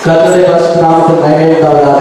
கர்த்தருடைய பரிசுத்த நாமத்துக்கு மகிமை உண்டாவதாக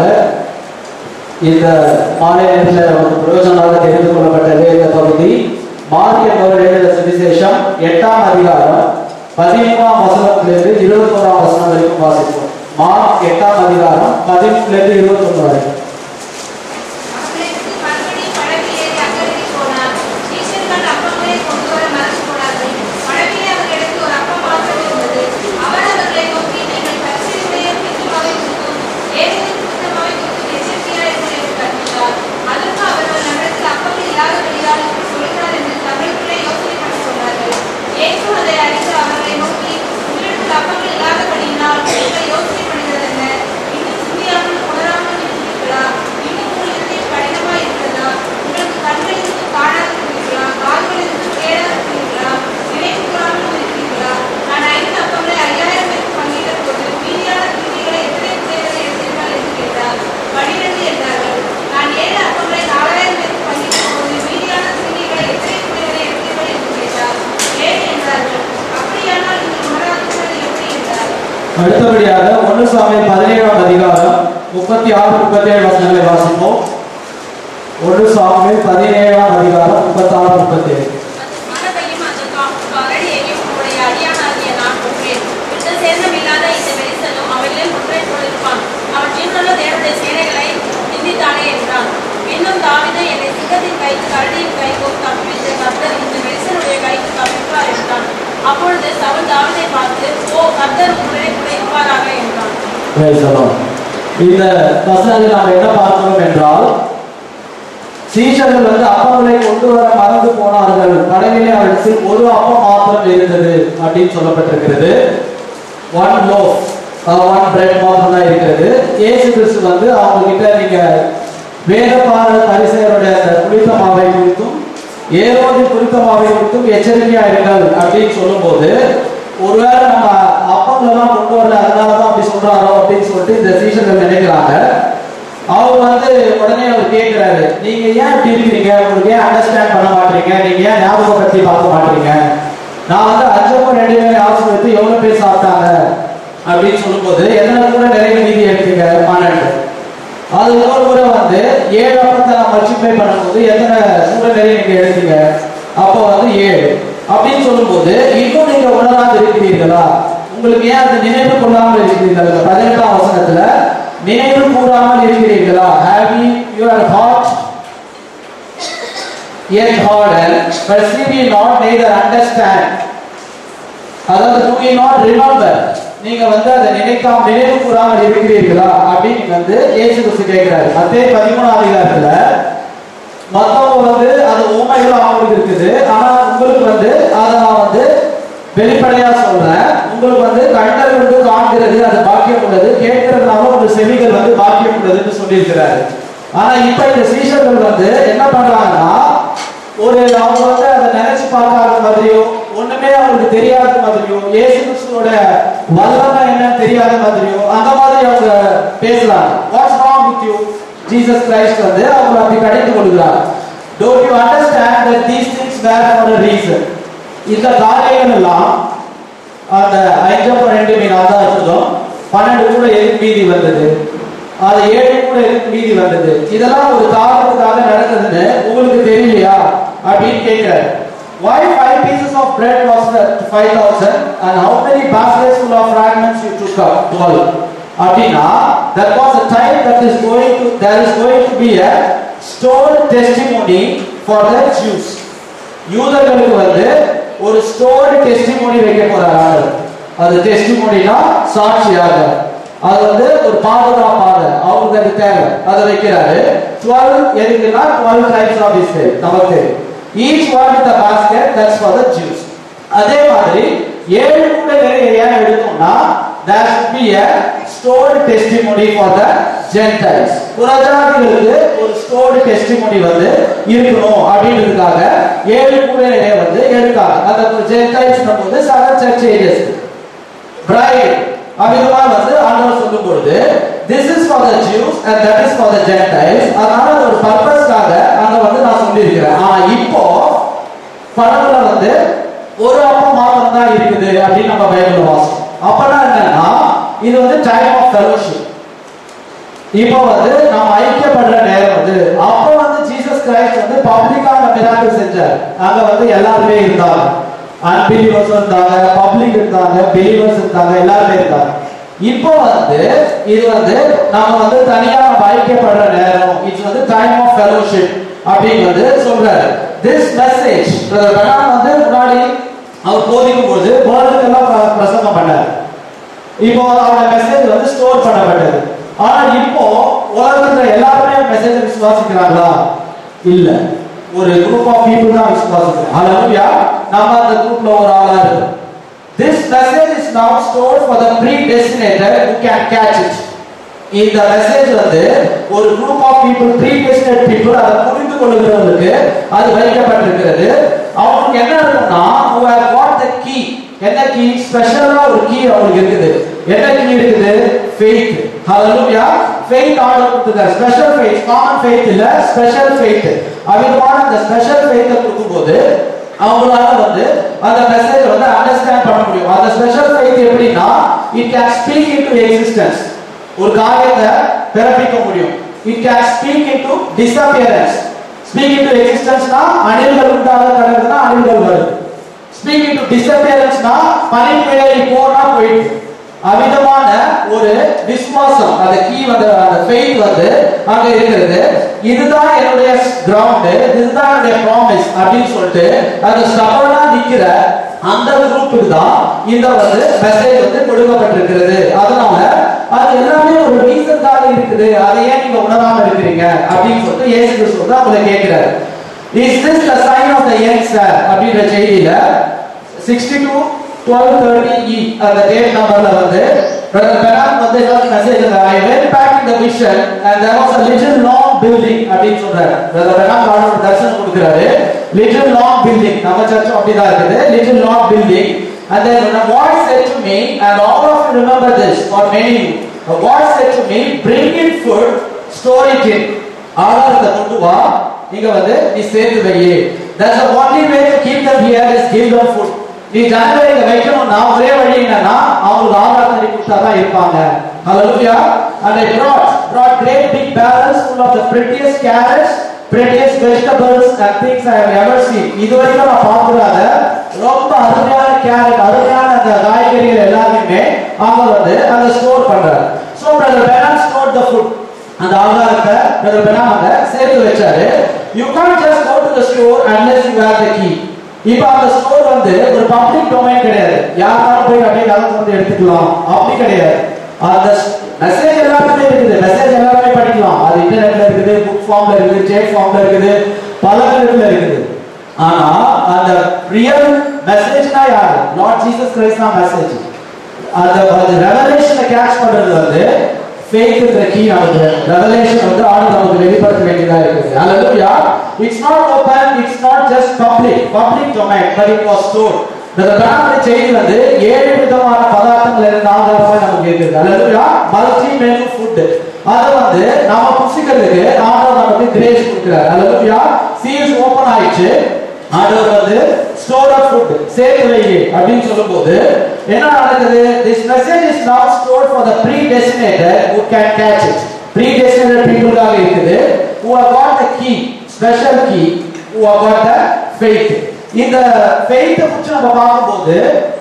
இந்த மாலை நேரத்தில் நமக்கு பிரயோஜனமாக தெரிந்து கொள்ளப்பட்ட வேத பகுதி மார்க் என்பவர் எழுதிய சுவிசேஷம் எட்டாம் அதிகாரம் பதிமூணாம் வசனத்திலிருந்து இருபத்தோராம் வசனம் வரைக்கும் வாசிப்போம் மார்க் எட்டாம் அதிகாரம் பதிமூணுலேருந்து இருபத்தொன்று வரைக்கும் அவர்களுக்கு மறுபடி படகில் ஏறி அக்கறைக்கு போனார். சீஷர்கள் அப்பங்களை கொண்டு வர மறந்து போனார்கள். படகிலே அவர்களுக்கு ஒரு அப்பம் மாத்திரம் இருந்தது. அவர் அவர்களை நோக்கி, நீங்கள் பரிசேயருடைய பித்தமாவை குறித்தும், ஏழையின் பித்தமாவை குறித்தும் எச்சரிக்கையாயிருங்கள் என்று கற்பித்தார். அதற்கு அவர்கள் நம்மிடத்தில் அப்பங்கள் இல்லாதபடியால் இப்படி சொல்கிறார் என்று தங்களுக்குள்ளே யோசனை பண்ண சொன்னார்கள். இயேசு அதை அறிந்து அவர்களை நோக்கி, உங்களிடத்தில் அப்பங்கள் இல்லாதபடியினால் நீங்கள் யோசனை பண்ணுகிறது என்ன? இன்னும் சிந்தியாமல் உணராமல் இருக்கிறீர்களா? இன்னும் உங்கள் இருதயம் கடினமா இருக்கிறதா? உங்களுக்கு கண்கள் இருந்து காணாதிருக்கிறீர்களா? கால்கள் இருந்து கேளாதிருக்கிறீர்களா? நினைவு கூறாமல் இருக்கிறீர்களா? நான் ஐந்து அப்பங்களை ஐயாயிரம் பேருக்கு பங்கிட்ட போது மீதியான துணிகளை எத்தனை பிள்ளைகளை எடுத்தீர்கள் என்று கேட்டார். பன்னிரண்டு என்றார்கள். நான் ஏழு அப்பங்களை நாலாயிரம் பேருக்கு பங்கிட்ட போது மீதியான துணிகளை எத்தனை பிள்ளைகளை எடுத்தீர்கள் என்று கேட்டார். ஏழு என்றார்கள். அப்படியானால் நீங்கள் உணராதிருக்கிறது எப்படி என்றார். அடுத்தபடியாக ஒன்று சாமி பதினேழாம் அதிகாரம் முப்பத்தி ஆறு முப்பத்தி ஏழு வசனங்களை வாசிப்போம் ஒன்று சாமி பதினேழாம் அதிகாரம் முப்பத்தாறு முப்பத்தி ஏழு மனதையும் அந்த கா- கரடியையும் உம்முடைய அடியானாகிய நான் கொன்றேன். விட்டு சேதமில்லாத இந்த வெறித்தனும் அவளில் ஒன்றைப் போலிருப்பான். அவன் ஜீவனுள்ள தேவனுடைய சேனைகளை நிந்தித்தானே என்றான். இன்னும் தாவீது என்னை சிங்கத்தின் கைக்கு கரடியின் கைக்கும் தப்புவித்த கர்த்தர் இந்த வெறித்தனுடைய கைக்கு தப்புவிப்பார் என்றான். அப்பொழுது சவுல் தாவீதை பார்த்து ஓ கர்த்தர் உங்களை கூட இருப்பாராக என்றான் Praise the Lord. இந்த வசனத்தில் நாம் என்ன பார்க்கிறோம் என்றால் சீஷர்கள் வந்து அப்பங்களை கொண்டு வர மறந்து போனார்கள் கடலிலே அவர்களுக்கு ஒரு அப்பம் மாத்திரம் இருந்தது அப்படின்னு சொல்லப்பட்டிருக்கிறது ஒன் லோ ஒன் பிரெட் மாத்திரம் தான் இருக்கிறது இயேசு கிறிஸ்து வந்து அவங்க கிட்ட நீங்க வேதபார பரிசெயருடைய அந்த புளித்த மாவை குறித்தும் ஏரோது குறித்த மாவை குறித்தும் எச்சரிக்கையா இருங்கள் அப்படின்னு சொல்லும்போது ஒருவேளை நம்ம அப்பங்களெல்லாம் கொண்டு வரல அதனால தான் அப்படி சொல்றாரோ அப்படின்னு சொல்லிட்டு இந்த சீஷர்கள் நினைக்கிறாங்க அவர் வந்து உடனே அவர் கேட்கிறாரு நீங்க ஏன் இப்படி இருக்கிறீங்க உங்களுக்கு ஏன் அண்டர்ஸ்டாண்ட் பண்ண மாட்டீங்க நீங்க ஏன் ஞாபகப்படுத்தி பார்க்க மாட்டீங்க நான் வந்து அஞ்சப்போ ரெண்டு பேரும் ஆசிரியத்து எவ்வளவு பேர் சாப்பிட்டாங்க அப்படின்னு சொல்லும்போது எத்தனை கூட நிறைய மீதி எடுத்தீங்க பன்னெண்டு அது ஒரு முறை வந்து ஏழு அப்பத்தை நான் மல்டிப்ளை பண்ணும்போது எத்தனை கூட நிறைய நீங்க எடுத்தீங்க அப்போ வந்து ஏழு அப்படின்னு சொல்லும்போது இன்னும் நீங்க உணராது இருக்கிறீர்களா உங்களுக்கு ஏன் அந்த நினைவு கொள்ளாமல் இருக்கிறீர்கள் இந்த பதினெட்டாம் வசனத்துல நினைவு கூறாமல் இருக்கிறீர்களா have you your heart yet hardened, perceive ye not, neither understand. அதாவது do ye not remember நீங்க வந்து அதை நினைக்காம நினைவு கூறாமல் இருக்கிறீர்களா அப்படின்னு நீங்க வந்து இயேசு கிறிஸ்து கேட்கிறாரு மத்தேயு பதிமூணாம் அதிகாரத்துல மத்தவங்க வந்து அது உண்மையில அவங்களுக்கு இருக்குது ஆனா உங்களுக்கு வந்து அதை நான் வந்து வெளிப்படையா சொல்றேன் உங்களுக்கு வந்து கண்கள் வந்து காண்கிறது அது பாக்கியம் உள்ளது கேட்கறதுனால உங்க செவிகள் வந்து பாக்கியம் உள்ளதுன்னு சொல்லியிருக்கிறாரு ஆனா இப்ப இந்த சீஷர்கள் வந்து என்ன பண்றாங்கன்னா ஒரு அவங்க வந்து அதை நினைச்சு பார்க்காத மாதிரியோ ஒண்ணுமே அவங்களுக்கு தெரியாத மாதிரியோ இயேசு கிறிஸ்துவோட வல்லமை என்னன்னு தெரியாத மாதிரியோ அந்த மாதிரி அவங்க பேசுறாங்க what's wrong with you Jesus Christ வந்து அவங்க அப்படி கடிந்து கொள்கிறார் don't you understand that these things were for a reason இந்த காரியங்கள் எல்லாம் அந்த ஐந்தப்ப ரெண்டு மீன் அதான் அர்த்தம் பன்னெண்டு கூட எதுக்கு மீதி வந்தது அது ஏழு கூட எதுக்கு மீதி வந்தது இதெல்லாம் ஒரு காரணத்துக்காக நடக்குதுன்னு உங்களுக்கு தெரியலையா அப்படின்னு கேட்கிறாரு why five pieces of bread was the 5000 and how many baskets full of fragments you took up 12 அப்படின்னா that was a time that is going to there is going to be a stored testimony for the Jews யூதர்களுக்கு வந்து ஒரு story testimony வைக்க போறாரு ஆண்டவர். அது டெஸ்டிமோனினா சாட்சியாக அது வந்து ஒரு பாதுகாப்பாக அவங்களுக்கு அது தேவை அதை வைக்கிறாரு டுவெல் எதுக்குன்னா டுவெல் டைப்ஸ் ஆஃப் இஸ்ரேல் நமக்கு each one with basket that's for the Jews அதே மாதிரி ஏழு கூட நிறைய ஏன் எடுத்தோம்னா there should be a stored testimony for the gentiles புறஜாதிகளுக்கு ஒரு stored testimony வந்து இருக்கணும் அப்படின்றதுக்காக ஏழு கூட நிறைய வந்து எடுத்தாங்க அந்த gentiles போது seven church ages bride அவிதமா வந்து ஆண்டவர் சொல்லும் பொழுது this is for the Jews and that is for the Gentiles அதனால அது ஒரு பர்பஸ்க்காக அங்க வந்து நான் சொல்லியிருக்கிறேன் ஆனா இப்போ படத்துல வந்து ஒரு அப்பம் மாத்திரம் தான் இருக்குது அப்படின்னு நம்ம பைபிள்ல வாசம் அப்பனா என்னன்னா இது வந்து டைம் ஆஃப் ஃபெலோஷிப் இப்போ வந்து நம்ம ஐக்கியப்படுற நேரம் வந்து அப்போ வந்து ஜீசஸ் கிரைஸ்ட் வந்து பப்ளிக்கா அந்த மிராக்கிள் செஞ்சார் அங்க வந்து எல்லாருமே இருந்தாங்க அன்பிலீவர்ஸ் இருந்தாங்க பப்ளிக் இருந்தாங்க பிலீவர்ஸ் இருந்தாங்க எல்லாருமே இருந்தாங்க இப்போ வந்து இது வந்து நம்ம வந்து தனியா நம்ம ஐக்கியப்படுற நேரம் இட்ஸ் வந்து டைம் ஆஃப் ஃபெலோஷிப் அப்படின்னு வந்து சொல்றாரு திஸ் மெசேஜ் வந்து முன்னாடி அவர் போதிக்கும் போது வேர்ல்டுக்கெல்லாம் பிர- பிரசங்கம் பண்ணார் இப்போ அவரோட மெசேஜ் வந்து ஸ்டோர் பண்ணப்பட்டது ஆனா இப்போ உலகத்துல எல்லாருமே மெசேஜ் விசுவாசிக்கிறாங்களா இல்ல ஒரு குரூப் ஆஃப் பீப்புள் தான் விசுவாசிக்கிறோம் ஹalleluya நம்ம அந்த குரூப்ல ஒரு ஆளா இருக்கோம் this message is now stored for the predestinated who can catch it இந்த மெசேஜ் வந்து ஒரு group of people predestinate people அதை புரிந்து கொள்ளுகிறவங்களுக்கு அது வைக்கப்பட்டிருக்கிறது அவங்களுக்கு என்ன இருக்கும்னா who have got the key என்ன கீ ஸ்பெஷலா ஒரு கீ அவங்களுக்கு இருக்குது என்ன கீ இருக்குது ஃபெய்த் ஹalleluya ஃபெய்த் ஆர்டர் கொடுத்துருக்காரு ஸ்பெஷல் ஃபெய்த் காமன் ஃபெய்த் இல்ல ஸ்பெஷல் ஃபெய்த் அவிதமான அந்த ஸ்பெஷல் ஃபெய்த்தை கொடுக்கும்போது அவங்களால வந்து அந்த மெசேஜ் வந்து அண்டர்ஸ்டாண்ட் பண்ண முடியும் அந்த ஸ்பெஷல் ஃபெய்த் எப்படின்னா it can speak into existence ஒரு காரியத்தை பிறப்பிக்க முடியும் it can speak into disappearance speak into எக்ஸிஸ்டன்ஸ்னா அணில்கள் உண்டாக கிடக்குதுன்னா அணில்கள் வருது ஸ்பீக் இன்டு டிஸப்பியரன்ஸ்னா பனி மேலே போனா போயிட்டு அமிதமான ஒரு விசுவாசம் அந்த கீ வந்து அந்த ஃபெய்த் வந்து அங்க இருக்கிறது இதுதான் என்னுடைய கிரவுண்ட் இதுதான் என்னுடைய ப்ராமிஸ் அப்படின்னு சொல்லிட்டு அந்த ஸ்டபனா நிக்கிற அந்த குரூப்புக்கு தான் இந்த வந்து மெசேஜ் வந்து கொடுக்கப்பட்டிருக்கிறது அதனால அது எல்லாமே ஒரு ரீசன்காக இருக்குது அதை ஏன் நீங்க உணராம இருக்கிறீங்க அப்படின்னு சொல்லிட்டு இயேசு கிறிஸ்து வந்து அவங்களை கேட்கிறாரு is this the sign of the young sir அப்படின்ற செய்தியில 62 1230 E அந்த டேட் நம்பர்ல வந்து பிரதர் பெனாம் வந்து ஏதாவது message I went back in the vision and there was a little long building அப்படின்னு சொல்றாரு பிரதர் பெனாம் ஆர்டர் தரிசனம் கொடுக்கிறாரு little long building நம்ம சர்ச் அப்படிதான் இருக்குது little long building and then when a voice said to me and all of you remember this or many a voice said to me bring in food store it in ஆதாரத்தை கொண்டு வா நீங்க வந்து நீ சேர்த்து வையே that's the only way to keep them here is give them food நீ ஜனங்களை இங்க வைக்கணும்னா ஒரே வழி என்னன்னா அவங்களுக்கு ஆதாரத்தை நீ கொடுத்தா தான் இருப்பாங்க hallelujah and I brought brought great big barrels full of the prettiest carrots prettiest vegetables and things I have ever seen இது வரைக்கும் நான் பார்க்காத ரொம்ப அருமையான கேரட் அருமையான அந்த காய்கறிகள் எல்லாத்தையுமே அவங்க வந்து அந்த ஸ்டோர் பண்றாரு so brother Bernard stored the food அந்த ஆதாரத்தை பிரதர் பெனாம சேர்த்து வச்சாரு you can't just go to the store unless you have the key இப்போ அந்த ஸ்டோர் வந்து ஒரு பப்ளிக் டொமைன் கிடையாது யாராலும் போய் அப்படியே கதை வந்து எடுத்துக்கலாம் அப்படி கிடையாது அந்த மெசேஜ் எல்லாருமே இருக்குது மெசேஜ் எல்லாருமே படிக்கலாம் அது இன்டர்நெட்ல இருக்குது புக் ஃபார்ம்ல இருக்குது சேட் ஃபார்ம்ல இருக்குது பல பேர்ல இருக்குது ஆனா அந்த ரியல் மெசேஜ்னா யாரு லார்ட் ஜீசஸ் கிரைஸ்ட் தான் மெசேஜ் அந்த அந்த ரெவலேஷனை கேட்ச் பண்றது வந்து ஃபேத்ன்ற கீ நமக்கு ரெவலேஷன் வந்து ஆண்டு நமக்கு வெளிப்படுத்த வேண்டியதா இருக்குது hallelujah it's not open it's not just public public domain but it was stored இந்த பிராமண செய்தி வந்து ஏழு விதமான பதார்த்தங்கள் இருந்து ஆதாரமா நமக்கு இருக்குது ஹalleluya மல்டி மெனு ஃபுட் அத வந்து நாம புசிக்கிறதுக்கு ஆண்டவர் நமக்கு கிரேஸ் கொடுக்கிறார் ஹalleluya சீல்ஸ் ஓபன் ஆயிடுச்சு ஆண்டவர் வந்து ஸ்டோர் ஆஃப் ஃபுட் சேர்த்து வை அப்படின்னு சொல்லும்போது என்ன நடக்குது this message is not stored for the predestinated who can catch it predestinated பீப்புளுக்காக இருக்குது who have got the key special key who have got the faith இந்த faith பற்றி நம்ம பார்க்கும்போது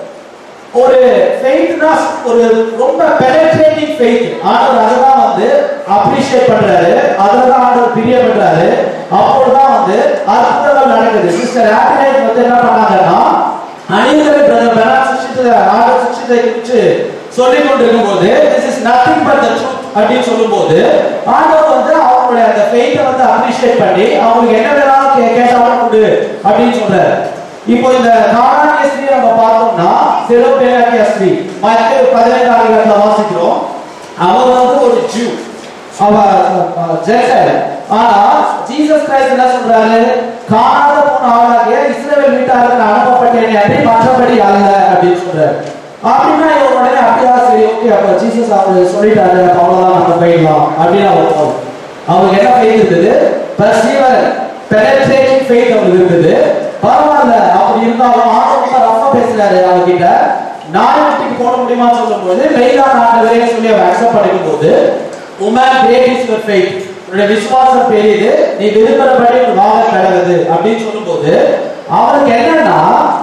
ஒரு ஃபெய்த்னா ஒரு ரொம்ப பெனட்ரேட்டிங் ஃபெய்த் ஆண்டவர் அதுதான் வந்து அப்ரிஷியேட் பண்றாரு அதுல தான் ஆண்டவர் பிரியப்படுறாரு அப்பொழுதுதான் வந்து அற்புதங்கள் நடக்குது சிஸ்டர் ஆப்பிளைட் வந்து என்ன பண்ணாங்கன்னா அணில்கள் பிரதர் பெனாட் சிக்ஷித்த ஆண்டவர் சிக்ஷித்தை குறித்து சொல்லிக் கொண்டிருக்கும் போது this is nothing but the truth அப்படின்னு சொல்லும்போது ஆண்டவர் வந்து அவங்களுடைய அந்த ஃபெய்த்தை வந்து அப்ரிஷியேட் பண்ணி அவங்களுக்கு என்ன வேணாலும் கே- கேட்டாலும் கொடு அப்படின்னு சொல்றாரு இப்போ இந்த காணானிய ஸ்திரீ நம்ம பார்த்தோம்னா செலோபேலாகிய ஸ்திரீ மத்திய பதினைந்தாம் அதிகாரத்துல வாசிக்கிறோம் அவ வந்து ஒரு ஜூ அவ ஜென்டைல் ஆனா ஜீசஸ் கிரைஸ்ட் என்ன சொல்றாரு காணாத போன ஆளாகிய இஸ்ரவேல் வீட்டாருக்கு நான் அனுப்பப்பட்டேன் அப்படி மற்றபடி அல்ல அப்படின்னு சொல்றாரு அப்படின்னா இவங்க உடனே அப்படியா சரி ஓகே அப்ப ஜீசஸ் அவர் சொல்லிட்டாரு அப்ப அவ்வளவுதான் நம்ம போயிடலாம் அப்படின்னு அவர் போகும் அவங்களுக்கு என்ன ஃபெய்த் இருந்தது பர்சீவர் பெனட்ரேட்டிங் ஃபெய்த் அவங்களுக்கு இருந்தது பரவாயில்ல அப்படி இருந்தாலும் ஆண்டவர் ரொம்ப ரஃபா பேசுறாரு அவங்க கிட்ட நான் வீட்டுக்கு போட முடியுமான்னு சொல்லும்போது மெய்தான் ஆண்டவரே சொல்லி அவர் அக்செப்ட் பண்ணிக்கும் போது woman great is your faith உன்னுடைய விசுவாசம் பெரியது நீ விரும்புறபடி உன் வாழ கிடவுது அப்படின்னு சொல்லும்போது அவருக்கு என்னன்னா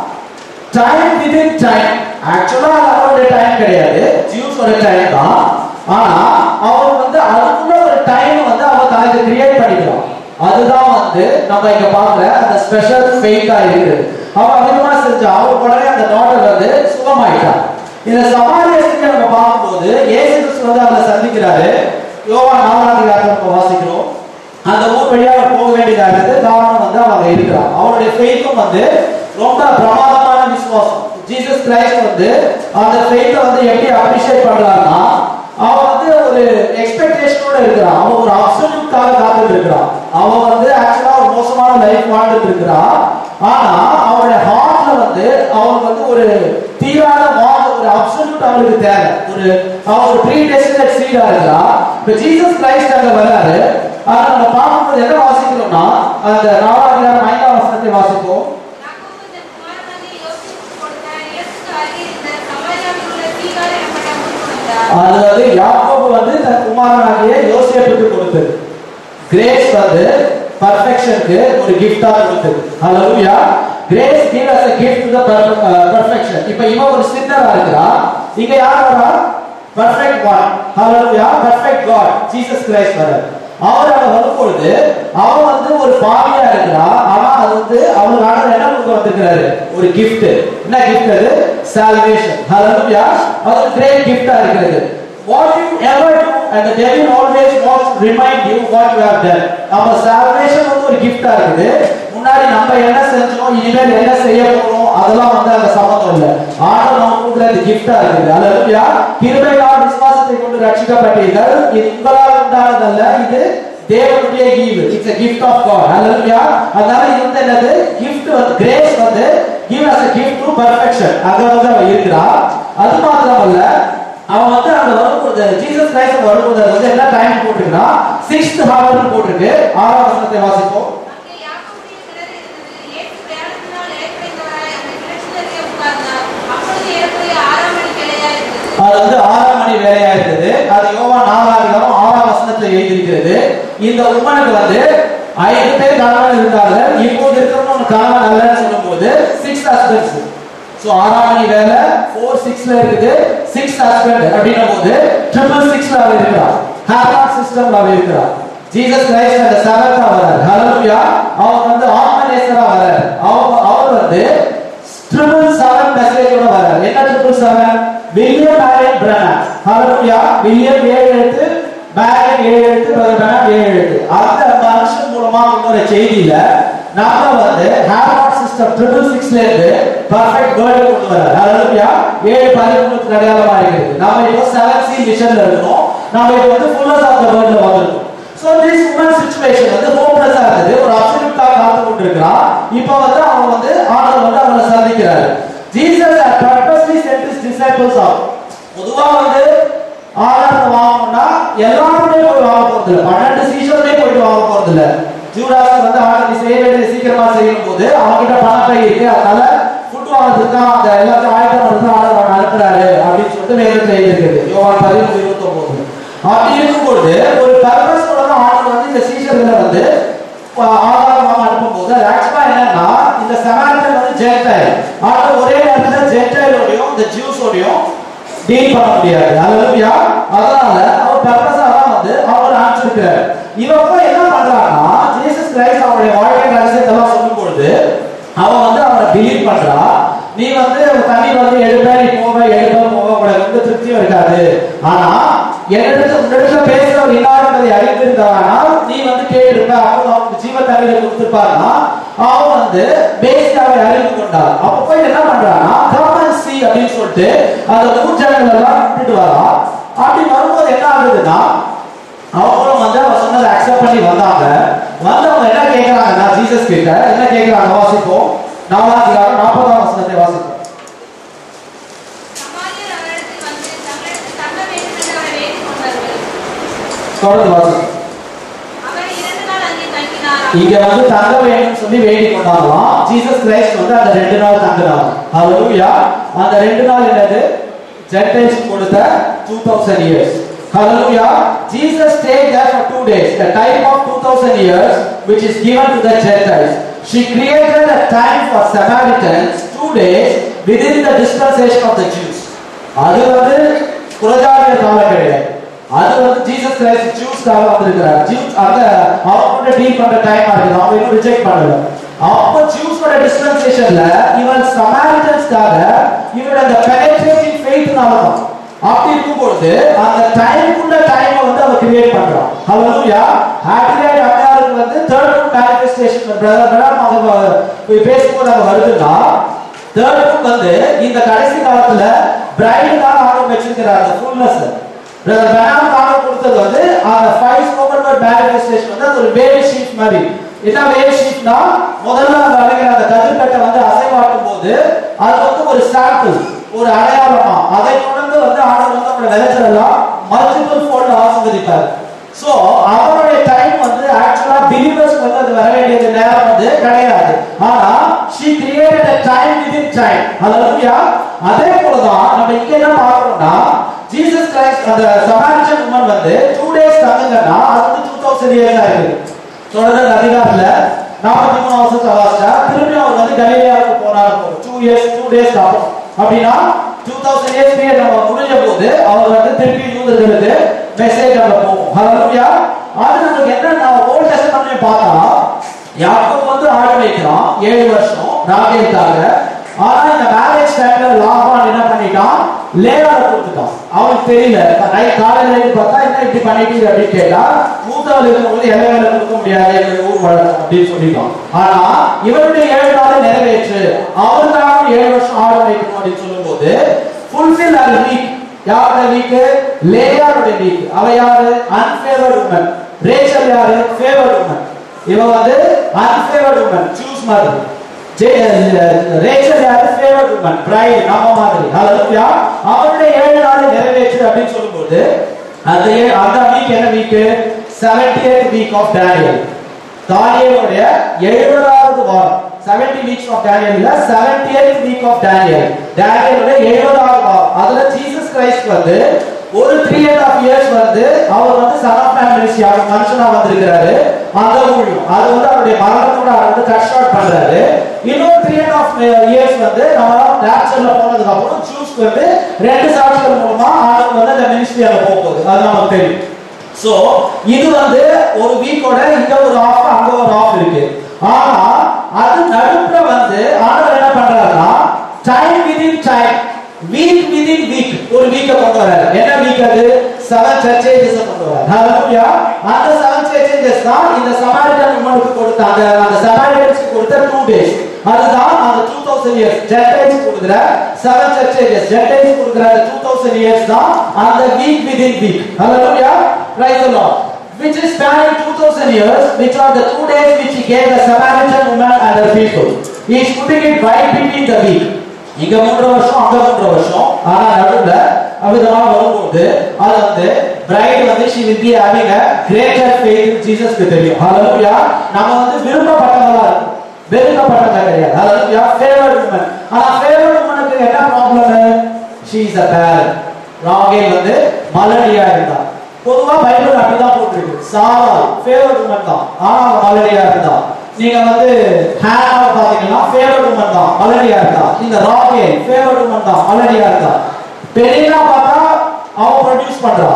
டைம் விதின் டைம் ஆக்சுவலா அவருடைய டைம் கிடையாது ஜூஸோட டைம் தான் ஆனா அவர் வந்து அதுக்குள்ள ஒரு டைம் வந்து அவர் தனக்கு கிரியேட் பண்ணிக்கலாம் அதுதான் வந்து நம்ம இங்க பாக்குற அந்த ஸ்பெஷல் ஃபெய்த்தா இருக்குது அவன் அதிகமா செஞ்சா அவர் உடனே அந்த டாட்டர் வந்து சுகமாயிட்டான் இந்த சமாரியத்துக்கு நம்ம பார்க்கும்போது இயேசு கிறிஸ்து வந்து அவரை சந்திக்கிறாரு யோவான் நாலாம் அதிகாரத்தை நம்ம வாசிக்கிறோம் அந்த ஊர் வழியா அவர் போக வேண்டியதா இருந்தது காரணம் வந்து அவங்க இருக்கிறான் அவருடைய ஃபெய்த்தும் வந்து ரொம்ப பிரமாதமான விசுவாசம் ஜீசஸ் கிரைஸ்ட் வந்து அந்த ஃபெய்த்தை வந்து எப்படி அப்ரிஷியேட் பண்றாருன்னா அவன் வந்து ஒரு எக்ஸ்பெக்டேஷனோட இருக்கிறான் அவன் ஒரு அப்சல்யூட்காக காத்துட்டு இருக்கிறான் அவன் வந்து ஆக்சுவலா ஒரு மோசமான லைஃப் வாழ்ந்துட்டு இருக்கிறான் ஆனா அவனுடைய ஹார்ட்ல வந்து அவன் வந்து ஒரு தீராத வாங்க ஒரு அப்சல்யூட் அவனுக்கு தேவை ஒரு அவன் ஒரு ப்ரீ டெஸ்டினேட் சீடா இருக்கிறான் இப்ப ஜீசஸ் கிரைஸ்ட் அங்க வராரு அதை நம்ம பார்க்கும்போது என்ன வாசிக்கிறோம்னா அந்த நாலாம் அதிகாரம் ஐந்தாம் வசனத்தை வாசிப்போம் யாக்கோபு தன் குமாரனாகிய யோசேப்புக்கு கொடுத்த நிலத்துக்கு அருகே இருந்த சமாரியாவில் உள்ள சீகார் எனப்பட்ட ஊர் கொடுத்தார். அதாவது யாக்கோபு வந்து தன் குமாரனாகிய யோசேப்புக்கு கொடுத்தது கிரேஸ் வந்து பர்ஃபெக்ஷனுக்கு ஒரு கிஃப்டா கொடுத்தது hallelujah grace give us a gift to the perfection இப்போ இவன் ஒரு சின்னரா இருக்கிறா இங்க யார் வரா perfect one hallelujah perfect God Jesus Christ வர அவர் அங்க வரும்பொழுது அவன் வந்து ஒரு பாவியா இருக்கிறா ஆனா அது வந்து அவனுக்கு ஆண்டவர் என்ன கொடுக்க வந்திருக்கிறாரு ஒரு gift என்ன gift அது salvation ஹalleluya அது ஒரு கிரேட் கிஃப்டா இருக்கிறது what you ever do and the devil always wants to remind you what you have done நம்ம salvation வந்து ஒரு gift-ஆ இருக்குது முன்னாடி நம்ம என்ன செஞ்சோம் இனிமேல் என்ன செய்ய போறோம் அதெல்லாம் வந்து அந்த சம்பந்தம் இல்ல ஆண்டவர் நம்ம கொடுக்குற இந்த gift-ஆ இருக்குது அல்லேலூயா கிருபையால் விசுவாசத்தை கொண்டு ரட்சிக்கப்பட்டீர்கள் இது உங்களால் உண்டானதல்ல இது தேவனுடைய ஈவு it's a gift of God hallelujah அதனால இது வந்து என்னது gift வந்து கிரேஸ் வந்து give us a gift to perfection அங்க வந்து அவ இருக்கிறா அது மாத்திரமல்ல அவன் வந்து அங்க வரும்போது ஜீசஸ் கிரைஸ்ட் வரும்போது அது வந்து என்ன டைம் போட்டிருக்கா சிக்ஸ்த் ஹவர்னு போட்டிருக்கு ஆறாம் வசனத்தை வாசிப்போம் அங்கே யாக்கோபுடைய கிணறு இருந்தது. இயேசு பிரயாணத்தினால் இளைப்படைந்தவராய் அந்த கிணற்றின் அருகே உட்கார்ந்தார். அப்பொழுது ஏறக்குறைய ஆறாம் மணி வேளையா இருந்தது. அது வந்து ஆறாம் மணி வேலையா இருந்தது அது யோவா நாலாம் அதிகாரம் ஆறாம் வசனத்துல எழுதியிருக்கிறது இந்த உமனுக்கு வந்து ஐந்து பேர் கணவன் இருந்தார்கள் இப்போது இருக்கிறவங்க ஒரு கணவன் அல்லன்னு சொல்லும்போது சிக்ஸ் ஹஸ்பண்ட்ஸ் ஸோ ஆறாம் மணி வேலை ஃபோர் சிக்ஸ்ல இருக்குது சிக்ஸ் ஹஸ்பண்ட் அப்படின்னும் போது ட்ரிபிள் சிக்ஸ்ல அவ இருக்கிறார் ஹேர்லாக் சிஸ்டம்ல அவ இருக்கிறார் ஜீசஸ் கிரைஸ்ட் அந்த செவன்த் வரார் ஹalleluya அவர் வந்து ஆத்மநேசரா வரார் அவர் அவர் வந்து ட்ரிபிள் செவன் மெசேஜோட வரார் என்ன triple seven William Marrion Branham hallelujah William ஏழு எழுத்து மேரியன் ஏழு எழுத்து பிரதர் பிரனான் ஏழு எழுத்து அந்த மனுஷன் மூலமா இன்னொரு செய்தியில நாம வந்து ஹேர்லாக் சிஸ்டம் ட்ரிபிள் சிக்ஸ்ல இருந்து பர்ஃபெக்ட் வேர்ல்டு கொண்டு வரார் ஹalleluya ஏழு பதிமூணுக்கு அடையாளமா இருக்குது நாம இப்போ செவன் சி மிஷன்ல இருக்கோம் நாம இப்போ வந்து ஃபுல்லஸ் ஆஃப் த வேர்ல்ட்ல வந்திருக்கோம் சோ திஸ் உமன் சிச்சுவேஷன் வந்து ஹோப்லெஸ்ஸா இருந்தது ஒரு அப்சல்யூட்டாக காத்து கொண்டிருக்கிறா இப்போ வந்து அவன் வந்து ஆண்டவர் வந்து அவனை சந்திக்கிறாரு Jesus had purposely sent his disciples out பொதுவா வந்து ஆதாரத்தை வாங்கணும்னா எல்லாருமே போய் வாங்க போறது இல்ல பன்னெண்டு சீஷருமே போயிட்டு வாங்க போறது இல்ல ஜூடாஸ் வந்து ஆண்டவர் நீ செய்ய வேண்டியது சீக்கிரமா செய்யும் போது அவன்கிட்ட பணப்பை இருக்கு அதனால ஃபுட் வாங்குறதுக்கு தான் அந்த எல்லாத்தையும் ஆயத்தம் பண்ணி ஆண்டவர் அவனை அனுப்புறாரு அப்படின்னு சொல்லிட்டு வேதத்தில் எழுதியிருக்குது யோவான் பதிமூணு இருபத்தொன்பது அப்படி இருக்கும்போது ஒரு பர்பஸோட தான் ஆண்டவர் வந்து இந்த சீஷர்களை வந்து ஆ- ஆதாரமாக அனுப்பும்போது அது ஆக்சுவலா என்னன்னா இந்த சமாரிட்டன் வந்து ஜென்டைல் ஆண்டவர் ஒரே நேரத்துல ஜென்டைலோடையும் இந்த ஜூஸோடையும் டீல் பண்ண முடியாது அல்லேலூயா அதனால அவர் பர்பஸா தான் வந்து அவர் அனுப்பிச்சிருக்கிறார் இவன் போய் என்ன பண்றான்னா ஜீசஸ் கிரைஸ்ட் அவருடைய வாழ்க்கை ரகசியத்தெல்லாம் சொல்லும் பொழுது அவன் வந்து அவனை பிலீவ் பண்றா நீ வந்து தண்ணி வந்து எடுப்ப நீ போவ எடுப்ப போவ உனக்கு வந்து திருப்தியும் இருக்காது ஆனா என்னிடத்துல உன்னிடத்துல பேசுறவர் இன்னார் என்பதை அறிந்திருந்தானால் நீ வந்து கேட்டிருப்ப அவன் அவனுக்கு ஜீவ தண்ணீரை கொடுத்திருப்பாருன்னா அவன் வந்து பேசிக்காவை அறிந்து கொண்டான் அப்ப போய் என்ன பண்றான்னா கவர்மெண்ட் சி அப்படின்னு சொல்லிட்டு அந்த ஊர் ஜனங்கள் எல்லாம் கூப்பிட்டு வரான் அப்படி வரும்போது என்ன ஆகுதுன்னா அவங்களும் வந்து அவர் சொன்னதை அக்செப்ட் பண்ணி வந்தாங்க வந்தவங்க என்ன கேட்கறாங்கன்னா ஜீசஸ் கிட்ட என்ன கேட்கறாங்க வாசிப்போம் நாலாம் அதிகாரம் நாற்பதாம் வசனத்தை வாசிப்போம் சமாரியர் அவரிடத்தில் வந்து தங்களிடத்தில் தங்க வேண்டும் என்று அவரை வேண்டிக் கொண்டார்கள். தொடர்ந்து வாசிப்போம் அவர் இரண்டு நாள் அங்கே தங்கினாராம். இங்க வந்து தங்க வேணும்னு சொல்லி வேண்டிக் கொண்டாங்களாம் ஜீசஸ் கிரைஸ்ட் வந்து அந்த ரெண்டு நாள் தங்கினாங்க ஹalleluya அந்த ரெண்டு நாள் என்னது ஜென்டைல்ஸ் கொடுத்த 2000 years hallelujah jesus stayed there for two days the time of 2000 years which is given to the gentiles she created a time for samaritans two days within the dispensation of the jews அது வந்து புரஜாதிய காலம் கிடையாது அது வந்து Jesus Christ ஜூஸ்க்காக வந்திருக்கிறார் juice அந்த அவங்க deal பண்ற டைம் இருக்குது அவங்க இன்னும் ரிஜெக்ட் பண்ணல அப்போ ஜூஸோட டிஸ்பென்சேஷன்ல இவன் சமாரிட்டன்ஸ்க்காக இவனோட அந்த பெனட்ரேட்டிங் ஃபெய்த்னால தான் அப்படி இருக்கும்போது அந்த டைமுக்குள்ள டைமை வந்து அவன் கிரியேட் பண்றான் ஹalleluya ஹாப்பியாக அம்மையாருக்கு வந்து third room manifestation brother madam அவங்க பேசும்போது அவங்க வருதுன்னா தேர்ட் ரூம் வந்து இந்த கடைசி காலத்துல பிரைடுக்காக ஆர்டர் வச்சிருக்கிறார் அந்த ஃபுல்னஸ் பிரதர் பெனாம் ஆர்டர் கொடுத்தது வந்து அந்த ஃபைவ் ஸ்போக்கன் வேர்ட் மேனிஃபெஸ்டேஷன் வந்து அது ஒரு வேவ் ஷீட் மாதிரி என்ன வேவ் ஷீட்னா முதல்ல அந்த அழகிற அந்த கதிர்கட்டை வந்து அசைவாட்டும் போது அது வந்து ஒரு சாம்பிள் ஒரு அடையாளமா அதை தொடர்ந்து வந்து ஆண்டவர் வந்து நம்மளோட விளைச்சல் எல்லாம் மல்டிபிள் ஃபோல்ட் ஆசிர்வதிப்பார் சோ அவருடைய டைம் வந்து ஆக்சுவலா பிலீவர்ஸ் வந்து அது வர வேண்டியது நேரம் வந்து கிடையாது ஆனா she created a time within time ஹalleluya அதே போல தான் நம்ம இங்க என்ன பார்க்கறோம்னா ஜீசஸ் கிரைஸ்ட் அந்த சமாரிட்டன் உமன் வந்து 2 டேஸ் தங்குங்கன்னா அது வந்து 2000 இயர்ஸ் ஆயிருக்கு தொடர்ந்து அதிகாரத்துல 43 வருஷம் வாசிச்சா திரும்பி அவர் வந்து கலிலேயாவுக்கு போனார் 2 இயர்ஸ் 2 டேஸ் ஆகும் அப்படின்னா 2000 இயர்ஸ் பீரியட் நம்ம முடிஞ்ச போது அவர் வந்து திருப்பி யூதர்களுக்கு மெசேஜ் அங்க போகும் ஹalleluya அது நமக்கு என்ன ஓல்ட் டெஸ்டமெண்ட்ல பார்த்தா யாக்கோப் வந்து ஆடு வைக்கிறான் ஏழு வருஷம் ராகேலுக்காக ஆனா இந்த மேரேஜ் டைம்ல லாபான் என்ன பண்ணிட்டான் லேயால கொடுத்துட்டான் அவனுக்கு தெரியல நைட் காலையில இருந்து பார்த்தா என்ன இப்படி பண்ணிட்டீங்க அப்படின்னு கேட்டா மூத்தவள் இருக்கும்போது எல்லா வேலை கொடுக்க முடியாது எங்க ஊர் வழக்கம் அப்படின்னு சொல்லிட்டான் ஆனா இவருடைய ஏழு நாள் நிறைவேற்று அவருக்காக ஏழு வருஷம் ஆடு வைக்கணும் அப்படின்னு சொல்லும்போது ஃபுல்ஃபில் அது வீக் யாரோட வீக் லேயாருடைய வீக் அவ யாரு அன்ஃபேவர்ட் உமன் ரேச்சல் யாரு ஃபேவர்ட் உமன் இவ வந்து அன்ஃபேவர்ட் உமன் சூஸ் மாதிரி ரேச்சல் யாரு ஃபேவர்ட் உமன் பிரைட் நம்ம மாதிரி ஹalleluya அவருடைய ஏழு நாள் நிறைவேற்று அப்படின்னு சொல்லும்போது அந்த ஏ- அந்த வீக் என்ன week 70th week of Daniel தானியேலுடைய 70வது வாரம் 70 வீக்ஸ் ஆஃப் டேனியல்ல 70th வீக் ஆஃப் டேனியல் டேனியலுடைய 70வது வாரம் அதுல ஜீசஸ் கிரைஸ்ட் வந்து ஒரு த்ரீ அண்ட் ஆஃப் இயர்ஸ் வந்து அவர் வந்து சன் ஆஃப் மேன் மினிஸ்ட்ரி அவர் மனுஷனா வந்திருக்கிறாரு அந்த ஊழியம் அது வந்து அவருடைய மரணத்தோட அவர் வந்து கட் ஷார்ட் பண்றாரு இன்னொரு த்ரீ அண்ட் ஆஃப் இயர்ஸ் வந்து நம்ம ரேப்சர்ல போனதுக்கு அப்புறம் சூஸ்க்கு வந்து ரெண்டு சாட்சிகள் மூலமா ஆளுக்கு வந்து அந்த மினிஸ்ட்ரி அங்க போக போகுது அது நமக்கு தெரியும் சோ இது வந்து ஒரு வீக்கோட இங்க ஒரு ஆஃப் அங்க ஒரு ஆஃப் இருக்கு ஆனா அது நடுப்புற வந்து ஆண்டவர் என்ன பண்றாருன்னா time within time week within week ஒரு வீக்க கொண்டு வராரு என்ன வீக் அது செவன் சர்ச்சேஜஸ் கொண்டு வராரு ஹalleluya அந்த செவன் சர்ச்சேஜஸ் தான் இந்த சமாரிட்டன் உமனுக்கு கொடுத்த அந்த அந்த சமாரிட்டன்ஸ்க்கு கொடுத்த டூ டேஸ் அதுதான் அந்த 2000 இயர்ஸ் ஜென்டைல்ஸ் கொடுக்குற செவன் சர்ச்சேஜஸ் ஜென்டைல்ஸ் கொடுக்குற அந்த 2000 இயர்ஸ் தான் அந்த week within week hallelujah praise the lord which is spanning 2000 years which are the two days which he gave the Samaritan woman and her people he is putting it right between the week இங்க மூன்று வருஷம் அங்க மூன்று வருஷம் ஆனா நடுவுல அவ்விதமா வரும்போது அது வந்து பிரைட் வந்து she will be having a greater faith in Jesus க்கு தெரியும் ஹalleluya நம்ம வந்து விரும்பப்பட்டவங்களா இருக்கும் வெறுக்கப்பட்டவங்க கிடையாது ஹalleluya favored woman ஆனா favored womanக்கு என்ன problem she is a barren Rachel வந்து மலடியா இருந்தா பொதுவா பைபிள் அப்படிதான் போட்டிருக்கு சாரா ஃபேவரட் உமன் தான் ஆனா அவ மலடியா இருந்தா நீங்க வந்து ஹேனாவை பாத்தீங்கன்னா ஃபேவரட் உமன் தான் மலடியா இருந்தா இந்த ராகேல் ஃபேவரட் உமன் தான் மலடியா இருந்தா பெரியனா பார்த்தா அவ ப்ரொடியூஸ் பண்றா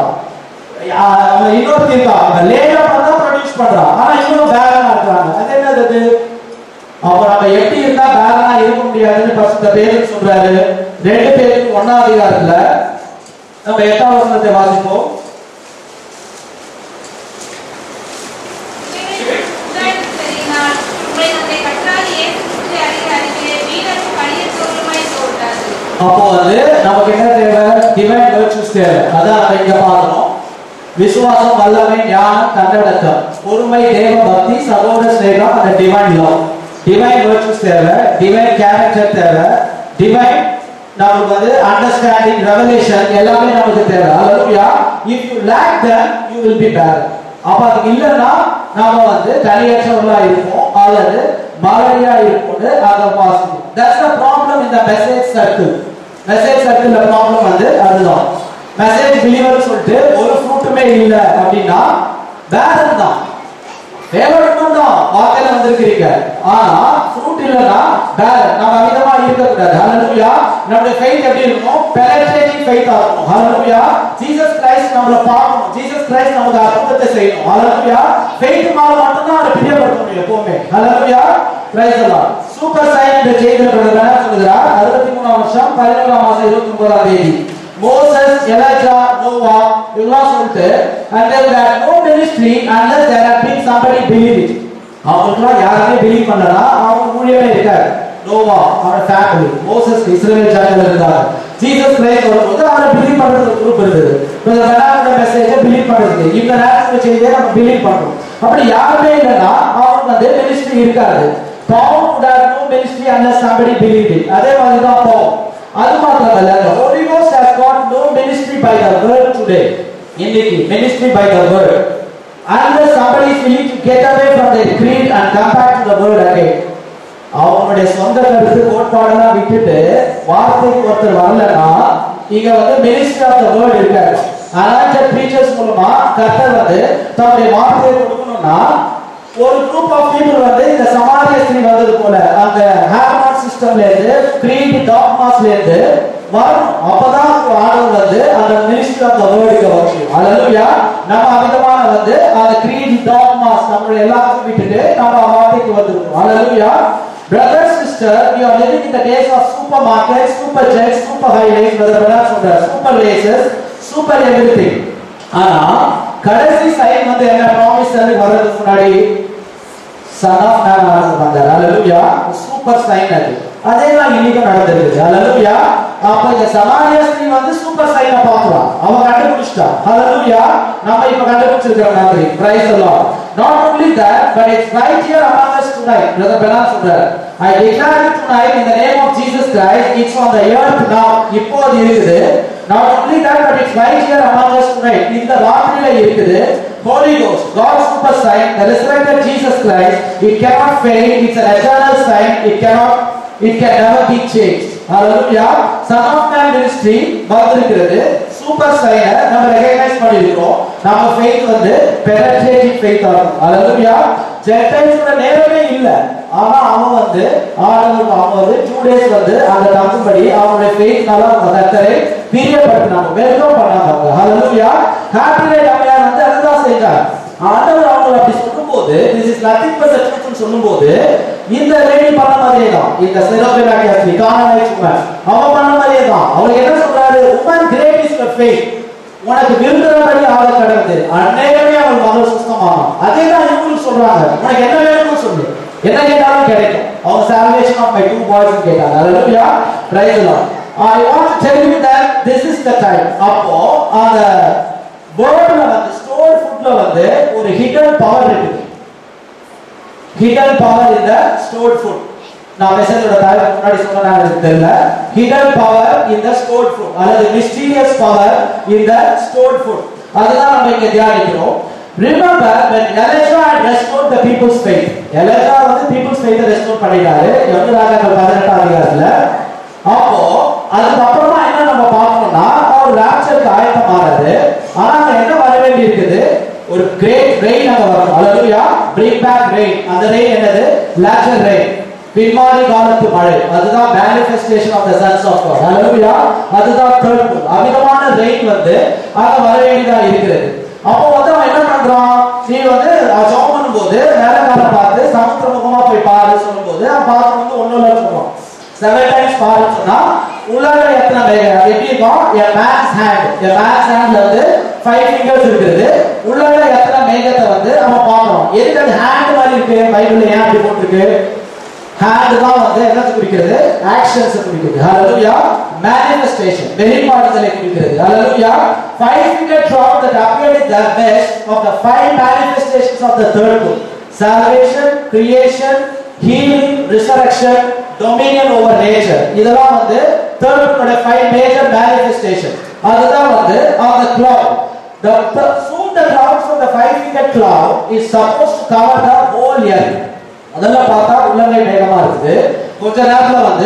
ஆஹ் அவன் இன்னொருத்தி இருக்கா அவன் லேடா பார்த்தா ப்ரொடியூஸ் பண்றா ஆனா இன்னும் பேலனா இருக்காங்க அது என்னது அது அப்ப நம்ம எப்படி இருந்தா பேலனா இருக்க முடியாதுன்னு ஃபர்ஸ்ட் பேருக்கு சொல்றாரு ரெண்டு பேருக்கு ஒன்னாம் அதிகாரத்துல நம்ம எட்டாம் வசனத்தை வாசிப்போம் உதாரணத்துக்கு தெரியினால் உங்களை தன்னை கற்றாது இயேசு கிறிஸ்துவை அறிகிற அறிவிலே வீரரும் கடியத்தோருமாய் தோன்றாது அப்போ வந்து நமக்கு என்ன தேவை டிவைன் வேர்ச்சுஸ் தேவை அதான் நம்ம இங்க பார்க்கணும் விசுவாசம் வல்லமை ஞானம் தன்னடக்கம் பொறுமை தேவ பக்தி சகோதர ஸ்நேகம் அந்த டிவைன் லவ் டிவைன் வேர்ச்சுஸ் தேவை டிவைன் கேரக்டர் தேவை டிவைன் நமக்கு வந்து அண்டர்ஸ்டாண்டிங் ரெவலேஷன் எல்லாமே நமக்கு தேவை ஹalleluya if you lack them you will be barren அப்ப அது இல்லைன்னா நாம வந்து தனியற்றவர்களா இருப்போம் அல்லது மலடியா இருப்போம்னு அதை வாசிக்கும் that's the problem in the message circle message சர்க்கிள்ல ப்ராப்ளம் வந்து அதுதான் மெசேஜ் பிலீவர் சொல்லிட்டு ஒரு ஃப்ரூட்டுமே இல்ல அப்படின்னா பேரன் தான் தேவனுக்கும் தான் வார்த்தையில வந்திருக்கிறீங்க ஆனா ஃப்ரூட் இல்லனா பேரன் நம்ம அமிதமா இருக்க கூடாது ஹalleluya நம்முடைய ஃபெய்த் எப்படி இருக்கும் பெனட்ரேட்டிங் ஃபெய்த்தா இருக்கும் ஹalleluya ஜீசஸ் கிரைஸ்ட் நம்மள பார்க்கணும் ஜீசஸ் கிரைஸ்ட் நமக்கு அற்புதத்தை செய்யணும் ஹalleluya ஃபெய்த் மேல மட்டும் தான் அவரை பிரியப்படுத்த முடியும் எப்பவுமே ஹalleluya பிரைஸ் எல்லாம் சூப்பர் சைன் இந்த செய்தியில பிரதர் என்ன சொல்லுகிறார் 63 வருஷம் 11 மாசம் 29 தேதி மோசஸ் எலாஜா நோவா இவங்களாம் சொல்லிட்டு and there were no ministry unless there had been somebody believe it அவங்களுக்குலாம் யாருமே பிலீவ் பண்ணலனா அவங்க ஊழியமே இருக்காது நோவா அவரோட ஃபேமிலி மோசஸ் இஸ்ரேல் ஜனங்கள் இருந்தாங்க ஜீசஸ் கிரைஸ்ட் வரும்போது அவரை பிலீவ் பண்றது ஒரு குரூப் இருந்தது இந்த வேணாம் மெசேஜை பிலீவ் பண்றது இந்த நேரத்தில் செய்தியை நம்ம பிலீவ் பண்றோம் அப்படி யாருமே இல்லைன்னா அவங்களுக்கு வந்து மினிஸ்ட்ரி இருக்காது Paul would have no ministry unless somebody believed it. அதே மாதிரி தான் Paul. அது மாத்திரமல்ல the Holy Ghost has got no ministry by the word today. இன்னைக்கு ministry by the word. Unless somebody is willing to get away from their creed and come back to the word again. அவங்களுடைய சொந்த கருத்து கோட்பாடெல்லாம் விட்டுட்டு வார்த்தைக்கு ஒருத்தர் வரலன்னா இங்க வந்து மினிஸ்ட்ரி ஆஃப் த வேர்ட் இருக்காரு அனாய்டட் ப்ரீச்சர்ஸ் மூலமா கர்த்தர் வந்து தன்னுடைய வார்த்தையை கொடுக்கணும்னா ஒரு குரூப் ஆஃப் பீப்புள் வந்து இந்த சமாரிய ஸ்திரீ வந்தது போல அந்த ஹேர்மாட் சிஸ்டம்ல இருந்து கிரீட் டாக்மாஸ்ல இருந்து வரணும் அப்பதான் ஆண்டவர் வந்து அந்த மினிஸ்ட்ரி ஆஃப் த வேர்டுக்கு வர முடியும் அல்லேலூயா நம்ம அமிதமான வந்து அந்த கிரீட் டாக்மாஸ் நம்மளுடைய எல்லாத்தையும் விட்டுட்டு நம்ம வார்த்தைக்கு வந்துருக்கோம் அல்லேலூயா Brother, sister, we are living in the days of supermarkets, super jets, super highways, brother, brother, சொல்ற super races, super everything. ஆனா கடைசி சைன் வந்து என்ன ப்ராமிஸ் வர்றதுக்கு முன்னாடி சன் ஆஃப் மேன் வந்தார் ஹalleluya சூப்பர் சைன் அது அதே தான் இன்னைக்கு நடந்திருக்கு ஹalleluya அப்ப இந்த சமாரிய ஸ்திரீ வந்து சூப்பர் சைனை பார்க்கலாம் அவ கண்டுபிடிச்சிட்டா ஹalleluya நம்ம இப்ப கண்டுபிடிச்சிருக்கிற மாதிரி praise the lord not only that but it's right here among us tonight brother belan சொல்றார் i declare it tonight in the name of jesus christ it's on the earth now இப்போ அது இருக்குது not only that but it's right here among us tonight இந்த ராத்திரியில இருக்குது Holy Ghost, God's super sign, the resurrected Jesus Christ, it cannot fail, it's an eternal sign, it cannot, it can never be changed. Hallelujah. Son of Man ministry வந்திருக்கிறது super சைனை நம்ம recognise பண்ணிருக்கோம் நம்ம faith வந்து penetrating faith ஆகும் ஹalleluya ஜென்டைல்ஸோட நேரமே இல்ல ஆனா அவன் வந்து ஆண்டவர் அவன் வந்து டூ டேஸ் வந்து அந்த தங்கும்படி அவனுடைய ஃபெய்த்னால அவங்க கர்த்தரை பிரியப்படுத்தினாங்க வெல்கம் பண்ணாங்க அவங்க ஹalleluya ஹாப்பி ரைட் அம்மையார் வந்து அதுதான் செஞ்சாங்க ஆண்டவர் அவங்க அப்படி சொல்லும்போது this is nothing but the truth னு சொல்லும்போது இந்த லேடி பண்ண மாதிரியே தான் இந்த செரோபினாக்கியாஸ்லி கானானைட் உமன் அவ பண்ண மாதிரியே தான் அவர் என்ன சொல்றாரு woman great is the faith உனக்கு விரும்புகிறபடி ஆக கடவுது அநேகமே அவள் மகள் சுத்தமாகும் அதே தான் இவங்களுக்கு சொல்றாங்க உனக்கு என்ன வேணும்னு சொல்லு என்ன கேட்டாலும் கிடைக்கும் அவங்க salvation of my two boys கேட்டாங்க ஹalleluya praise the lord i want to tell you that this is the time அப்போ அந்த வேர்ட்ல வந்து ஸ்டோர் ஃபுட்ல வந்து ஒரு ஹிடன் பவர் இருக்குது hidden power in the stored food நான் மெசேஜோட தலைப்பு முன்னாடி சொன்னா எனக்கு தெரியல hidden power in the stored food அல்லது mysterious power in the stored food அதுதான் நம்ம இங்க தியானிக்கிறோம் Remember when Elijah had restored the people's faith. Elijah வந்து people's faith restore பண்ணிட்டாரு. எவ்வளவு ராஜாக்கள் 18 அதிகாரத்துல. அப்போ அதுக்கப்புறமா என்ன நம்ம பார்க்கணும்னா அவர் ராப்சருக்கு ஆயத்தமாறாரு. ஆனா அங்க என்ன வர வேண்டி இருக்குது? ஒரு கிரேட் ரெயின் அங்க வரும். அல்லேலூயா. bring back rain. அந்த ரெயின் என்னது? latter rain. பின்மாறி காலத்து மழை அதுதான் manifestation of the sons of God ஹalleluya அதுதான் தேர்ட் புல் அமிதமான ரெயின் வந்து அங்க வர வேண்டியதா இருக்கிறது அப்போ வந்து அவன் என்ன பண்றான் நீ வந்து ஜாப் பண்ணும்போது வேலைக்கார பார்த்து சமுத்திர முகமா போய் பாரு சொல்லும்போது அவன் பார்த்து வந்து ஒண்ணும் இல்லை சொல்றான் செவன் டைம்ஸ் பாருன்னு சொன்னா உள்ளார எத்தனை மேகம் எப்படி இருக்கும் என் மேக்ஸ் ஹேண்ட் என் மேக்ஸ் ஹேண்ட்ல வந்து ஃபைவ் ஃபிங்கர்ஸ் இருக்குது உள்ளார எத்தனை மேகத்தை வந்து அவன் பார்க்கறோம் எதுக்கு அது ஹேண்ட் மாதிரி இருக்கு பைபிள்ல ஏன் அப்படி போட்டிருக்கு ஹேண்ட் தான் வந்து என்னத்தை குறிக்கிறது ஆக்ஷன்ஸ் குறிக்கிறது ஹalleluya manifestation வெளிப்பாடுதலை குறிக்கிறது ஹalleluya five finger drop that appeared in the best of the five manifestations of the third book salvation creation healing resurrection dominion over nature இதெல்லாம் வந்து third book five major manifestations அதுதான் வந்து on the cloud the, the soon the clouds of the five finger cloud is supposed to cover the whole earth அதெல்லாம் பார்த்தா உள்ளங்கை மேகமா இருக்குது கொஞ்ச நேரத்துல வந்து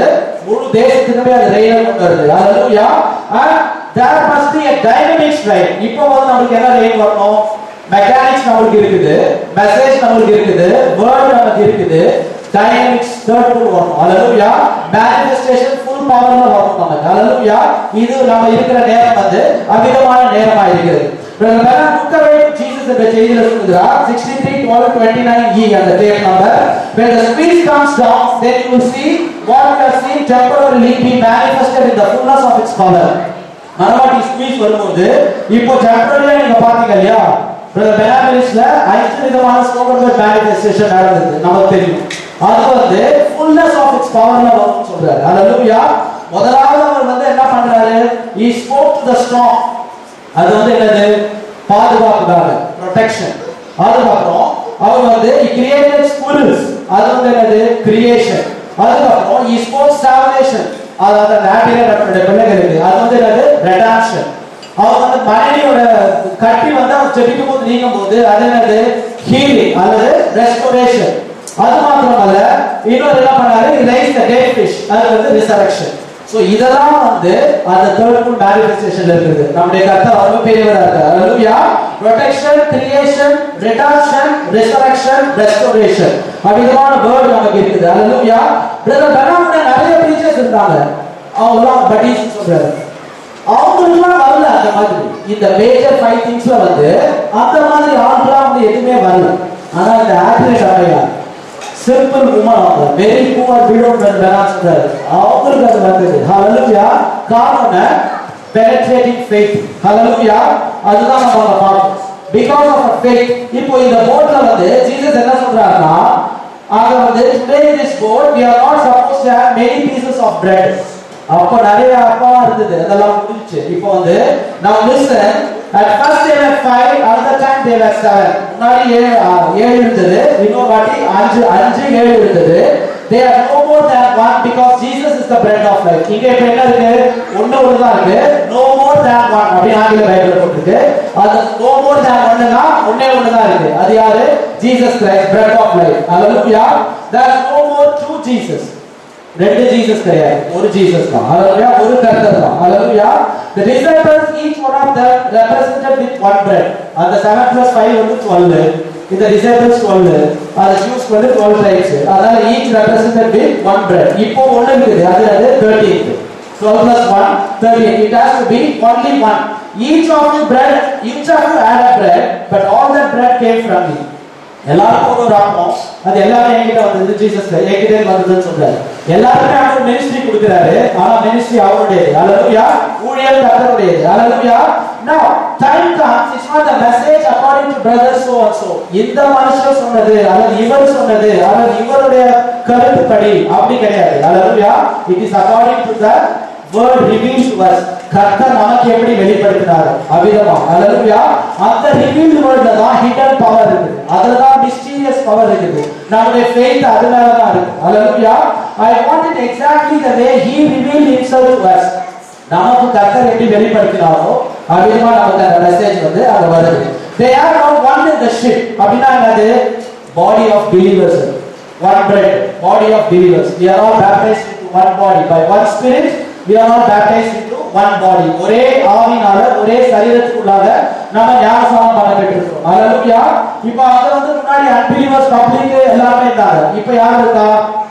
முழு தேசத்துக்குமே அது ரெயினை கொண்டு வருது ஹalleluya and there must be a dynamics right இப்போ வந்து நமக்கு என்ன ரெயின் வரணும் மெக்கானிக்ஸ் நமக்கு இருக்குது மெசேஜ் நமக்கு இருக்குது வேர்ட் நமக்கு இருக்குது டைனமிக்ஸ் தேர்ட் ஃபுல் வரும் ஹalleluya மேனிஃபெஸ்டேஷன் ஃபுல் பவர்ல வரும் நமக்கு ஹalleluya இது நம்ம இருக்கிற நேரம் வந்து அமிதமான நேரமா இருக்குது Brother Branham look away to Jesus என்ற செய்தியில சொல்கிறார் 63 12 29 E அந்த tape number when the spirit comes down then you will see what you have seen temporarily be manifested in the fullness of its power மரவாட்டி speech வரும்போது இப்போ டெம்பரரியா நீங்க பாத்தீங்க இல்லையா பிரதர் பெனாமிலிஸ்ல ஐந்து விதமான ஸ்போக்கன் வேர்ட் மேனிஃபெஸ்டேஷன் நடந்தது நமக்கு தெரியும் அது வந்து ஃபுல்னஸ் ஆஃப் இட்ஸ் பவர்ல வரும்னு சொல்றாரு ஹalleluya முதலாவது அவர் வந்து என்ன பண்றாரு he spoke to the storm அது வந்து என்னது பாதுகாப்புக்காக ப்ரொடெக்ஷன் அதுக்கப்புறம் அவர் வந்து he created squirrels அது வந்து என்னது கிரியேஷன் அதுக்கப்புறம் he spoke salvation அதாவது அந்த ஆட்டில நம்மளுடைய பிள்ளைகளுக்கு அது வந்து என்னது ரெடாக்ஷன் அவர் வந்து மனைவியோட கட்டி வந்து அவர் ஜெபிக்கும் போது நீங்கும் போது அது என்னது ஹீலிங் அல்லது ரெஸ்டோரேஷன் அது மாத்திரமல்ல இன்னொரு என்ன பண்ணாரு ரைஸ் த டெட் ஃபிஷ் அது வந்து ரிசரக்ஷன் சோ இதெல்லாம் வந்து அந்த தேர்ட் ஃபுல் மேனிஃபெஸ்டேஷன்ல இருக்குது நம்முடைய கர்த்தர் ரொம்ப பெரியவரா இருக்கார் ஹalleluya protection creation reduction resurrection restoration அப்படிங்கமான வேர்ட் நமக்கு இருக்குது ஹalleluya பிரதர் பெனாமுடைய நிறைய டீச்சர்ஸ் இருந்தாங்க அவங்கலாம் பட்டீஸ் சொல்றாரு அவங்களுக்குலாம் வரல அந்த மாதிரி இந்த மேஜர் ஃபைவ் திங்ஸ்ல வந்து அந்த மாதிரி ஆட்களாம் வந்து எதுவுமே வரல ஆனா இந்த ஆக்டிவேட் அடையா சிம்பிள் உமன் அவங்க வெரி புவர் விடோன் வேணாம் சொல்றாரு அவங்களுக்கு அது வந்தது ஹalleluya காரணம் penetrating faith ஹalleluya அதுதான் நம்ம அங்க பார்க்கணும் because of a faith இப்போ இந்த போட்ல வந்து ஜீசஸ் என்ன சொல்றாருன்னா அங்க வந்து today in this boat we are not supposed to have many pieces of bread அப்ப நிறைய அப்பா இருந்தது அதெல்லாம் முடிஞ்சுச்சு இப்போ வந்து now listen at first they were five another time they were seven முன்னாடி ஏழு ஆ, ஏழு இருந்தது இன்னொரு வாட்டி அஞ்சு அஞ்சு ஏழு இருந்தது they are no more than one because Jesus is the bread of life இங்க இப்ப என்ன இருக்கு ஒண்ணு ஒண்ணு தான் இருக்கு no more than one அப்படி ஆங்கில பைபிள்ல போட்டுருக்கு அது no more than ஒண்ணுனா ஒண்ணே ஒண்ணு தான் இருக்கு அது யாரு Jesus Christ bread of life hallelujah there is no more two Jesus ரெண்டு ஜீசஸ் கிடையாது ஒரு ஜீசஸ் தான் ஹalleluya ஒரு கர்த்தர் தான் ஹalleluya the disciples each one of them represented with one bread அந்த 7 plus 5 வந்து 12 இந்த disciples 12 அந்த Jews வந்து 12 tribes அதனால each represented with one bread இப்போ ஒண்ணு இருக்குது அது அது 13 12 plus 1 13 it has to be only one each of you bread each of you had a bread but all that bread came from me எல்லாருக்கும் ஒரு அப்பம் அது எல்லாமே என்கிட்ட வந்தது ஜீசஸ் என்கிட்ட வந்ததுன்னு சொல்றாரு எல்லாருக்குமே அவர் மினிஸ்ட்ரி கொடுக்கிறாரு ஆனா மினிஸ்ட்ரி அவருடையது அல்லலுயா ஊழியர் கர்த்தருடையது அல்லலுயா now time comes it's not the message according to brother so and so இந்த மனுஷன் சொன்னது அல்லது இவர் சொன்னது அல்லது இவருடைய கருத்துப்படி அப்படி கிடையாது அல்லலுயா it is according to the word revealed to us கர்த்தர் நமக்கு எப்படி வெளிப்படுத்தினார் அவிதமா அல்லேலூயா அந்த ரிவீல்டு வேர்ட்ல தான் ஹிடன் பவர் இருக்குது அதுல தான் மிஸ்டீரியஸ் பவர் இருக்குது நம்முடைய ஃபெய்த் அதுல தான் இருக்கு அல்லேலூயா I want it exactly the way he revealed himself to us நமக்கு கர்த்தர் எப்படி வெளிப்படுத்தினாரோ அவிதமா நமக்கு அந்த மெசேஜ் வந்து அங்க வருது they are not one in the ship அப்படின்னா என்னது body of believers one bread body of believers we are all baptized into one body by one spirit we are all baptized into one body ஒரே ஆவினால ஒரே சரீரத்துக்குள்ளாக நம்ம ஞானஸ்நானம் பண்ணப்பட்டிருக்கிறோம் ஹalleluya இப்போ அங்க வந்து முன்னாடி அன்பிலீவர்ஸ் பப்ளிக் எல்லாமே இருந்தாங்க இப்போ யார் இருக்கா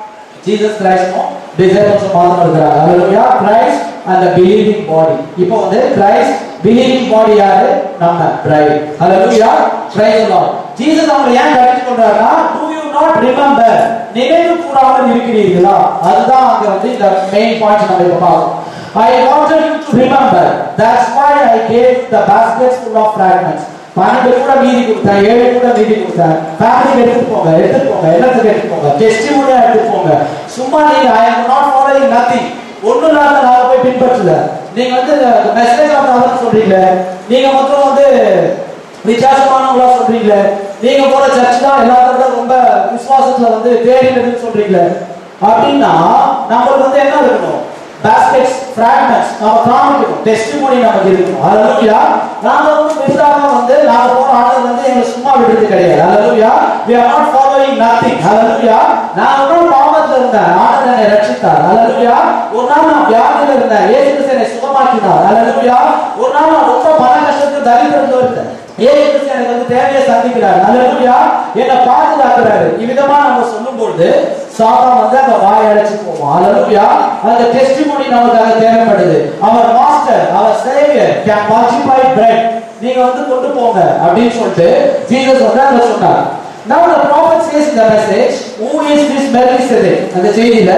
ஜீசஸ் கிரைஸ்டும் டிசைபிள்ஸும் மாத்திரம் இருக்கிறாங்க ஹalleluya Christ and the believing body இப்போ வந்து கிரைஸ்ட் believing body யாரு நம்ம பிரைட் ஹalleluya praise the lord ஜீசஸ் அவங்க ஏன் கட்டிட்டு கொண்டாருன்னா do you not remember நினைவு கூறாமல் இருக்கிறீர்களா அதுதான் அங்க வந்து இந்த மெயின் பாயிண்ட் நம்ம இப்ப பார்க்கணும் I wanted you to remember. That's why I gave the baskets full of fragments. பன்னெண்டு கூட மீதி கொடுத்தேன் ஏழு கூட மீதி கொடுத்தேன் ஃபேமிலி எடுத்துட்டு போங்க எடுத்துட்டு போங்க எல்லாத்துக்கும் எடுத்துட்டு போங்க டெஸ்டிமோனியா எடுத்துட்டு போங்க சும்மா நீங்க I am not following nothing ஒண்ணும் இல்லாத நான் போய் பின்பற்றல நீங்க வந்து மெசேஜ் ஆஃப் அவர் சொல்றீங்க நீங்க மொத்தம் வந்து வித்தியாசமானவங்களா சொல்றீங்க நீங்க போற சர்ச் தான் எல்லாத்தோட ரொம்ப விசுவாசத்துல வந்து தேடினதுன்னு சொல்றீங்க அப்படின்னா நம்மளுக்கு வந்து என்ன இருக்கணும் பாஸ்கெட்ஸ் ஃபிராக்மெண்ட்ஸ் நம்ம காமிக்கணும் டெஸ்டிமோனி நமக்கு இருக்கணும் ஹalleluya நாம வந்து விசாரணை வந்து நாம போற ஆர்டர் வந்து எங்களை சும்மா விடுறது கிடையாது ஹalleluya we are not following nothing ஹalleluya நாம வந்து பாவத்துல பாவத்துல இருந்தேன் ஆண்டவர் என்னை ரட்சித்தார் அல்லேலூயா ஒரு நாள் நான் வியாதியில இருந்தேன் இயேசு கிறிஸ்து என்னை சுகமாக்கினார் அல்லேலூயா ஒரு நாள் நான் ரொம்ப பண கஷ்டத்துக்கு தரித்திரத்துல இருந்தேன் இயேசு கிறிஸ்து எனக்கு வந்து தேவையை சந்திக்கிறார் அல்லேலூயா என்னை பாதுகாக்கிறாரு இவ்விதமா நம்ம சொல்லும்போது சாத்தான் வந்து அந்த வாய் அடைச்சு போவோம் அல்லேலூயா அந்த டெஸ்டிமோனி நமக்காக தேவைப்படுது அவர் மாஸ்டர் அவர் சேவியர் கேன் மல்டிப்ளை பிரெட் நீங்க வந்து கொண்டு போங்க அப்படின்னு சொல்லிட்டு ஜீசஸ் வந்து அங்க சொன்னார் Now the prophet says in the message, who is this Melchizedek? அந்த செய்தியில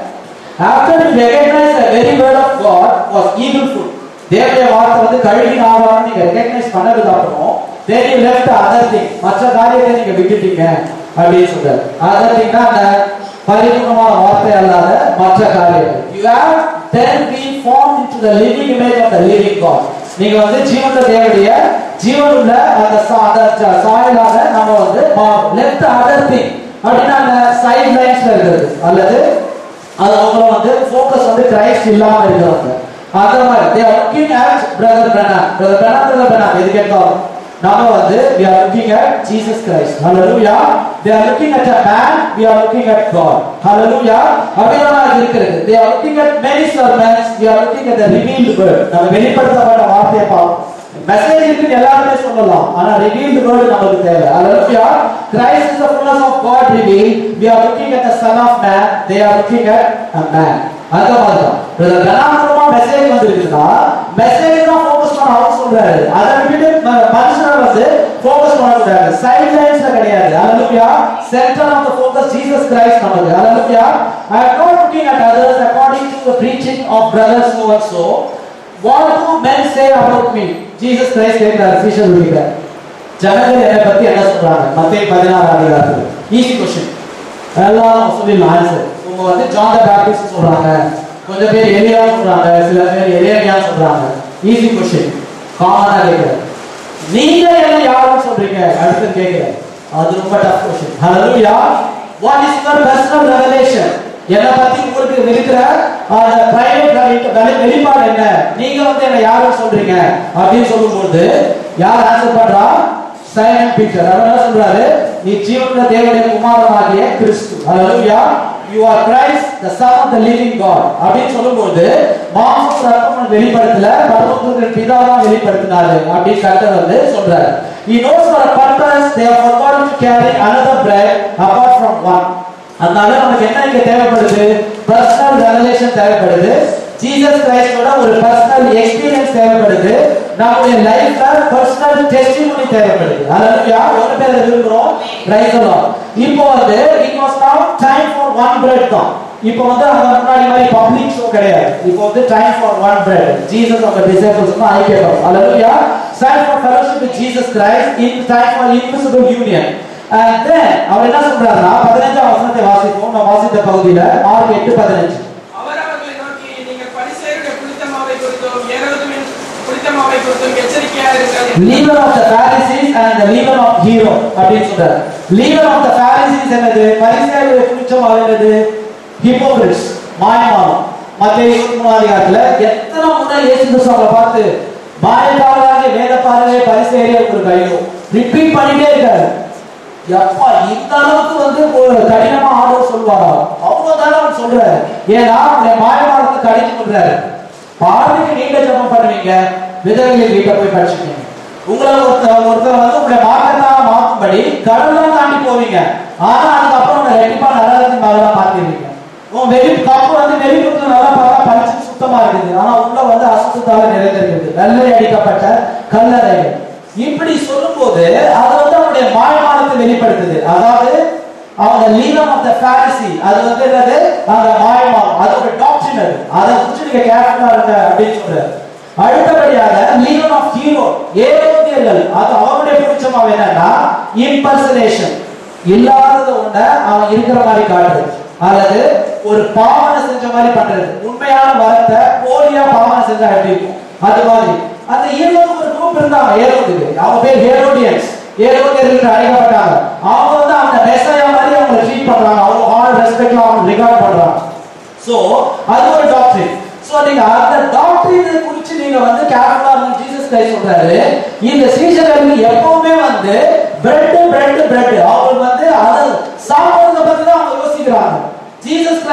after he recognized the very word of God was evil food. தேவனுடைய வார்த்தை வந்து கழுகின ஆவாரம் நீங்க ரெகக்னைஸ் பண்ணதுக்கு அப்புறம் then you left the other thing மற்ற காரியத்தை நீங்க விட்டுட்டீங்க அப்படின்னு சொல்றாரு other thingனா அந்த பரிபூர்ணமான வார்த்தை அல்லாத மற்ற காரியங்கள் you have then been formed into the living image of the living God நீங்க வந்து ஜீவன தேவனுடைய ஜீவனுள்ள அந்த சா- அந்த ச- சாயலாக நம்ம வந்து லெஃப்ட் அதர் திங் அப்படின்னா அந்த சைட் லைன்ஸ்ல இருக்கிறது அல்லது அது அவங்கள வந்து ஃபோக்கஸ் வந்து கிரைஸ்ட் இல்லாம இருக்கிறவங்க அந்த மாதிரி they are looking at brother Branham brother Branham brother Branham எது கேட்டாலும் நாம வந்து we are looking at Jesus Christ hallelujah they are looking at a man we are looking at God hallelujah அப்படிதான் அது இருக்கிறது they are looking at many sermons we are looking at the revealed word நம்ம வெளிப்படுத்தப்பட்ட வார்த்தையை பார்ப்போம் message இருக்குன்னு எல்லாருமே சொல்லலாம் ஆனா ரிவீல்டு வேர்ட் நமக்கு தேவை ஹalleluya Christ is the fullness of God revealed we are looking at the son of man they are looking at a man அந்த மாதிரி தான் பிரதர் கலாமரமா மெசேஜ் வந்திருக்குன்னா மெசேஜ் தான் ஃபோக்கஸ் பண்ண அவர் சொல்றாரு அதை விட்டுட்டு ம- மனுஷனை வந்து ஃபோக்கஸ் பண்ண கூடாது சைட் லைன்ஸ்ல கிடையாது ஹalleluya centre of the focus Jesus Christ நமக்கு ஹalleluya I am not looking at others according to the preaching of brothers so and so What do men say about me? Jesus Christ கேட்கிறார் சீஷர்களுக்கு ஜனங்கள் என்னை பத்தி என்ன சொல்றாங்க மத்திய பதினாறு அதிகாரத்தில் ஈஸி கொஸ்டின் எல்லாரும் சொல்லிடலாம் ஆன்சர் உங்க வந்து ஜான் த பேப்டிஸ்ட் சொல்றாங்க கொஞ்சம் பேர் எலியா சொல்றாங்க சில பேர் எலியா சொல்றாங்க ஈஸி கொஸ்டின் காமனா கேட்கிறேன் நீங்க என்ன யாருன்னு சொல்றீங்க அடுத்து கேட்கிறேன் அது ரொம்ப டஃப் கொஸ்டின் ஹalleluya what is your personal revelation என்ன பத்தி உங்களுக்கு இருக்கிற அந்த பிரைவேட் வெளிப்பாடு என்ன நீங்க வந்து என்ன யாருன்னு சொல்றீங்க அப்படின்னு சொல்லும்போது யார் ஆன்சர் பண்றா சைமன் பீட்டர் அவர் என்ன சொல்றாரு நீ ஜீவனுள்ள தேவனுடைய குமாரனாகிய கிறிஸ்து ஹalleluya you are Christ the son of the living God அப்படின்னு சொல்லும்போது மாம்சம் ரத்தம் வெளிப்படுத்தல பரமபுத்திரன் பிதா தான் வெளிப்படுத்தினாரு அப்படின்னு கர்த்தர் வந்து சொல்றாரு he knows for a purpose they have forgotten to carry another bread apart from one அதனால நமக்கு என்ன இங்க தேவைப்படுது பர்சனல் ரெவலேஷன் தேவைப்படுது ஜீசஸ் கிரைஸ்டோட ஒரு பர்சனல் எக்ஸ்பீரியன்ஸ் தேவைப்படுது நம்முடைய லைஃப்ல பர்சனல் டெஸ்டிமோனி தேவைப்படுது ஹalleluya எவ்வளவு பேர் விரும்புறோம் பிரைஸ் லார்ட் இப்போ வந்து it was now time for one bread தான் இப்போ வந்து அந்த முன்னாடி மாதிரி பப்ளிக் ஷோ கிடையாது இப்போ வந்து time for one bread Jesus அவங்க டிசைபிள்ஸ் தான் ஐக்கியம் ஹalleluya time for fellowship with Jesus Christ in time for invisible union And then அவர் என்ன சொல்றாருன்னா பதினஞ்சாம் வசனத்தை வாசிப்போம் நான் வாசித்த பகுதியில ஆறு எட்டு பதினஞ்சு அவர் அவர்களை நோக்கி நீங்கள் பரிசேயருடைய புளித்தமாவை குறித்தும் ஏரோதுவின் புளித்தமாவை குறித்தும் எச்சரிக்கையா இருங்கள் leaven of the Pharisees and the leaven of hero அப்படின்னு சொல்றாரு leaven of the Pharisees என்னது பரிசேயருடைய புளிச்சம் என்னது hypocrites மாயமானம் மத்திய இருபத்தி மூணாம் அதிகாரத்துல எத்தனை முறை இயேசு கிறிஸ்து அவங்களை பார்த்து மாயக்காரராகிய வேதப்பாரரே பரிசேயரே உங்களுக்கு ஐயோ ரிப்பீட் பண்ணிட்டே இருக்காரு எப்பா இந்த அளவுக்கு வந்து ஒரு கடினமா ஆர்டர் சொல்வாரா அவ்வளவுதானே அவர் சொல்றாரு ஏன்னா அவருடைய மாயமானத்தை கடிச்சு பண்றாரு பார்வைக்கு நீங்க ஜெபம் பண்ணுவீங்க விதவைகள் வீட்டை போய் படிச்சுக்கீங்க உங்களை ஒருத்தர் ஒருத்தர் வந்து உங்களுடைய மார்க்கத்தா மாற்றும்படி கடவுளாக தாண்டி போவீங்க ஆனா அதுக்கப்புறம் உங்களை ரெட்டிப்பா நரகத்தின் மேலதான் மாத்திடுவீங்க உன் வெளி கப்பு வந்து வெளிப்புறத்துல நல்லா பார்த்தா பளிச்சு சுத்தமா இருக்குது ஆனா உள்ள வந்து அசுத்தத்தால நிறைந்திருக்குது வெள்ளை அடிக்கப்பட்ட கல்லறைகள் இப்படி சொல்லும்போது அது வந்து அவனுடைய மாயமானத்தை வெளிப்படுத்துது அதாவது அவங்க லீனம் ஆஃப் த ஃபேரிசி அது வந்து என்னது அந்த மாயமானம் அது ஒரு டாக்டரின் அது அதை குறிச்சு நீங்க கேர்ஃபுல்லா இருங்க அப்படின்னு சொல்றாரு அடுத்தபடியாக லீனம் ஆஃப் ஹீரோ ஏரோதியர்கள் அது அவங்களுடைய பிடிச்சமாவே என்னன்னா இம்பர்சனேஷன் இல்லாதத ஒண்ண அவன் இருக்கிற மாதிரி காட்டுறது அல்லது ஒரு பாவனை செஞ்ச மாதிரி பண்றது உண்மையான வரத்தை போலியா பாவனை செஞ்சா எப்படி இருக்கும் அது மாதிரி அந்த ஈரோடு ஒரு குரூப் இருந்தாங்க ஏரோதுக்கு அவங்க பேர் ஹேரோடியன்ஸ் ஏரோதியர்கள் அழைக்கப்பட்டாங்க அவங்க வந்து அந்த மெசையா மாதிரி அவங்க ட்ரீட் பண்றாங்க அவங்க ஆல் ரெஸ்பெக்ட்ல அவங்க ரிகார்ட் பண்றாங்க சோ அது ஒரு டாக்டரின் சோ நீங்க அந்த டாக்டரினை குறிச்சு நீங்க வந்து கேர்ஃபுல்லா இருந்து ஜீசஸ் கிரைஸ்ட் சொல்றாரு இந்த சீஷர்கள் எப்பவுமே வந்து பிரெட் பிரெட் பிரெட் அவங்க வந்து அத சாப்பிடுறத பத்தி தான் அவங்க யோசிக்கிறாங்க ஜீசஸ்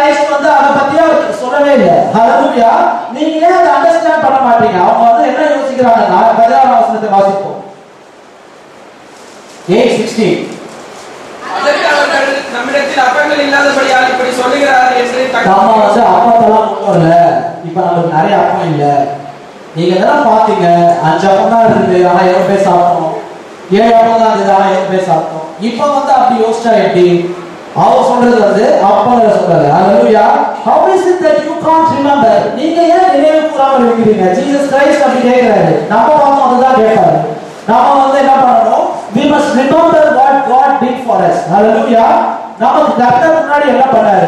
எயிட் சிக்ஸ்டீன் அதற்கு அவர்கள் நம்மிடத்தில் அப்பங்கள் இல்லாதபடியால் இப்படி சொல்லுகிறார் என்று நம்ம தங்கள் வந்து அப்பத்தெல்லாம் கொண்டு வரல இப்ப நமக்கு நிறைய அப்பம் இல்ல நீங்க இதெல்லாம் பாத்தீங்க அஞ்சு அப்பம் தான் இருந்தது ஆனா எவ்வளவு பேர் சாப்பிட்டோம் ஏழு அப்பம் தான் இருந்தது ஆனா எவ்வளவு பேர் சாப்பிட்டோம் இப்ப வந்து அப்படி யோசிச்சா எப்படி அவர் சொல்றது வந்து அப்பம் சொல்றாரு ஹalleluya how is it that you can't remember நீங்க ஏன் நினைவு கூறாமல் இருக்கிறீங்க ஜீசஸ் கிரைஸ்ட் அப்படி கேக்குறாரு நம்ம பார்த்தோம் அதுதான் கேட்பாரு நாம வந்து என்ன பண்ணணும் we must remember what god did for us hallelujah நமக்கு கர்த்தர் முன்னாடி என்ன பண்ணாரு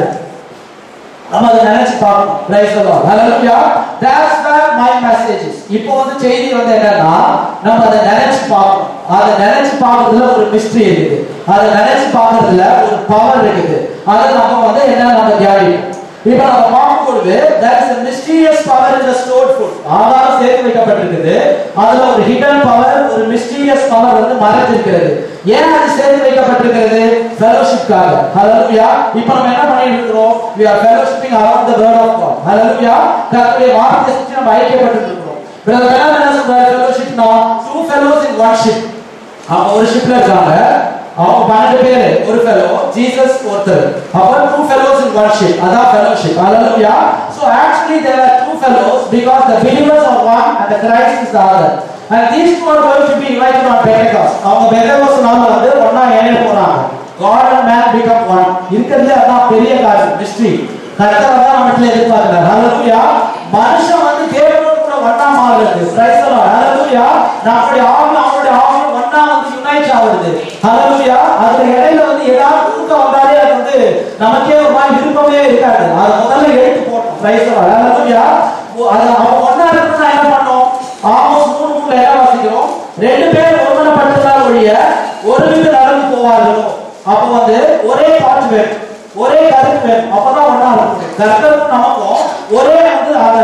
நம்ம அதை நினைச்சு பார்க்கணும் பிரைஸ் தி லார்ட் ஹalleluya that's where my message is இப்போ வந்து செய்தி வந்து என்னன்னா நம்ம அதை நினைச்சு பார்க்கணும் அதை நினைச்சு பார்க்கிறதுல ஒரு மிஸ்ட்ரி இருக்குது அதை நினைச்சு பார்க்கிறதுல ஒரு பவர் இருக்குது அதை நம்ம வந்து என்ன நம்ம தியானிப்போம் இப்போ நம்ம பார்க்கும்பொழுது there is a mysterious power in the stored food ஆதாரம் சேர்த்து வைக்கப்பட்டிருக்குது அதுல ஒரு hidden power ஒரு mysterious power வந்து மறைஞ்சிருக்கிறது ஏன் அது சேர்த்து வைக்கப்பட்டிருக்கிறது ஃபெலோஷிப்காக ஹalleluya இப்போ நம்ம என்ன பண்ணிட்டு இருக்கிறோம் we are fellowshipping around the word of god hallelujah கர்த்தருடைய வார்த்தையை சுற்றி நம்ம ஐக்கியப்பட்டு இருக்கிறோம் பிரதர் பெனான் என்ன சொல்றாரு ஃபெலோஷிப்னா two fellows in one ship அவங்க ஒரு ஷிப்ல இருக்காங்க அவங்க பன்னெண்டு பேரு ஒரு ஃபெலோ ஜீசஸ் ஒருத்தர் அப்ப two fellows in one ship அதான் ஃபெலோஷிப் ஹalleluya so actually there are two fellows because the believers are one and the Christ is the other and these two are going to be invited on Pentecost அவங்க பெந்தகோஸ்து நாள்ல வந்து ஒண்ணா இணைய போறாங்க God and man become one இருக்கிறதுல அதான் பெரிய காரியம் மிஸ்ட்ரி கர்த்தர் தான் நம்மள எதிர்பார்க்கிறார் ஹalleluya மனுஷன் வந்து தேவனோடு கூட ஒண்ணா மாறுறது பிரைஸ் தி லார்ட் ஹalleluya நம்முடைய ஆவி அவருடைய ஆவி ஒண்ணா வந்து யுனைட் ஆகுது ஹalleluya அதுல இடையில வந்து ஏதாவது குறுக்க வந்தாலே அது வந்து நமக்கே ஒரு மாதிரி விருப்பமே இருக்காது அது முதல்ல எடுத்து போட்டோம் பிரைஸ் தி லார்ட் ஹalleluya அது அவன் ஒண்ணா இருக்கணும்னா என்ன பண்ணோம் ஆமோஸ் மூணு மூணுல என்ன வாசிக்கிறோம் ரெண்டு பேர் ஒருமனப்பட்டிருந்தால் ஒழிய ஒரு வீடு நடந்து போவார்களோ அப்போ வந்து ஒரே பாட்டு வேணும் ஒரே கருத்து வேணும் அப்பதான் ஒண்ணா இருக்கும் கருத்துக்கும் நமக்கும் ஒரே வந்து அந்த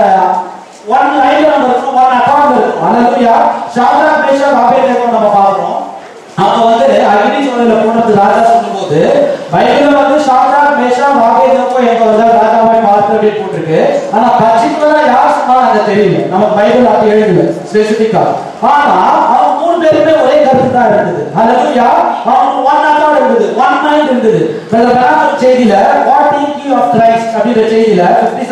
ஒன் லைன்ல நம்ம இருக்கும் ஒன் அக்கௌண்ட் இருக்கும் ஹalleluya ஷாத்ரா மேஷாக் ஆபேத்நேகோ நம்ம பார்க்கிறோம் அப்ப வந்து அக்னி சோலையில போனது ராஜா சொல்லும்போது பைபிள்ல வந்து ஷாத்ரா மேஷாக் ஆபேத்நேகோ எங்க வந்து ராஜாவை பார்த்து அப்படின்னு போட்டிருக்கு ஆனா பர்டிகுலரா யார் சொன்னாலும் அந்த தெரியல நம்ம பைபிள் அப்படி எழுதல ஸ்பெசிபிக்கா ஆனா அவங்க மூணு பேருமே ஒரே கருத்து தான் இருந்தது ஹalleluya அவங்க ஒன் அக்கௌண்ட் இருந்தது ஒன் மைண்ட் இருந்தது பிரதர் பெனாமர் செய்தியில what think you of Christ அப்படிங்கிற செய்தியில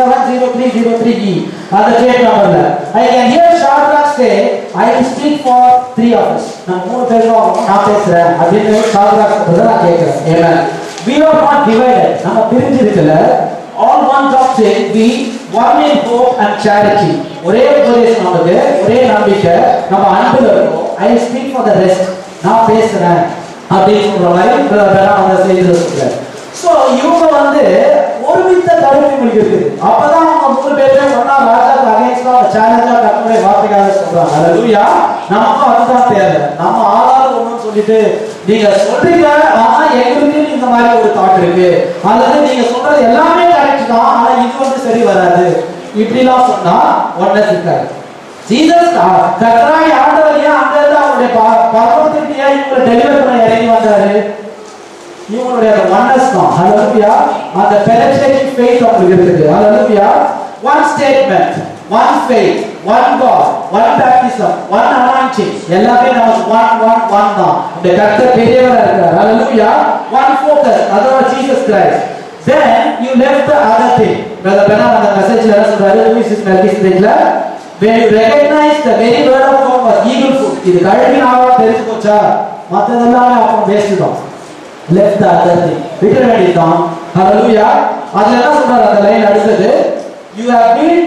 570303 அந்த டேட் நம்பர்ல I can hear Shadrach say I will speak for three of us நான் மூணு பேரும் நான் பேசுறேன் அப்படின்னு ஷாத்ராக் சொல்றத நான் கேட்கிறேன் ஏன்னா we are not divided நம்ம பிரிஞ்சிருக்கல all one doctrine we one in hope and charity ஒரே உபதேசம் நமக்கு ஒரே நம்பிக்கை நம்ம அன்புல இருக்கோம் I speak for the rest நான் பேசுறேன் அப்படின்னு சொல்ற மாதிரி வேணாம் அந்த செய்தியில சொல்றாரு சோ இவங்க வந்து ஒருமித்த கருத்து இவங்களுக்கு இருக்குது அப்பதான் அவங்க மூணு பேருமே ஒன்னா ராஜாக்கு அகைன்ஸ்டா சேலஞ்சா கற்பனை வார்த்தைக்காக சொல்றாங்க ஹalleluya நமக்கும் அதுதான் தேவை நம்ம ஆதாரம் ஒண்ணுன்னு சொல்லிட்டு நீங்க சொல்றீங்க ஆனா எங்களுக்கு இந்த மாதிரி ஒரு தாட் இருக்கு அல்லது நீங்க சொல்றது எல்லாமே கரெக்ட் தான் ஆனா இது வந்து சரி வராது இப்படிலாம் சொன்னா ஒன்னஸ் இருக்காது ஜீசஸ் கர்த்தராய் ஆண்டவர் ஏன் அங்க இருந்து அவருடைய பரமத்திற்கு ஏன் இவங்களை டெலிவர் பண்ண இறங்கி வந்தாரு இவங்களுடைய அந்த ஒன்னஸ் தான் ஹalleluya அந்த பெனட்ரேட்டிங் ஃபெய்த் அவங்களுக்கு இருக்குது ஹalleluya one statement one faith one god one baptism one anointing எல்லாமே நமக்கு one one one தான் இந்த கர்த்தர் பெரியவரா இருக்கிறார் ஹalleluya one focus அதோட Jesus Christ then you left the other thing brother பெனா அந்த மெசேஜ்ல என்ன சொல்றாரு லூயிஸ் இஸ் மெல்கிஸ்டேக்ல when you recognize the very word of god was evil food இது கழுவி நாவா தெரிஞ்சு போச்சா மத்ததெல்லாம் அப்புறம் வேஸ்ட் தான் லெஃப்ட் அதர் திங் விட்டுற வேண்டியதுதான் ஹalleluya அதுல என்ன சொல்றாரு அந்த லைன் அடுத்தது you have been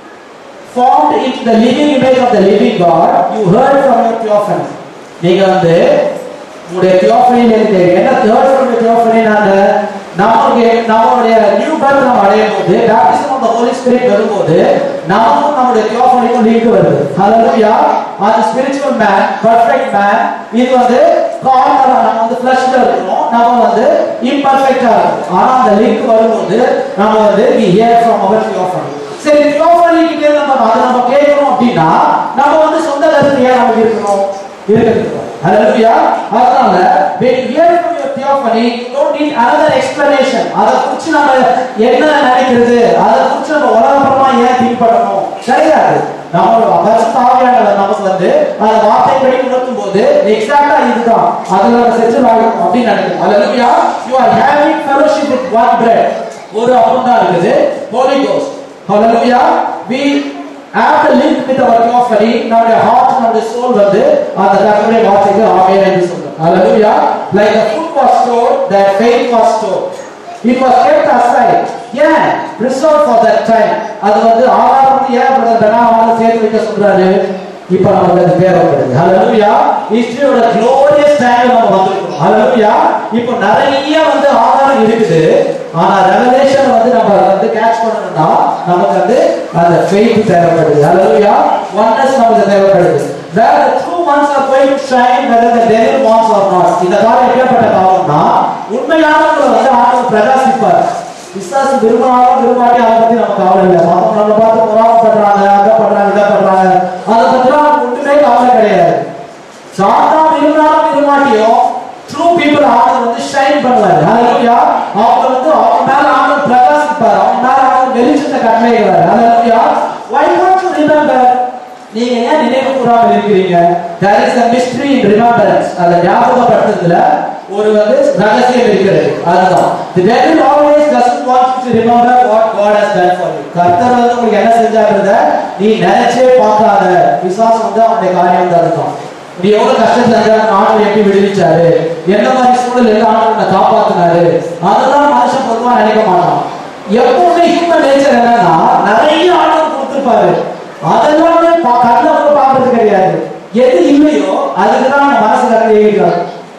formed into the living image of the living god you heard from your theophany நீங்க வந்து உங்களுடைய தியோஃபனில இருக்கு என்ன தேர்ட் ஃப்ரம் தியோஃபனி நாங்க நமக்கு நம்மளுடைய நியூ பர்த் நம்ம அடையும் போது baptism of the Holy Spirit வரும்போது நமக்கும் நம்மளுடைய தியோஃபனிக்கும் லிங்க் வருது ஹalleluya அது ஸ்பிரிச்சுவல் மேன் பெர்ஃபெக்ட் மேன் இது வந்து கார்னரா நம்ம வந்து ஃப்ளஷ்ல இருக்கோம் நம்ம வந்து இம்பர்ஃபெக்ட்டா இருக்கும் ஆனா அந்த லிங்க் வரும்போது நம்ம வந்து we hear from our theophany சரி தியோஃபனி கிட்ட நம்ம அதை நம்ம கேட்கணும் அப்படின்னா நம்ம வந்து சொந்த கருத்து ஏன் நமக்கு இருக்கணும் இருக்கிறது ஹalleluya அதனால when you hear from your theophany you don't need another explanation அத குறிச்சு நம்ம என்ன நினைக்கிறது அத குறிச்சு நம்ம உலகப்புறமா ஏன் திங்க் பண்ணணும் கிடையாது நம்மளோட பரிசுத்த ஆவியானவர் நமக்கு வந்து அந்த வார்த்தைப்படி உணர்த்தும் போது இருக்கும்போது எக்ஸாக்ட்டா இதுதான் அதுல நம்ம செட்டில் ஆகும் அப்படின்னு நினைக்கிறோம் ஹalleluya you are having fellowship with one bread ஒரு அப்பம் தான் இருக்குது holy ghost hallelujah we have to link with our theophany நம்முடைய heart நம்முடைய soul வந்து அந்த கர்த்தருடைய வார்த்தைக்கு ஆமென் என்று சொல்றோம் hallelujah like the food was stored that faith was stored it was kept aside ஏன் preserved for that time அது வந்து ஆதாரம் ஏன் பிரதர் பெனாமால சேர்த்து வைக்க சொல்றாரு இப்ப நமக்கு அது தேவைப்படுது ஹalleluya ஹிஸ்டரியோட க்ளோரியஸ் டைம் நம்ம வந்திருக்கோம் ஹalleluya இப்போ நிறைய வந்து ஆதாரம் இருக்குது ஆனா ரெவலேஷன் வந்து நம்ம வந்து கேட்ச் பண்ணணும்னா நமக்கு வந்து அந்த ஃபெய்த் தேவைப்படுது ஹalleluya ஒன்னஸ் நமக்கு தேவைப்படுது where the true ones are going to shine whether the devil wants or not இந்த காலம் எப்படிப்பட்ட காலம்னா உண்மையானவங்களை வந்து ஆண்டவர் பிரகாசிப்பார் விசுவாசி விரும்பினாலும் விரும்பாட்டி அதை பத்தி நமக்கு கவலை இல்லை மத்தவங்க நம்ம பார்த்து பொறாம பண்றாங்க அதை பண்றாங்க இதை பண்றாங்க அதை பத்தி நமக்கு ஒண்ணுமே கவலை கிடையாது சாத்தான் இருந்தாலும் விரும்பாட்டியும் ட்ரூ பீப்புள் ஆண்டவர் வந்து ஷைன் பண்ணுவாரு ஹalleluya அவங்க வந்து அவங்க மேல ஆண்டவர் பிரகாசிப்பார் அவங்க மேல ஆண்டவர் வெளிச்சத்தை கட்டளையிடுவார் ஹalleluya why don't you remember நீங்க ஏன் நினைவு கூறாம இருக்கிறீங்க there is a mystery in remembrance அத ஞாபகப்படுத்துறதுல ஒரு வந்து ரகசியம் இருக்கிறது அதுதான் the devil always doesn't want you to remember what god has done for you கர்த்தர் வந்து உங்களுக்கு என்ன செஞ்சாருன்றத நீ நினைச்சே பார்க்காத விசுவாசம் வந்து அவனுடைய காரியம் தான் இருக்கும் நீ எவ்வளவு கஷ்டத்துல இருந்தா ஆண்டவர் எப்படி விடுவிச்சாரு என்ன மாதிரி சூழல் எல்லாம் ஆண்டவர் உன்னை காப்பாத்தினாரு அதெல்லாம் மனுஷன் பொதுவா நினைக்க மாட்டான் எப்பவுமே ஹியூமன் நேச்சர் என்னன்னா நிறைய ஆண்டவர் கொடுத்திருப்பாரு அதெல்லாமே பா- கண்ணுல கூட பாக்குறது கிடையாது எது இல்லையோ அதுக்கு தான் நம்ம மனசு கட்டளை ஏறிடுறாரு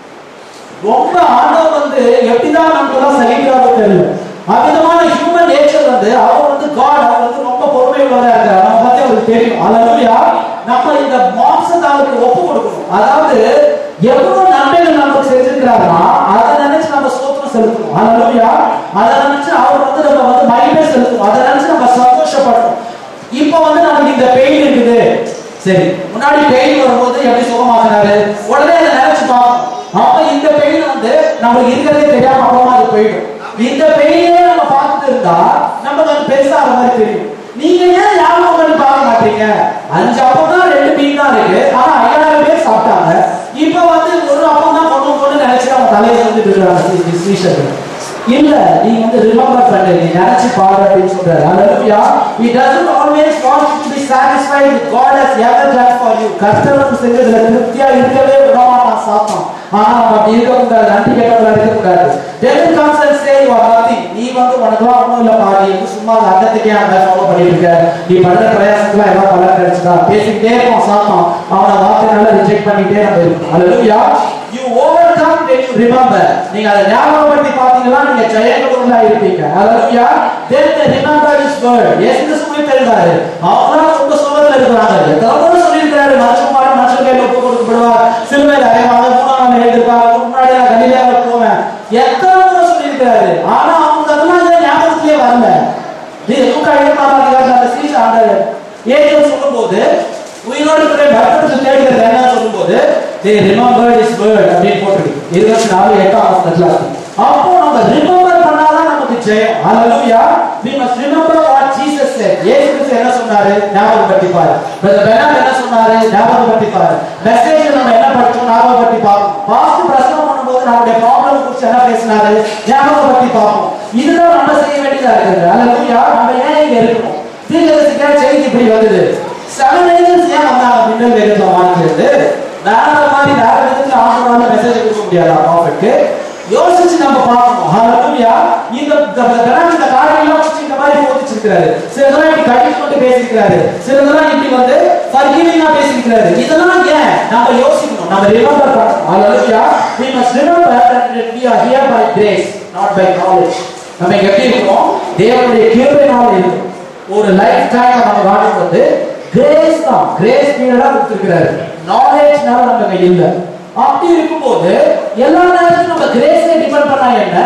ரொம்ப ஆண்டவர் வந்து எப்படிதான் நமக்கு எல்லாம் சகிக்கிறாரோ தெரியல அவ்விதமான ஹியூமன் நேச்சர் வந்து அவர் வந்து காட் அவர் வந்து ரொம்ப பொறுமை உள்ளவரா இருக்கார் நம்ம பத்தி அவருக்கு தெரியும் அல்லா நம்ம இந்த மாம்சத்தை அவருக்கு ஒப்பு கொடுக்கணும் அதாவது எவ்வளவு நன்மைகள் நமக்கு செஞ்சிருக்கிறாருன்னா அதை நினைச்சு நம்ம சோத்திரம் செலுத்தணும் அல்லா அதை நினைச்சு அவர் வந்து நம்ம வந்து மகிமை செலுத்தணும் அதை நினைச்சு நம்ம சந்தோஷப்படணும் இப்போ வந்து நமக்கு இந்த பெயின் இருக்குது சரி முன்னாடி பெயின் வரும்போது எப்படி சுகமாக்குனாரு உடனே அதை நினைச்சு பார்க்கணும் அப்ப இந்த பெயின் வந்து நமக்கு இருக்கிறதே தெரியாம அப்புறமா அது போயிடும் இந்த பெயினே நம்ம பார்த்துட்டு இருந்தா நமக்கு அது பெருசா அந்த மாதிரி தெரியும் நீங்க ஏன் ஞாபகம் பண்ணி பார்க்க மாட்டீங்க அஞ்சு அப்பம் தான் ரெண்டு மீன் தான் இருக்கு ஆனா ஐயாயிரம் பேர் சாப்பிட்டாங்க இப்ப வந்து ஒரு அப்பம் தான் கொண்டு கொண்டு நினைச்சு அவங்க தலையை சொல்லிட்டு இருக்காங்க ஸ்ரீஷர்கள் இல்ல நீங்க வந்து ரிமெம்பர் பண்ணு நீ நினைச்சு பாரு அப்படின்னு சொல்றாரு ஹalleluya he doesn't always want you to be satisfied with god has ever done for you கர்த்தர் வந்து செஞ்சதுல திருப்தியா இருக்கவே விட மாட்டான் சாத்தான் ஆனா நம்ம அப்படி இருக்க கூடாது நன்றி கேட்டவங்களா இருக்க கூடாது devil comes and say you are nothing நீ வந்து உனக்குலாம் ஒண்ணும் இல்ல பாரு நீ வந்து சும்மா அந்த அண்டத்துக்கே அந்த ஃபாலோ பண்ணிட்டு இருக்க நீ பண்ற பிரயாசத்துலாம் எல்லாம் பலன் கிடைச்சதா பேசிக்கிட்டே இருப்பான் சாத்தான் அவனை வார்த்தைனால ரிஜெக்ட் பண்ணிட்டே நம்ம இருக்கோம் ஹalleluya you overcome when you remember நீங்க அதை ஞாபகப்படுத்தி பாத்தீங்கன்னா நீங்க ஜெயங்களா இருப்பீங்க ஹalleluya then they remember his word இயேசு கிறிஸ்து தெரிந்தாரு அவங்க ரொம்ப சோகத்துல இருக்கிறாங்க எத்தனை சொல்லியிருக்கிறாரு மனுஷன் மாடு மனுஷன் கையில ஒப்பு கொடுக்கப்படுவார் சிலுவையில் அறைவாங்க மூணாம் நாள் எழுதிருப்பாங்க முன்னாடி நான் கலிலேயாவுல போவேன் எத்தனை முறை சொல்லியிருக்கிறாரு ஆனா அவங்க அதெல்லாம் இந்த ஞாபகத்திலே வரல நீ லூக்கா எழுபத்தாம் அதிகாரத்துல அந்த சீச ஆண்டவர் ஏஞ்சல் சொல்லும்போது உயிரோடு இருக்கிற பக்தர்கள் தேடுகிறது என்ன சொல்லும்போது they remember his word அப்படின்னு போட்டுருக்கு இருபத்தி நாலு எட்டாம் வசனத்துல அப்போ நம்ம ரிமெம்பர் பண்ணாதான் நமக்கு ஜெயம் ஹalleluya we must remember what jesus said இயேசு கிறிஸ்து என்ன சொன்னாரு ஞாபகப்படுத்தி பாரு பிரதர் பெனாட் என்ன சொன்னாரு ஞாபகப்படுத்தி பாரு மெசேஜ் நம்ம என்ன படிச்சோம் ஞாபகப்படுத்தி பார்ப்போம் பாஸ்ட் பிரசங்கம் பண்ணும்போது நம்மளுடைய ப்ராப்ளம் குறித்து என்ன பேசினாரு ஞாபகப்படுத்தி பார்ப்போம் இதுதான் நம்ம செய்ய வேண்டியதா இருக்குது ஹalleluya நம்ம ஏன் இங்க இருக்கணும் தீர்க்கதரிசிக்கா செய்தி இப்படி வந்தது செவன் ஏஜென்ட்ஸ் ஏன் வந்தாங்க பின்னல் வேகத்துல வாங்கிக்கிறது வேற மாதிரி வேற விதத்துல ஆண்டவரால மெசேஜ் கொடுக்க முடியாதா ப்ராஃபிட்க்கு யோசிச்சு நம்ம பார்க்கணும் ஹalleluya இந்த இந்த இந்த காரியெல்லாம் வச்சு இந்த மாதிரி போதிச்சிருக்கிறாரு சிலதெல்லாம் இப்படி கட்டி கொண்டு பேசியிருக்கிறாரு சிலதெல்லாம் இப்படி வந்து ஃபர்கிவிங்கா பேசியிருக்கிறாரு இதெல்லாம் ஏன் நம்ம யோசிக்கணும் நம்ம ரிமெம்பர் பண்ணணும் ஹalleluya we must remember that we are here by grace not by knowledge நம்ம இங்க எப்படி இருக்கோம் தேவனுடைய கிருபையினால இருக்கோம் ஒரு லைஃப் டைம் நம்ம வாழும் வந்து கிரேஸ் தான் கிரேஸ் பீரியடா கொடுத்திருக்கிறாரு நாலேஜ்னால நம்ம இல்ல அப்படி இருக்கும்போது எல்லா நேரத்துக்கும் நம்ம கிரேஸை டிபெண்ட் பண்ணா என்ன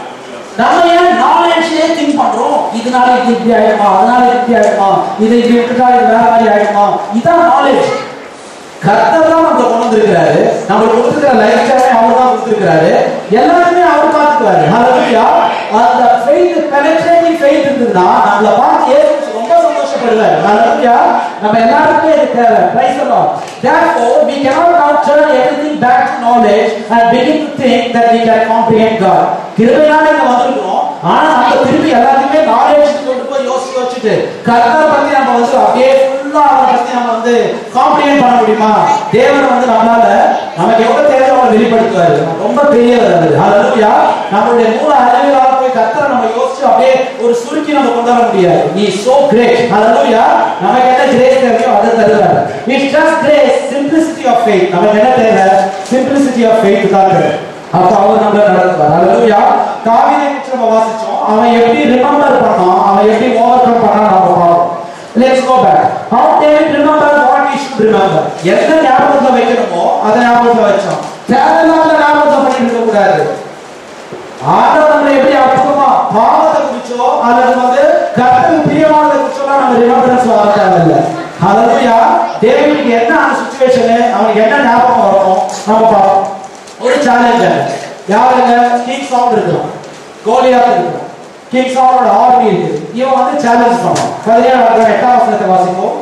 நம்ம ஏன் நாலேஜ்லயே திங்க் பண்றோம் இதனால இது இப்படி ஆயிடுமா அதனால இது இப்படி ஆயிடுமா இது இப்படி விட்டுட்டா இது வேற மாதிரி ஆயிடுமா இதான் நாலேஜ் கர்த்தர் தான் நம்மளை கொண்டு வந்திருக்கிறாரு நம்மளுக்கு கொடுத்துருக்கிற லைஃப் ஸ்டைலே அவர் தான் கொடுத்துருக்கிறாரு எல்லாருமே அவர் பார்த்துக்குவாரு ஹalleluya அந்த ஃபெய்த் பெனட்ரேட்டிங் ஃபெய்த் இருந்ததுன்னா நம்மள பார்த்து ஏசு ரொம்ப வெளிப்படுவார் ஹalleluya நம்ம எல்லாருக்குமே இது தேவை praise the lord therefore we cannot now turn everything back to knowledge and begin to think that we can comprehend god கிருபையால இங்க வந்திருக்கிறோம் ஆனா நம்ம திருப்பி எல்லாத்தையுமே நாலேஜ் கொண்டு போய் யோசிச்சு வச்சுட்டு கர்த்தரை பத்தி நம்ம வந்து அப்படியே ஃபுல்லா அவரை பத்தி நம்ம வந்து காம்ப்ரிஹெண்ட் பண்ண முடியுமா தேவன் வந்து நம்மளால நமக்கு எவ்வளவு தேவை அவரை வெளிப்படுத்துவாரு ரொம்ப பெரியவர் அது ஹalleluya நம்மளுடைய மூல அறிவியலால போய் கர்த்தரை நம்ம யோசிச்சு அப்படியே ஒரு சுருக்கி நம்ம கொண்டு வர முடியாது நீ சோ கிரேட் ஹalleluya நமக்கு என்ன கிரேஸ் தேவையோ அதை தருவார் it's just grace simplicity of faith நமக்கு என்ன தேவை சிம்பிளிசிட்டி ஆஃப் ஃபெய்த் தான் தேவை அப்ப அவர் நம்மள நடத்துவார் ஹalleluya தாவீதை குறித்து நம்ம வாசிச்சோம் அவன் எப்படி ரிமெம்பர் பண்ணான் அவன் எப்படி ஓவர் கம் பண்ணான் நம்ம பார்ப்போம் Let's go back. How David remember what he should remember. என்ன ஞாபகத்துல வைக்கணுமோ அதை ஞாபகத்துல வச்சோம் தேவையில்லாத ஞாபகத்துல பண்ணிட்டு இருக்க கூடாது ஆண்டவர் நம்மளை எப்படி அற்புதமா பாவத்தை குறிச்சோ அல்லது வந்து கர்த்தருக்கு பிரியமானதை குறிச்சோ நம்ம ரிமெம்பரன்ஸ் வர தேவையில்லை ஹalleluya டேவிட்க்கு என்ன அந்த சுச்சுவேஷன் அவனுக்கு என்ன ஞாபகம் வரணும் நம்ம பார்ப்போம் ஒரு சேலஞ்ச் யாருங்க கிங் சவுண்ட் இருக்கிறோம் கோலியாத் இருக்கிறோம் கிங் சவுண்டோட ஆர்மி இருக்குது இவன் வந்து சேலஞ்ச் பண்ணுவான் பதினேழாவது எட்டாம் வசனத்தை வாசிப்போம்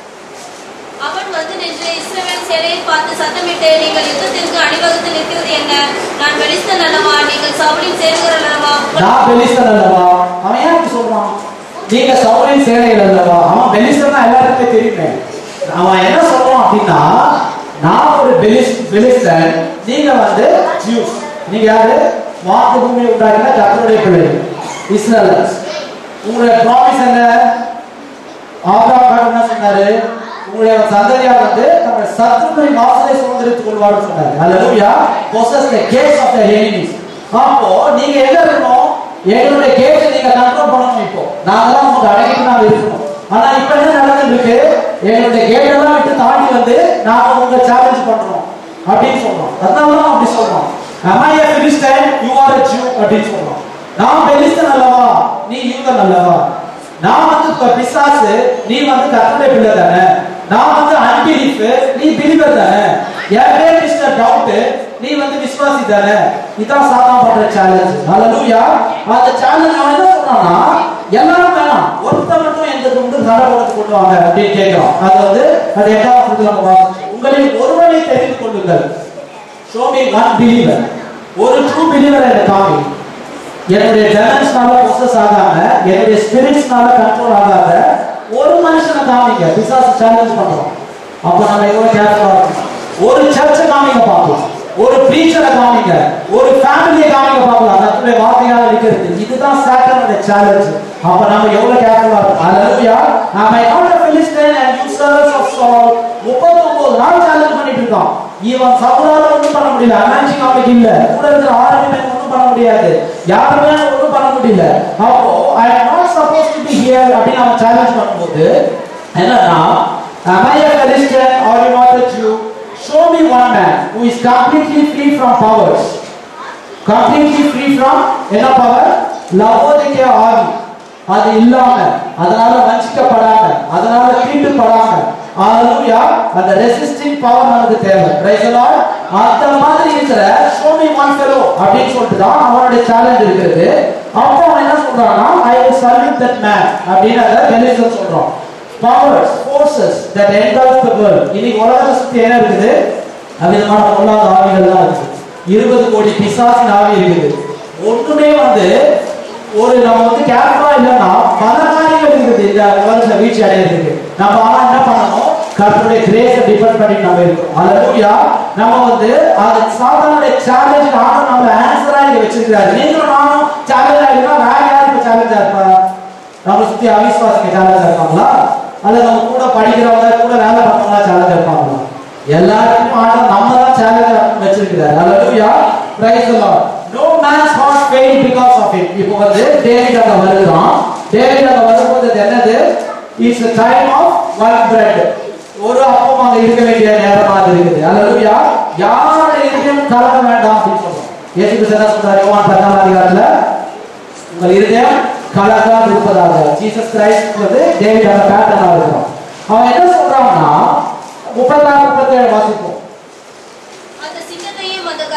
அவன் வந்து நின்று இஸ்ரவேல் சேனையை பார்த்து சத்தமிட்டு நீங்கள் யுத்தத்திற்கு அணிவகுத்து நிற்கிறது என்ன நான் பெலிஸ்தன் அல்லவா நீங்கள் சவுலின் சேருகிற அல்லவா நான் பெலிஸ்தன் அல்லவா அவன் ஏன் அப்படி சொல்றான் நீங்க சவுலின் சேனைகள் அல்லவா அவன் பெலிஸ்தன் தான் எல்லாருக்குமே தெரியுமே அவன் என்ன சொல்றான் அப்படின்னா நான் ஒரு பெலிஸ் பெலிஸ்தன் நீங்க வந்து ஜூஸ் நீங்க யாரு வாக்கு பூமி உண்டாக்கின கர்த்தருடைய பிள்ளைகள் இஸ்ரேலர்ஸ் உங்களுடைய ப்ராமிஸ் என்ன ஆபிரகாம் என்ன சொன்னாரு உங்களுடைய சந்ததியார் வந்து நம்ம சத்துருவின் வாசலை சுதந்திரித்துக் கொள்வார்னு சொன்னாரு ஹalleluya possess the gates of the enemies அப்போ நீங்க எங்க இருக்கணும் எங்களுடைய கேட்டை நீங்க கண்ட்ரோல் பண்ணணும் இப்போ நாங்க தான் உங்களுக்கு அடங்கிட்டு நாங்க இருக்கணும் ஆனா இப்ப என்ன நடந்துட்டு இருக்கு எங்களுடைய கேட் எல்லாம் விட்டு தாண்டி வந்து நாம உங்க சேலஞ்ச் பண்றோம் அப்படின்னு சொல்றோம் அதனால தான் அப்படி சொல்றோம் Am I a Philistine? You are a Jew அப்படின்னு சொல்றோம் நான் பெலிஸ்தன் அல்லவா நீ யூதன் அல்லவா நான் வந்து இப்ப பிசாசு நீ வந்து கர்த்தருடைய பிள்ளை தானே நான் வந்து அன்பிலீஃப் நீ பிலிவர் தானே என் பேர் மிஸ்டர் டவுட் நீ வந்து விசுவாசி தானே இதான் சாதா பண்ற சேலஞ்ச் ஹalleluya அந்த சேலஞ்ச் அவன் என்ன சொல்றானா எல்லாரும் வேணாம் ஒருத்தர் மட்டும் எந்த கொண்டு சடபடத்து கொண்டு வாங்க அப்படின்னு கேட்கிறோம் அது வந்து அது எட்டாவது வசனத்துல நம்ம வாசிச்சோம். உங்களில் ஒருவனை தெரிந்து கொள்ளுங்கள் show me one believer ஒரு ட்ரூ பிலீவர் எனக்கு காமி என்னுடைய டெமன்ஸ்னால ப்ரோசஸ் ஆகாம என்னுடைய ஸ்பிரிட்ஸ்னால கண்ட்ரோல் ஆகாத ஒரு மனுஷனை காமிங்க பிசாசு சேலஞ்ச் பண்றோம் அப்ப நம்ம எவ்வளவு கேர்ஃபுல்லா இருக்கணும் ஒரு சர்ச்சை காமிங்க பார்க்கலாம் ஒரு பிரீச்சரை காமிங்க ஒரு ஃபேமிலியை காமிங்க பார்க்கலாம் தன்னுடைய வார்த்தையால இருக்கிறது இதுதான் சாட்டனுடைய சேலஞ்ச் அப்ப நம்ம எவ்வளவு கேர்ஃபுல்லா இருக்கணும் ஹalleluya நாம எவ்வளவு Philistine and you servants of Saul 39 நாள் சேலஞ்ச் பண்ணிட்டு இருக்கோம் இவன் சவுலால ஒண்ணும் பண்ண முடியல அனாஞ்சி காமிக் இல்ல கூட இருக்கிற ஆறு பேர் ஒண்ணும் பண்ண முடியாது யாருமே ஒண்ணும் பண்ண முடியல அப்போ I am not suppose to be here அப்படின்னு அவன் சேலஞ்ச் பண்ணும்போது என்னன்னா am I a Christian or you not a Jew show me one man who is completely free from powers completely free from என்ன பவர் லவோதிக்கே ஆவி அது இல்லாம அதனால வஞ்சிக்கப்படாம அதனால தீட்டுப்படாம ஹalleluya அந்த ரெசிஸ்டிங் பவர் நமக்கு தேவை பிரைஸ் லார்ட் அந்த மாதிரி இருக்கிற show me one fellow அப்படின்னு சொல்லிட்டு தான் அவனுடைய சேலஞ்ச் இருக்குது அப்போ அவன் என்ன சொல்றான்னா ஐ will salute that man அப்படின்னு அதை பெலிசன் சொல்றோம் powers forces that engulf the world இன்னைக்கு உலகத்தை சுத்தி என்ன இருக்குது அவ்விதமான பொல்லாத ஆவிகள் தான் இருக்குது இருபது கோடி பிசாசின் ஆவி இருக்குது ஒண்ணுமே வந்து ஒரு நம்ம வந்து கேர்ஃபுல்லா இல்லைன்னா பல காரியங்கள் இருக்குது இந்த உலகத்துல வீழ்ச்சி அடையிறதுக்கு நம்ம ஆனா என்ன பண்ணணும் கர்த்தருடைய கிரேஸை டிபெண்ட் பண்ணி நம்ம இருக்கோம் அல்லேலூயா நம்ம வந்து அது சாதாரண சேலஞ்ச் ஆனா நம்ம ஆன்சரா இங்க வச்சிருக்காரு நீங்களும் நானும் சேலஞ்ச் ஆகிருந்தா வேற யார் இப்ப சேலஞ்சா இருப்பா நம்ம சுத்தி அவிஸ்வாசிக்க சேலஞ்சா இருப்பாங்களா அல்லது நம்ம கூட படிக்கிறவங்க கூட வேலை பார்த்தவங்க சேலஞ்சா இருப்பாங்களா எல்லாருக்கும் ஆண்டவர் நம்ம தான் சேலஞ்ச் வச்சிருக்கிறார் அல்லேலூயா praise the lord no man's heart fail because of it இப்போ வந்து டேவிட் அங்க வருகிறான் டேவிட் அங்க வரும்போது அது என்னது it's a time of one bread ஒரு அப்பம் அங்க இருக்க வேண்டிய நேரமா அது இருக்குது அல்லேலூயா யாரோட இருதயம் கலங்க வேண்டாம் அப்படின்னு சொல்றோம் இயேசு கிறிஸ்து என்ன சொல்றாரு யோவான் பத்தாம் அதிகாரத்துல உங்கள் இருதயம் கலக்காது இருப்பதாக ஜீசஸ் கிரைஸ்ட் வந்து டேவிட் அந்த பேட்டர்னா இருக்கிறோம் அவன் என்ன சொல்றான்னா முப்பத்தாறு முப்பத்தேழு வாசிப்போம் அந்த சிங்கத்தையும் அந்த கரடியையும்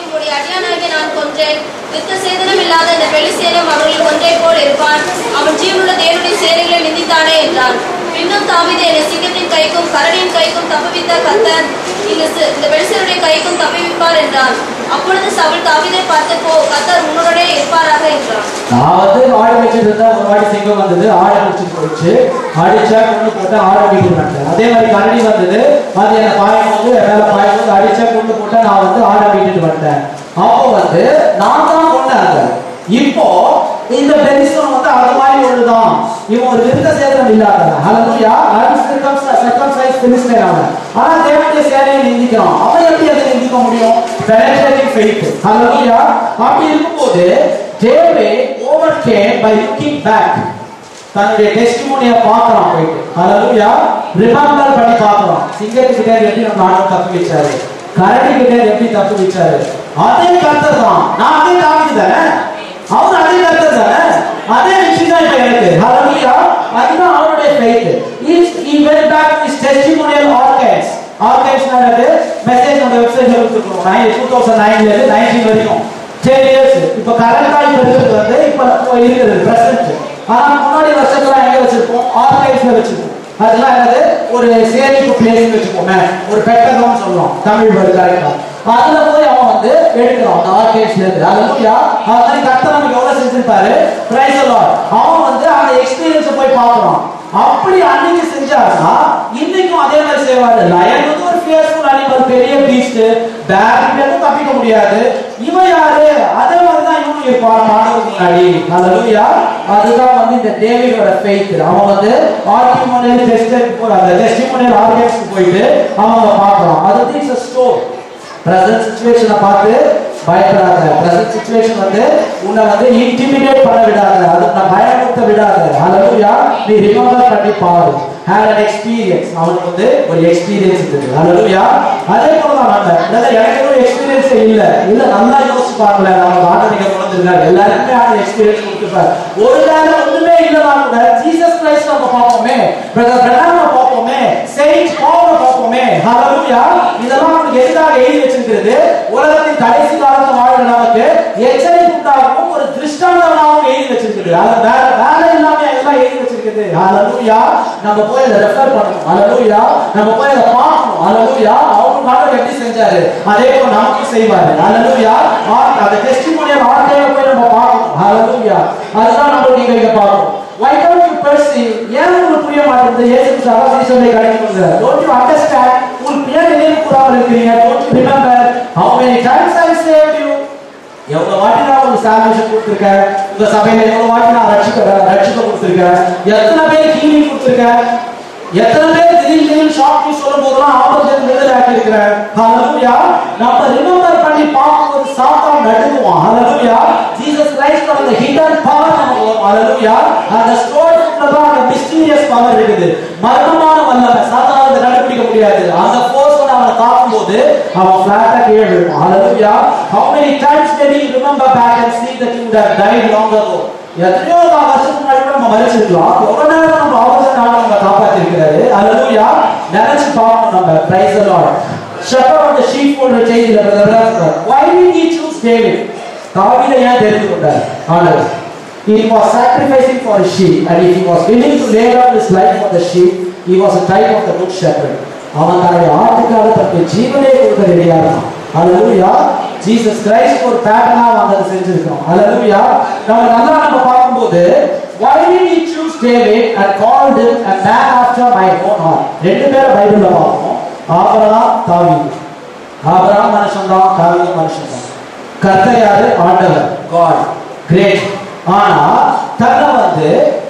உம்முடைய அடியானாகிய நான் கொன்றேன் வித்த சேதனம் இல்லாத இந்த பெலிசேனும் அவர்களில் ஒன்றை போல் இருப்பான் அவன் ஜீவனுள்ள தேவனுடைய சேனைகளை நிந்தித்தானே என்றான் பின்னும் தாவீது என்னை சிங்கத்தின் கைக்கும் கரடியின் கைக்கும் தப்புவித்த கத்தர் இந்த சி- இந்த பெலிசேனுடைய கைக்கும் தப்புவிப்பார் என்றான் அப்பொழுது சவுல் தாவீதை பார்த்து போ கத்தர் உன்னுடனே இருப்பாராக என்றான் நான் வந்து ஆடு வச்சுட்டு இருந்தா ஒரு வாட்டி சிங்கம் வந்தது ஆடை முடிச்சுட்டு போயிடுச்சு அடிச்சா கொண்டு போட்டு ஆடை வீட்டுக்கு வந்துட்டேன் அதே மாதிரி கரடி வந்தது அது என்ன பாயும் போது என் மேல பாயும் போது அடிச்சா கொண்டு போட்டா நான் வந்து ஆடை வீட்டுக்கு வந்துட்டேன் அப்போ வந்து நான் தான் கொண்டேன் அதை. இப்போ இந்த பெரிசன் வந்து அது மாதிரி ஒண்ணுதான் இவன் ஒரு விருந்த சேதனம் இல்லாதவன் ஹalleluya அன்சர்கம்சைஸ் பிலிஸ்தீன் அவன் ஆனா தேவனுடைய சேனையை நிந்திக்கிறான் அவன் எப்படி அதை நிந்திக்க முடியும் பெனட்ரேட்டிங் ஃபெய்த் ஹalleluya அப்படி இருக்கும்போது David overcame by looking back தன்னுடைய டெஸ்டிமோனியை பார்க்கறான் போயிட்டு ஹalleluya ரிமெம்பர் பண்ணி பார்க்கறான் சிங்கத்துக்கிட்ட எப்படி நம்ம ஆண்டவர் தப்பு வச்சாரு கரடி கிட்ட எப்படி தப்பு வச்சாரு அதே கர்த்தர் தான் நான் அதே தாவிது தானே அவர் அதே கர்த்தர் தானே அதே விஷயம் தான் இப்ப எனக்கு ஹalleluya அதுதான் அவருடைய faith is he went back to his testimonial archives archives என்னது மெசேஜ் நம்ம வெப்சைட்ல கொடுத்துருக்கோம் 2009 ல இருந்து 19 வரைக்கும் 10 இயர்ஸ் இப்ப கரண்டா இப்ப இருக்கிறது வந்து இப்ப இப்போ இருக்கிறது பிரசன்ட் ஆனா முன்னாடி வருஷத்துல எங்க வச்சிருப்போம் ஆர்கைவ்ஸ்ல வச்சிருப்போம் அதெல்லாம் என்னது ஒரு சேமிப்பு பிளேஸ் வச்சுக்கோமே ஒரு பெட்டகம்னு சொல்லுவோம் தமிழ் வேர்டு கரெக்டா அதுல போய் அவன் வந்து எடுக்கிறான் அந்த ஆர்கைவ்ஸ்ல இருந்து அதுலயா அது மாதிரி கர்த்தர் நமக்கு எவ்வளவு செஞ்சிருப்பாரு பிரைஸ் அவன் வந்து அந்த எக்ஸ்பீரியன்ஸ் போய் பார்க்கறான் அப்படி அன்னைக்கு செஞ்சாருன்னா இன்னைக்கும் அதே மாதிரி செய்வாரு லயன் வந்து ஒரு ஃபியர்ஃபுல் அனிமல் பெரிய பீஸ்ட் பேரிட்டு தப்பிக்க முடியாது இவன் யாரு அதே மாதிரி தான் இவனும் இருப்பான் ஆண்டவருக்கு முன்னாடி ஹalleluya அதுதான் வந்து இந்த டேவிடோட ஃபெய்த் அவன் வந்து ஆர்கியூமெண்டல் டெஸ்ட் போற அந்த டெஸ்டிமோனியல் ஆர்கியூமெண்ட்ஸ்க்கு போயிட்டு அவன் அங்க பார்க்கறான் அது வந்து இட்ஸ் ஸ்டோர் பிரசன்ட் சுச்சுவேஷனை பார்த்து பயப்படாத பிரசன்ட் சுச்சுவேஷன் வந்து உன்னை வந்து இன்டிமிடேட் பண்ண விடாத அது உன்னை பயமுறுத்த விடாத ஹalleluya நீ ரிமெம்பர் பண்ணி பாரு had an experience அவனுக்கு வந்து ஒரு எக்ஸ்பீரியன்ஸ் இருந்தது ஹalleluya அதே போல தான் நம்ம அதாவது எனக்கு ஒரு எக்ஸ்பீரியன்ஸ் இல்ல இல்ல நல்லா யோசிச்சு பாருங்களேன் நம்ம ஆண்டவருக்கு கொண்டு வந்திருக்காரு எல்லாருக்குமே ஆன எக்ஸ்பீரியன்ஸ் கொடுத்துருப்பாரு ஒரு வேளை ஒண்ணுமே இல்லைனா கூட ஜீசஸ் கிரைஸ்ட் நம்ம பார்ப்போமே பிரதர் பிரதான பார்ப்போமே செயின்ட் பவுல பார்ப்போமே ஹalleluya இதெல்லாம் நமக்கு எதுக்காக எழுதி வச்சிருக்கிறது உலகத்தின் கடைசி காலத்துல வாழ்ற நமக்கு எச்சரிக்கை உண்டாகவும் ஒரு திருஷ்டாந்தமாகவும் எழுதி வச்சிருக்குது அது வேற வேலை இல்லாம எல்லாம் எழுதி வச்சிருக்குது ஹalleluya நம்ம போய் அதை ரெஃபர் பண்ணணும் ஹalleluya நம்ம போய் அதை பார்க்கணும் ஹalleluya அவங்க நாட்கள் எப்படி செஞ்சாரு அதே போல நமக்கும் செய்வாரு ஹalleluya அந்த டெஸ்டிமோனியல் ஆர்டையை போய் நம்ம பார்க்கணும் ஹalleluya அதுதான் நம்ம நீங்க இங்க பார்க்கணும் why don't you perceive ஏன் உங்களுக்கு புரிய மாட்டேங்குது இயேசு கிறிஸ்து அவாசிசத்தை கிடைக்குது don't you understand உங்களுக்கு ஏன் நினைவு கூறாமல் இருக்கிறீங்க don't you remember how many times I saved you எவ்வளவு வாட்டி நான் உங்களுக்கு சால்வேஷன் கொடுத்துருக்கேன் உங்க சபையில எவ்வளவு வாட்டி நான் ரட்சிக்க ரட்சிக்க கொடுத்துருக்கேன் எத்தனை பேர் ஹீலிங் கொடுத்துருக்கேன் எத்தனை பேர் திடீர் திடீர் ஷாக் நியூஸ் சொல்லும் போதெல்லாம் ஆபத்து விடுதலை ஆக்கியிருக்கிறேன் ஹalleluya நம்ம ரிமெம்பர் பண்ணி பார்க்கும்போது சாத்தான் நடுங்குவான் ஹalleluya ஜீசஸ் கிரைஸ்ட் அந்த ஹிடன் பவர் நமக்கு வரும் ஹalleluya அந்த ஸ்டோரிக்குள்ள தான் அந்த மிஸ்டீரியஸ் பவர் இருக்குது மர்மமான வல்லமை சாத்தான் அதை கண்டுபிடிக்க முடியாது அந்த ஃபோர்ஸ் வந்து அவனை தாக்கும்போது அவன் ஃபிளாட்டா கீழே விழுவான் ஹalleluya how many times did he remember back and see that you would have died long ago எத்தனையோ வருஷத்துக்கு முன்னாடி கூட நம்ம மறைச்சிருக்கலாம் எவ்வளவு நேரம் நம்ம ஆபத்து நாள் நம்ம காப்பாத்தி இருக்கிறாரு அல்லேலூயா நினைச்சு பார்க்கணும் நம்ம praise the lord shepherd of the sheep போன்ற செய்தியில brother why did he choose David தாவீதை ஏன் தெரிந்து கொண்டார் ஆண்டவர் he was sacrificing for his sheep and if he was willing to lay down his life for the sheep he was a type of the good shepherd அவன் தன்னுடைய ஆட்டுக்காக தன்னுடைய ஜீவனை கொடுக்க ரெடியா இருந்தான் அல்லேலூயா ஜீசஸ் கிரைஸ்ட் ஒரு பேட்டர்னா வந்தது செஞ்சிருக்கோம் அல்லேலூயா நம்ம நல்லா நம்ம பார்க்கும்போது why did he choose David and called him a man after my own heart ரெண்டு பேரை பைபிள்ல பார்ப்போம் ஆபிரகாம் தாவீது ஆபிரகாம் மனுஷன் தான் தாவீது மனுஷன் தான் கர்த்தர் யாரு ஆண்டவர் காட் கிரேட் ஆனா தன்னை வந்து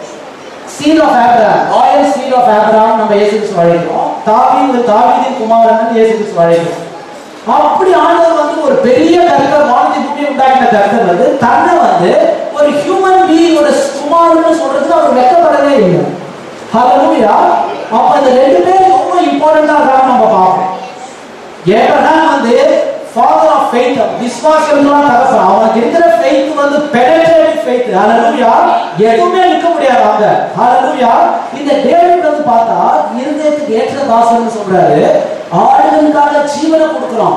seed of Abraham royal seed of Abraham நம்ம இயேசு கிறிஸ்து அழைக்கிறோம் தாவீது தாவீதின் குமாரன் இயேசு கிறிஸ்து அழைக்கிறோம் அப்படி ஆண்டவர் வந்து ஒரு பெரிய கர்த்தர் வானத்தை பூமியை உண்டாக்கின கர்த்தர் வந்து தன்னை வந்து ஒரு ஹியூமன் பீயிங்கோட குமாரன்னு சொல்றதுக்கு அவர் வெக்கப்படவே இல்லை ஹalleluya அப்ப இந்த ரெண்டு பேரும் ரொம்ப இம்பார்ட்டண்டா இருக்காங்க நம்ம பார்ப்போம் ஏப்ரஹாம் வந்து ஃபாதர் ஆஃப் ஃபெய்த் விசுவாசம்லாம் தகப்பன் அவனுக்கு இருக்கிற ஃபெய்த் வந்து பெனட்ரேட்டிவ் ஃபெய்த் ஹalleluya எதுவுமே நிக்க முடியாது அங்க ஹalleluya இந்த டேவிட் வந்து பார்த்தா இருதயத்துக்கு ஏற்ற தாசன்னு சொல்றாரு ஆடுகளுக்காக ஜீவனை கொடுக்குறான்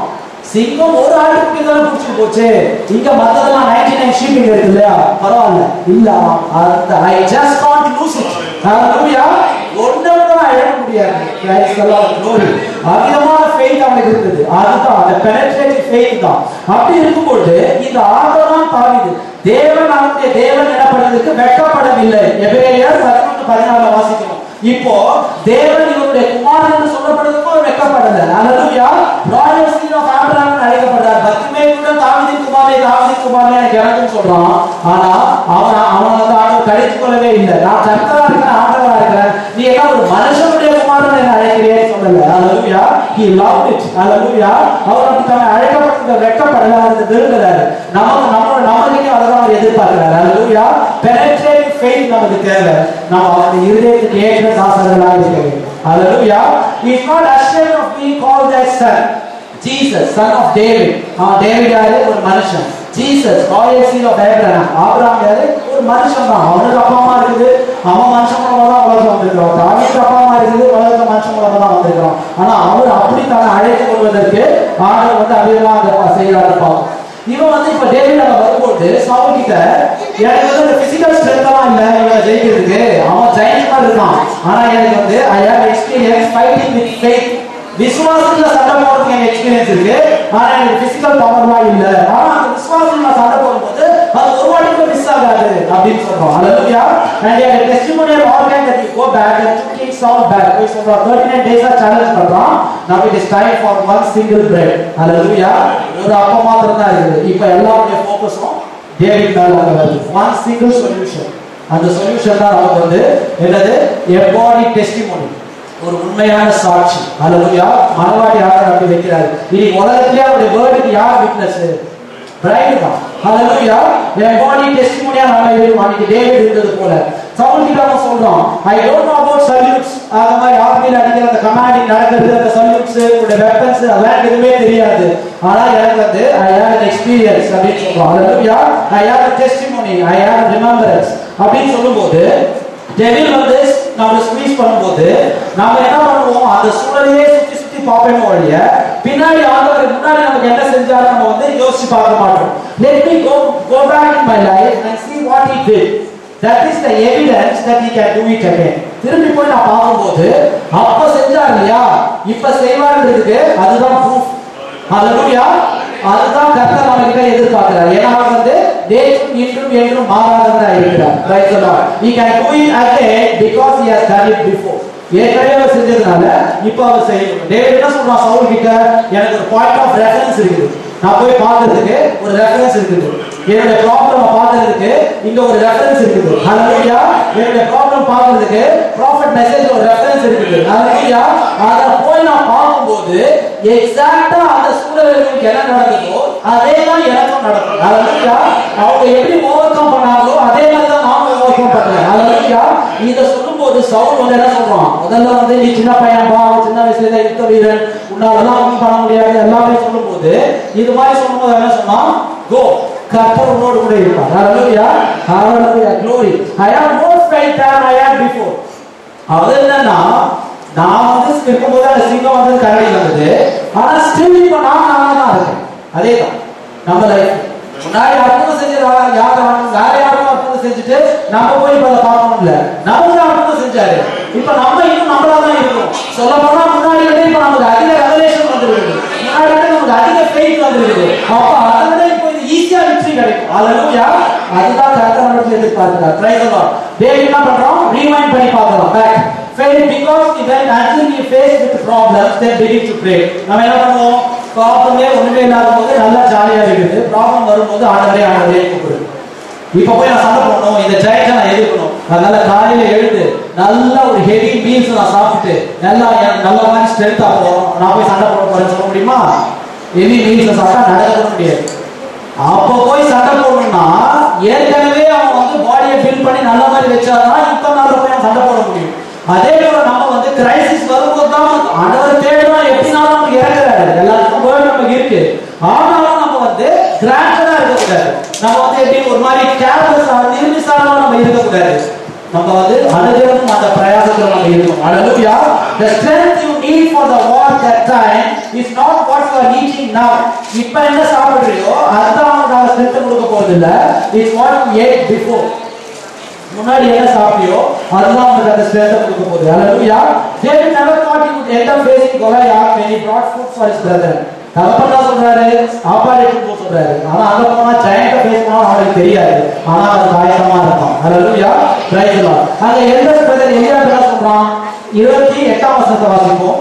சிங்கம் ஒரு ஆட்டுக்குட்டி தானே பிடிச்சிட்டு போச்சு இங்க மத்ததெல்லாம் நைன்டி நைன் ஷீப் இங்க இருக்கு இல்லையா பரவாயில்ல இல்ல அந்த I just can't lose it ஹalleluya ஒண்ணு தான் இழக்க முடியாது Praise the Lord. Glory. அதிகமான faith அவனுக்கு இருந்தது அதுதான் அந்த penetrating faith தான் அப்படி இருக்கும்போது இந்த ஆண்டவன் தாவிது தேவன் அவனுடைய தேவன் எனப்படுவதற்கு வெட்கப்படவில்லை எபிரேயர் பதினொன்று பதினாறுல வாசிக்கிறோம் இப்போ தேவன் இவருடைய குமாரன் என்று சொல்லப்படுறதுக்கும் அவர் வெட்கப்படல அல்லேலூயா ராயல் சீன் ஆஃப் ஆபிரகாம் அழைக்கப்படுறார் பத்துமே கூட தாவீதின் குமாரே தாவீதின் குமாரே எனக்கு இறங்குன்னு சொல்றான் ஆனா அவன் அவன் வந்து ஆண்டவர் கழித்துக் கொள்ளவே இல்லை நான் கர்த்தரா இருக்கிறேன் ஆண்டவரா இருக்கிறேன் நீ எல்லாம் ஒரு மனுஷனுடைய குமாரன் என்ன அழைக்கிறேன்னு சொல்லல அல்லேலூயா he loved it அல்லேலூயா அவர் அப்படி தன்னை அழைக்கப்பட்ட வெட்கப்படல அது விரும்புறாரு நமக்கு நம்ம நமக்கு அதான் அவர் எதிர்பார்க்கிறார் அல்லேலூயா penetrating faith நமக்கு தேவை நம்ம அவருடைய இருதயத்துக்கு ஏற்ற தாசர்களாக இருக்க வேண்டும் அல்லேலூயா he is not ashamed of being called as son Jesus son of David அவன் டேவிட் யாரு ஒரு மனுஷன் Jesus royal seed of Abraham Abraham யாரு ஒரு மனுஷன் தான் அவனுக்கு அப்பா அம்மா இருக்குது அவன் மனுஷன் மூலமா தான் உலகம் வந்திருக்கிறான் தாவீதுக்கு அப்பா அம்மா இருக்குது உலகத்துல மனுஷன் மூலமா தான் வந்திருக்கிறான் ஆனா அவர் அப்படி தன்னை அழைத்துக் கொள்வதற்கு ஆண்டவர் வந்து அதிகமா அந்த செய்யறாரு பாவம் இவன் வந்து இப்ப டேவிட் அங்க வரும்போது சவுல் கிட்ட எனக்கு வந்து அந்த பிசிக்கல் ஸ்ட்ரென்த் எல்லாம் இல்ல இவனை ஜெயிக்கிறதுக்கு அவன் ஜெயிண்ட் மாதிரி இருக்கான் ஆனா எனக்கு வந்து I have experience fighting with faith விசுவாசத்துல சண்டை போடுறதுக்கு எனக்கு எக்ஸ்பீரியன்ஸ் இருக்கு ஆனா எனக்கு பிசிக்கல் பவர்லாம் இல்ல ஆனா அந்த விசுவாசத்துல நான் சண்டை போடும்போது அது ஒரு வாட்டி கூட மிஸ் ஆகாது அப்படின்னு சொல்றோம் ஹalleluya and your testimonial organ that you go back and took it all back போய் சொல்றோம் 39 days ஆ சேலஞ்ச் பண்றோம் now it is time for one single bread hallelujah ஒரு அப்பம் மாத்திரம் தான் இருக்குது இப்போ எல்லாருடைய ஃபோக்கஸும் டேவிட் மேல அங்க வருது one single solution அந்த சொல்யூஷன் தான் நமக்கு வந்து என்னது எபாடி டெஸ்டிமோனி ஒரு உண்மையான சாட்சி அல்லேலூயா மனவாட்டி யார் அப்படி வைக்கிறாரு இனி உலகத்திலே அவருடைய வேர்டுக்கு யார் விட்னஸ் பிரைட் தான் ஹalleluya என் பாடி டெஸ்டிமோனியா நாம இருக்கும் அன்னைக்கு டேவிட் இருந்தது போல சவுல் கிட்ட அவன் சொல்றான் I don't know about salutes அந்த மாதிரி ஆர்மில அடிக்கிற அந்த கமாண்டிங் நடக்கிறது அந்த சல்யூட்ஸ் உடைய வெப்பன்ஸ் அதெல்லாம் எதுவுமே தெரியாது ஆனா எனக்கு வந்து ஐ ஹேவ் an எக்ஸ்பீரியன்ஸ் அப்படின்னு சொல்றான் ஹalleluya I have a testimony I have remembrance அப்படின்னு சொல்லும்போது டெவில் வந்து நம்ம ஸ்குவீஸ் பண்ணும்போது நாம என்ன பண்ணுவோம் அந்த சூழலையே சுத்தி சுத்தி பார்ப்போம் ஒழிய பின்னாடி ஆண்டவர் முன்னாடி நமக்கு என்ன செஞ்சாரு நம்ம வந்து யோசிச்சு பார்க்க மாட்டோம் let me go go back in my life and see what he did that is the evidence that he can do it again திரும்பி போய் நான் பார்க்கும்போது அப்ப செஞ்சார் இல்லையா இப்ப செய்வாருன்றதுக்கு அதுதான் ப்ரூஃப் ஹalleluya அதுதான் கர்த்தர் நம்ம கிட்ட எதிர்பார்க்கிறார் ஏன்னா அவர் வந்து நேற்றும் இன்றும் என்றும் மாறாதவரா இருக்கிறார் praise the lord he can do it again because he has done it before ஏற்கனவே அவர் செஞ்சதுனால இப்போ அவர் செய்யணும் டேவிட் என்ன சொல்றான் சவுல் கிட்ட எனக்கு ஒரு பாயிண்ட் ஆஃப் ரெஃபரன்ஸ் இருக்குது நான் போய் பார்க்கிறதுக்கு ஒரு ரெஃபரன்ஸ் இருக்குது என்னுடைய ப்ராப்ளம் பார்க்கிறதுக்கு இங்க ஒரு ரெஃபரன்ஸ் இருக்குது ஹalleluya என்னுடைய ப்ராப்ளம் பார்க்கிறதுக்கு ப்ராஃபட் மெசேஜ் ஒரு ரெஃபரன்ஸ் இருக்குது ஹalleluya அத போய் நான் பார்க்கும்போது எக்ஸாக்ட்டா அந்த சூழலுக்கு என்ன நடக்குதோ அதே தான் எனக்கும் நடக்கும் ஹalleluya அவங்க எப்படி ஓவர் கம் பண்ணாங்களோ அதே மாதிரி தான் நானும் ஓவர் கம் பண்றேன் ஹalleluya இத சொல்லும்போது சவுல் வந்து என்ன சொல்றான் முதல்ல வந்து நீ சின்ன பையன் பா அவன் சின்ன வயசுல தான் யுத்த வீரன் உன்னாலலாம் ஒன்றும் பண்ண முடியாது எல்லாமே சொல்லும்போது இது மாதிரி சொல்லும்போது என்ன சொன்னான் கோ கர்த்தர் உன்னோடு கூட இருப்பார் ஹalleluya ஹalleluya glory i have more faith than i had before அது என்னன்னா நான் வந்து இருக்கும்போது அந்த சிங்கம் வந்து கரடி வந்தது ஆனா ஸ்டில் இப்போ நான் நானா தான் இருக்கேன் அதே தான் நம்ம லைஃப் முன்னாடி அற்புதம் செஞ்சது யார் யார் வேற யாரும் அற்புதம் செஞ்சுட்டு நம்ம போய் இப்ப அதை பார்க்கணும் இல்ல நமக்கு அற்புதம் செஞ்சாரு இப்ப நம்ம இன்னும் நம்மளா தான் இருக்கோம் சொல்ல போனா முன்னாடி விட இப்ப நமக்கு அதிக ரெவலேஷன் வந்துருக்கு முன்னாடி விட நமக்கு அதிக ஃபெய்த் வந்துருக்கு அப்ப அதை விட இப்போ இது ஈஸியா வெற்றி கிடைக்கும் ஹalleluya அதுதான் கர்த்தர் நமக்கு எதிர்பார்க்கிறார் பிரைஸ் தி லார்ட் டேவிட் என்ன பண்றோம் ரீமைண்ட் பண்ணி பார்க்கறோம் back faith because when until you face with problems then begin to pray நம்ம என்ன பண்ணுவோம் ப்ராப்ளமே ஒண்ணுமே இல்லாத போது நல்லா ஜாலியா இருக்குது ப்ராப்ளம் வரும்போது ஆண்டவரே ஆண்டவரே கூப்பிடு இப்ப போய் நான் சண்டை போடணும் இந்த ஜெயத்தை நான் எதிர்க்கணும் அதனால காலையில எழுந்து நல்ல ஒரு ஹெவி மீல்ஸ் நான் சாப்பிட்டு நல்லா எனக்கு நல்ல மாதிரி ஸ்ட்ரென்த்தா போறோம் நான் போய் சண்டை போட போறேன்னு சொல்ல முடியுமா ஹெவி மீல்ஸ் சாப்பிட்டா நடக்க முடியாது அப்ப போய் சண்டை போடணும்னா ஏற்கனவே அவன் வந்து பாடியை ஃபில் பண்ணி நல்ல மாதிரி வச்சாதான் இப்ப நாள்ல போய் அவன் சண்டை போட முடியும் அதே போல நம்ம வந்து கிரைசிஸ் வரும்போது தான் ஆண்டவர் தேடுறோம் எப்படினாலும் நமக்கு இறங்குறாரு எல்லாத்துக்கும் வேர்டு நமக்கு இருக்கு ஆனாலும் நம்ம வந்து கிராண்டடா இருக்கக்கூடாது நம்ம வந்து எப்படி ஒரு மாதிரி கேர்லெஸ் நிர்மிசாரமா நம்ம இருக்கக்கூடாது நம்ம வந்து அனுதினமும் அந்த பிரயாசத்துல நம்ம இருக்கணும் ஹalleluya the strength you need for the war that time is not what you are eating now இப்ப என்ன சாப்பிடுறியோ அதுதான் உனக்கு ஸ்ட்ரென்த் கொடுக்க போறது இல்ல it's what you ate before முன்னாடி என்ன சாப்பிட்டியோ அதுதான் உங்களுக்கு அந்த ஸ்ட்ரென்த் கொடுக்க போகுது ஹalleluya David never thought he would end up facing Goliath when he brought food for his brother தகப்பன் தான் சொல்றாரு சாப்பாடு எடுத்து போக சொல்றாரு ஆனா அங்க போனா ஜெயண்ட ஃபேஸ் பண்ணா அவனுக்கு தெரியாது ஆனா அது காயமா இருக்கும் ஹalleluya பிரைஸ் லார்ட் அங்க எந்த பிரதர் எலியா என்ன சொல்றான் 28ஆம் வசனத்தை வாசிப்போம்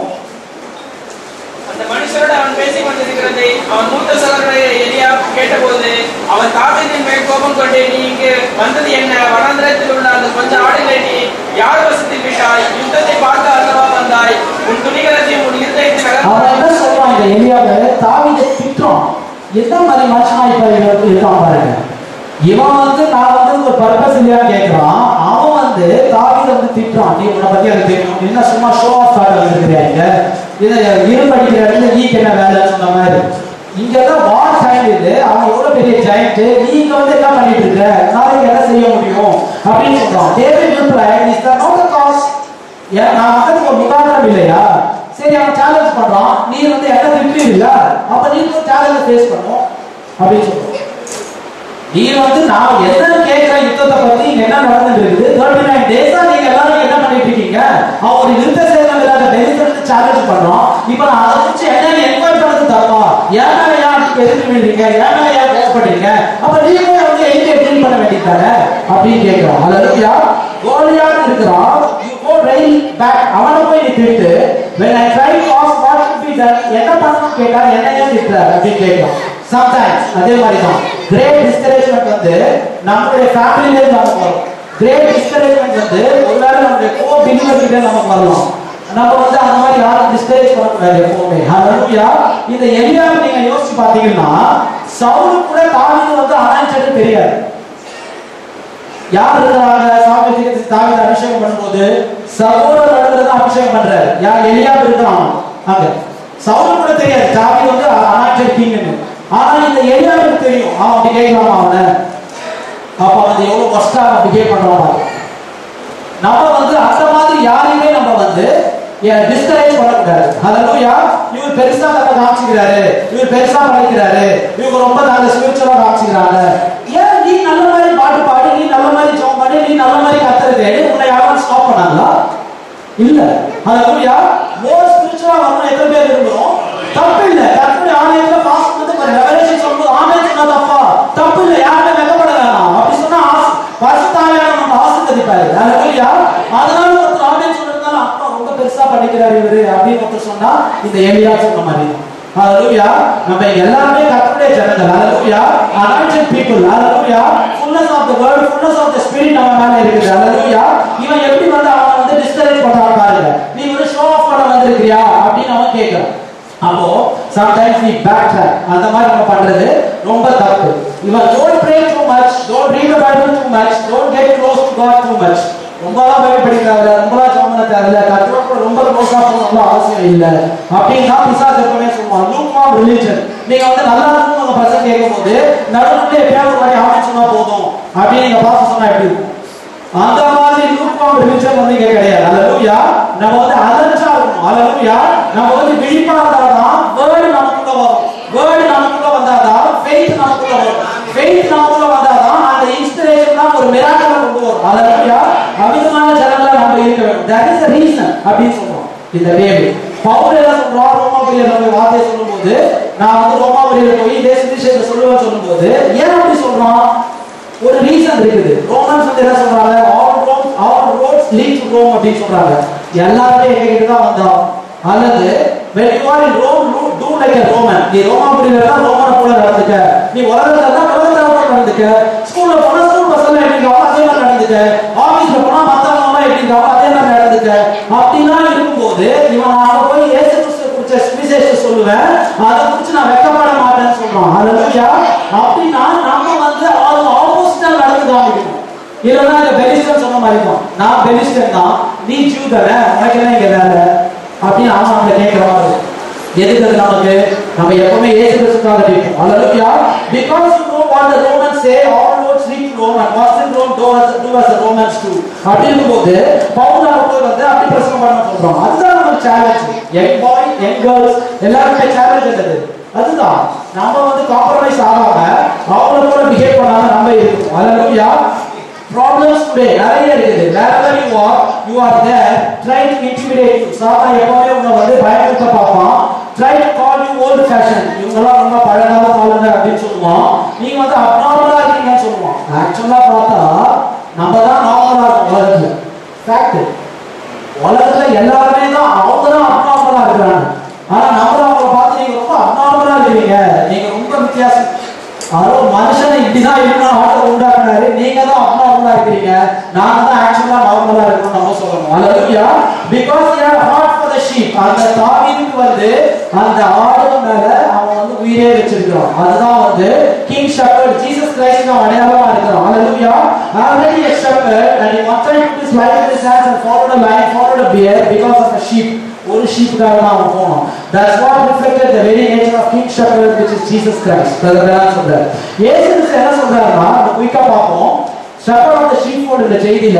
அந்த மனுஷரோடு அவன் பேசிக் கொண்டிருக்கிறதை அவன் மூத்த சகோதரரை எலியா கேட்டபோது அவன் தாவீதின் மேல் கோபம் கொண்டு நீ இங்கு வந்தது என்ன வனாந்திரத்தில் உள்ள அந்த கொஞ்ச ஆடுகளை நீ யார் வசத்தில் விட்டாய் யுத்தத்தை பார்க்க அல்லவா வந்தாய் உன் துணிகரத்தையும் உன் இருதயத்தின் அவன் என்ன சொல்றான் இந்த எலியாவை தாவீதை திட்டுறான் எந்த மாதிரி மனுஷனா இப்ப இவனுக்கு இருக்கான் பாருங்க இவன் வந்து நான் வந்து ஒரு பர்பஸ் இல்லையா கேட்கிறான் அவன் வந்து தாவீதை வந்து திட்டுறான் நீ உன்னை பத்தி எனக்கு தெரியும் என்ன சும்மா ஷோ ஆஃப் கார்டு வந்துருக்கிறியாங்க இதை இருபடிக்கிற இடத்துல நீக்கு என்ன வேலை சொன்ன மாதிரி இங்கெல்லாம் வார் டைம் இது அவன் எவ்வளவு பெரிய ஜெயண்ட் நீங்க வந்து என்ன பண்ணிட்டு இருக்க நாளைக்கு என்ன செய்ய முடியும் அப்படின்னு சொல்றான் David reply is the not the cause ஏன் நான் வந்து ஒரு முகாந்திரம் இல்லையா சரி அவன் சேலஞ்ச் பண்றான் நீ வந்து என்ன திட்டு இல்ல அப்ப நீ ஒரு சேலஞ்ச் ஃபேஸ் பண்ணும் அப்படின்னு சொல்றான் நீ வந்து நான் என்ன கேட்கிற யுத்தத்தை பத்தி இங்க என்ன நடந்துட்டு இருக்குது தேர்ட்டி நைன் டேஸா நீங்க எல்லாரும் என்ன பண்ணிட்டு இருக்கீங்க அவன் ஒரு யுத்த சேதம் இல்லாத டெலிவரி சேலஞ்ச் பண்றோம் இப்ப நான் அதை வச்சு என்ன என்கொயரி பண்ணது தப்பா ஏன் மேல ஏன் அதுக்கு எதிர்த்து விழுறீங்க ஏன் மேல ஏன் கோவப்படுறீங்க அப்ப நீங்க வந்து எங்க டீல் பண்ண வேண்டியதானே அப்படின்னு கேட்கிறோம் அதாவது கோலியாத் இருக்கிறான் யூ கோ ரெயில் பேக் அவனை போய் நீ திட்டு when i try to ask what should be done என்ன பண்ணணும் கேட்டா என்ன ஏன் திட்டுற அப்படின்னு கேட்கிறோம் சம்டைம்ஸ் அதே மாதிரி தான் கிரேட் டிஸ்கரேஜ்மெண்ட் வந்து நம்மளுடைய ஃபேமிலியிலே நமக்கு வரும் கிரேட் டிஸ்கரேஜ்மெண்ட் வந்து ஒருவேளை நம்மளுடைய கோ பிலிவர் கிட்ட நமக்கு வரலாம் நம்ம வந்து அந்த மாதிரி யாரும் டிஸ்கரேஜ் பண்ணக்கூடாது எப்பவுமே ஹalleluya இந்த எலியாவை நீங்க யோசிச்சு பாத்தீங்கன்னா சவுல் கூட தாவீது வந்து அனாய்ச்சது தெரியாது யார் இருக்கிறாங்க சாமியத்துக்கு தாவீது அபிஷேகம் பண்ணும்போது சகோதரர் நடுவில் தான் அபிஷேகம் பண்றாரு யார் எலியா இருக்கிறான் அங்க சவுல் கூட தெரியாது தாவீது வந்து அனாய்ச்சர் கிங்னு ஆனா இந்த எலியாவுக்கு தெரியும் அவன் அப்படி கேட்கலாமா அவனை அப்ப வந்து எவ்வளவு கஷ்டா அவன் பிஹேவ் பண்றான் நம்ம வந்து அந்த மாதிரி யாரையுமே நம்ம வந்து டிஸ்கரேஜ் பண்ணக்கூடாது ஹalleluya இவர் பெருசா நம்ம காமிச்சுக்கிறாரு இவர் பெருசா படிக்கிறாரு இவங்க ரொம்ப நல்ல ஸ்பிரிச்சுவலா காமிச்சுக்கிறாங்க ஏன் நீ நல்ல மாதிரி பாட்டு பாடு நீ நல்ல மாதிரி ஜோம் பண்ணி நீ நல்ல மாதிரி கத்துறது தேடி உன்னை யாரும் ஸ்டாப் பண்ணாங்களா இல்ல ஹalleluya மோர் ஸ்பிரிச்சுவலா வரணும் எத்தனை பேர் விரும்புறோம் தப்பு இல்ல கர்த்தருடைய ஆலயத்துல பாஸ்ட் வந்து பாரு ரெவலேஷன் சொல்லும்போது ஆமென் சொன்னா தப்பா தப்பு இல்ல யாருமே வெக்கப்பட வேணாம் அப்படி சொன்னா பரிசுத்தாவியான நம்ம ஆசீர்வதிப்பாரு ஹalleluya அதனால ஒருத்தர் ஆமென் சொல்றதுனால அப்பா ரொம்ப பெருசா பண்ணிக்கிறாரு இவரு அப்படின்னு ஒருத்தர் சொன்னா இந்த எலியா சொன்ன மாதிரி ஹalleluya நம்ம எல்லாருமே கர்த்தருடைய ஜனங்கள் ஹalleluya anointed people hallelujah fullness of the word fullness of the spirit நம்ம மேல இருக்குது ஹalleluya இவன் எப்படி வந்து அவன் வந்து டிஸ்கரேஜ் பண்றான் பாருங்க நீ வந்து ஷோ ஆஃப் பண்ண வந்திருக்கியா அப்படின்னு அவன் கேட்கறான் அப்போ சம்டைம்ஸ் நீ பேக் ட்ராக் அந்த மாதிரி நம்ம பண்றது ரொம்ப தப்பு இவன் don't pray too much don't read the Bible too much don't get close to God too much ரொம்பலாம் பைபிள் படிக்கிறாங்க ரொம்பலாம் ஜெபம் பண்ண தேவையில்ல கர்த்தரோட ரொம்ப க்ளோஸா போகணும் அவசியம் இல்ல அப்படின்னு தான் பிசாசு எப்பவுமே சொல்லுவான் லூக்வாம் ரிலிஜன் நீங்க வந்து நல்லா இருக்கும் உங்க பசங்க கேட்கும்போது நடுவுல எப்பயாவது ஒரு மாதிரி ஆமென் சொன்னா போதும் அப்படின்னு நீங்க பார்த்து சொன்னா எப்படி இருக்கும் அந்த மாதிரி லூக்வாம் ரிலிஜன் வந்து இங்க கிடையாது ஹalleluya நம்ம வந்து அலர்ட்டா இருக்கணும் ஹalleluya நம்ம வந்து விழிப்பா இருந்தாதான் வேர்ட் நமக்குள்ள வரும் வேர்ட் நமக்குள்ள வந்தாதான் ஃபெய்த் நமக்குள்ள வரும் ஃபெய்த் நமக்குள்ள வந்தாதான் அந்த இன்ஸ்பிரேஷன் தான் ஒரு மிராக்கிள் கொண்டு வரும் ஹalleluya அமிதமான ஜனங்களா நம்ம இருக்க வேண்டும் தட் இஸ் தி ரீசன் அப்படின்னு சொல்றோம் இந்த வேவு பவுல் என்ன சொல்றான் ரோமாபுரியில நம்ம வார்த்தை சொல்லும்போது நான் வந்து ரோமாபுரியில போய் தேச விஷயத்தை சொல்லுவேன் சொல்லும்போது ஏன் அப்படி சொல்றான் ஒரு ரீசன் இருக்குது ரோமன்ஸ் வந்து என்ன சொல்றாங்க all Rome all roads lead to Rome அப்படின்னு சொல்றாங்க எல்லாருமே எங்க கிட்ட தான் வந்தோம் அல்லது when you are in Rome do, do like a Roman நீ ரோமாபுரியில இருந்தா ரோமனை போல நடந்துக்க நீ உலகத்துல இருந்தா உலகத்துல போல நடந்துக்க ஸ்கூல்ல போனா ஸ்கூல் பசங்க எப்படி அதே மாதிரி நடந்துக்க ஆபீஸ்ல போனா மத்தவங்க எல்லாம் எப்படி அதே மாதிரி நடந்துக்க அப்படிலாம் இருக்கும்போது இவன் அங்க போய் இயேசு கிறிஸ்து குறிச்ச சுவிசேஷம் சொல்லுவேன் அதை குறிச்சு நான் வெக்கப்பட மாட்டேன்னு சொல்றான் ஹalleluya அப்படின்னா நம்ம வந்து அது ஆப்போசிட்டா நடந்து காமிக்கணும் இல்லைன்னா இந்த பெலிஸ்டன் சொன்ன மாதிரி தான் நான் பெலிஸ்டன் தான் நீ ஜூ தானே உனக்கு என்ன இங்க வேலை அப்படின்னு அவன் நம்மளை கேட்கிற மாதிரி இருக்கும். எதுக்கு அது நமக்கு நம்ம எப்பவுமே ஏசு கிறிஸ்துக்காக நிற்போம் ஹalleluya because you know what the romans say all roads lead to rome and what's in rome do as, do as the romans do அப்படி இருக்கும்போது பவுல் அங்க போய் வந்து அப்படி பிரசங்கம் பண்ண சொல்றோம் அதுதான் நம்ம challenge young boy young girls எல்லாருமே சேலஞ்ச் என்னது அதுதான் நம்ம வந்து காம்ப்ரமைஸ் ஆகாம அவங்கள கூட பிஹேவ் பண்ணாம நம்ம இருக்கணும் அல்லேலூயா ப்ராப்ளம்ஸ் டுடே நிறைய இருக்குது wherever you are you are there trying to intimidate you சாத்தான் எப்பவுமே உங்களை வந்து பயமுறுத்த பார்ப்பான் try to call you old fashion இவங்கெல்லாம் ரொம்ப பழங்கால ஆளுங்க அப்படின்னு சொல்லுவான் நீங்க வந்து அப்நார்மலா இருக்கீங்கன்னு சொல்லுவான் ஆக்சுவலா பார்த்தா நம்ம தான் நார்மலா இருக்கோம் உலகத்துல ஃபேக்ட் உலகத்துல எல்லாருமே தான் அவங்க தான் அப்நார்மலா இருக்கிறாங்க ஆனா நம்ம அவங்கள பார்த்து நீங்க ரொம்ப அப்நார்மலா இருக்கீங்க நீங்க ரொம்ப வித்தியாசம் அதாவது மனுஷனை இப்படிதான் இருக்கணும் ஆட்டை உண்டாக்குனாரு நீங்க தான் அப்நார்மலா இருக்கிறீங்க நாங்க தான் ஆக்சுவலா நார்மலா இருக்கணும் நம்ம சொல்லணும் hallelujah because you are heart for the sheep அந்த தாவீதுக்கு வந்து அந்த ஆடு மேல அவன் வந்து உயிரே வச்சிருக்கான் அதுதான் வந்து கிங் ஷெப்பர்ட் ஜீசஸ் கிரைஸ்ட் தான் அடையாளமா இருக்கிறான் அல்லேலூயா already a shepherd and he wanted to put his life in his hands and followed a lion followed a bear because of a sheep ஒரு ஷீப்புக்காக தான் அவன் போனோம் that's what reflected the very nature of king shepherd which is jesus christ brother என்ன சொல்றாரு இயேசு கிறிஸ்து என்ன சொல்றாருன்னா நம்ம குயிக்கா பார்ப்போம் shepherd of the sheepfold இந்த செய்தியில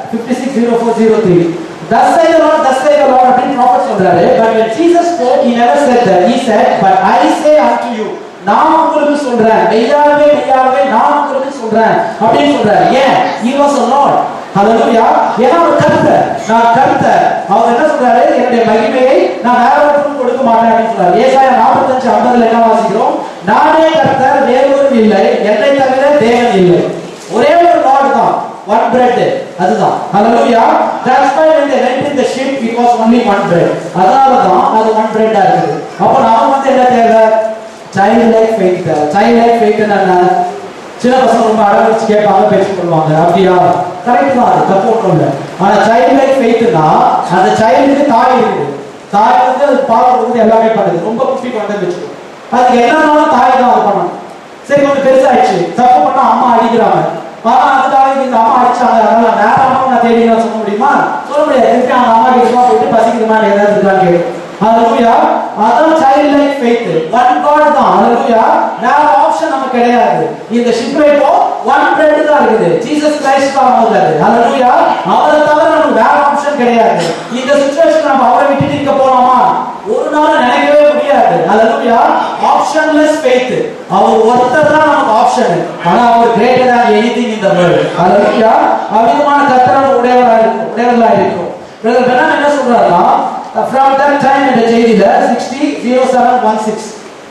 560403 thus say the lord thus say the lord அப்படின்னு ப்ராஃபட் சொல்றாரு but when jesus spoke he never said that he said but i say unto you நான் உங்களுக்கு சொல்றேன் மெய்யாகவே மெய்யாகவே நான் உங்களுக்கு சொல்றேன் அப்படின்னு சொல்றாரு ஏன் he was a lord ஹalleluya ஏன்னா அவர் கர்த்தர் நான் கர்த்தர் அவர் என்ன சொல்றாரு என்னுடைய மகிமையை நான் வேற ஒருத்தருக்கும் கொடுக்க மாட்டேன் அப்படின்னு சொல்றாரு ஏசாயா 45 50 என்ன வாசிக்கிறோம் நானே கர்த்தர் வேறொரு இல்லை என்னை தவிர தேவன் இல்லை ஒரே ஒரு லார்ட் தான் one bread அதுதான் hallelujah that's why when they went in the ship it was only one bread அதனால தான் அது one bread ஆ இருக்குது அப்ப நாம வந்து என்ன தேவை child like faith child like faith என்ன சின்ன பசங்க ரொம்ப அடம்பிடிச்சு கேட்பாங்க பேசிக் கொள்வாங்க அப்படியா கரெக்ட் தான் அது தப்பு ஒன்றும் இல்லை ஆனா சைல்ட் லைக் ஃபெய்த்னா அந்த சைல்டுக்கு தாய் இருக்குது தாய் வந்து அது பால் கொடுக்குறது எல்லாமே பண்ணுது ரொம்ப குட்டி குழந்தை வச்சுக்கோ அதுக்கு என்னன்னாலும் தாய் தான் அது பண்ணணும் சரி கொஞ்சம் பெருசாயிடுச்சு தப்பு பண்ணா அம்மா அடிக்கிறாங்க ஆனா அதுக்காக இந்த அம்மா அடிச்சாங்க அதனால நேரமா நான் தேடி நான் சொல்ல முடியுமா சொல்ல முடியாது திருப்பி அவங்க அம்மா கிட்ட போயிட்டு பசிக்குதுமா ஏதாவது இருக்கான்னு கேட்கும் ஹalleluya அதான் child like faith one God தான் ஹalleluya வேற ஆப்ஷன் நமக்கு கிடையாது இந்த ஷிப்ரேட்டோ ஒன் பிரெட் தான் இருக்குது ஜீசஸ் கிரைஸ்ட் தான் வந்தாரு ஹalleluya அவரை தவிர நமக்கு வேற ஆப்ஷன் கிடையாது இந்த சிச்சுவேஷன் நம்ம அவரை விட்டுட்டு இங்க போலாமா ஒரு நாள் நினைக்கவே முடியாது ஹalleluya ஆப்ஷன்லெஸ் ஃபெய்த் அவர் ஒருத்தர் தான் நமக்கு ஆப்ஷன் ஆனா அவர் greater than anything in the world hallelujah அவிதமான கர்த்தரான உடையவரா இருக்கும் உடையவர்களா இருக்கும் பிரதர் பெனான் என்ன சொல்றாருன்னா from that time இந்த செய்தியில 60 0716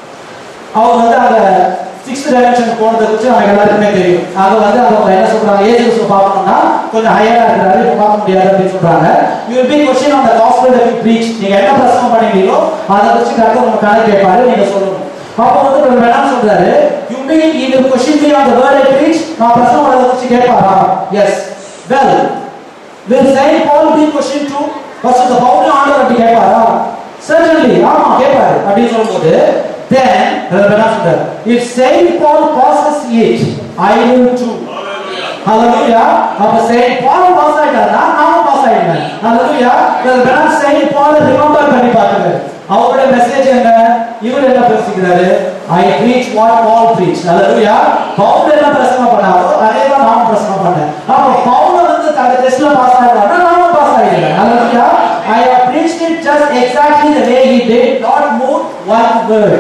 அவர் வந்து அந்த சிக்ஸ்த் டைமென்ஷன் போனதை குறித்து அவங்க எல்லாருக்குமே தெரியும் அது வந்து அவங்க என்ன சொல்றாங்க ஏஜ் கிறிஸ்துவ பார்க்கணும்னா கொஞ்சம் ஹையரா இருக்கிறாரு இப்போ பார்க்க முடியாது அப்படின்னு சொல்றாங்க you will be question on the gospel that you preach நீங்க என்ன பிரசங்கம் பண்ணீங்களோ அதை வச்சு கரெக்டாக உங்க கணக்கு கேட்பாரு நீங்க சொல்லணும் அப்போ வந்து ஒரு வேணாம் சொல்றாரு you me you will question me on the word I preach நான் பிரசங்கம் பண்ணதை வச்சு கேட்பாரா yes well will Saint Paul be questioned too first அந்த பவுல் ஆண்டவர் அப்படி கேட்பாரா certainly ஆமா கேட்பாரு அப்படின்னு சொல்லும்போது then பிரதர் என்ன சொல்றாரு if Saint Paul passes it I will too Hallelujah. அப்ப Saint Paul பாஸ் ஆயிட்டாரா நானும் பாஸ் ஆயிடுவேன் Hallelujah. பிரதர் பெனா Saint Paul ரிமெம்பர் பண்ணி பாருங்க அவருடைய மெசேஜ் என்ன இவர் என்ன பேசிக்கிறாரு I preach what Paul preached Hallelujah. Pavul என்ன பிரசங்கம் பண்ணாரோ அதே தான் நானும் பிரசங்கம் பண்ணேன் அப்ப பவுல் வந்து தன்னை டெஸ்ட்ல பாஸ் ஆயிடுறாரு நானும் பாஸ் ஆயிடுறேன் Hallelujah. I have preached it just exactly the way he did not move one word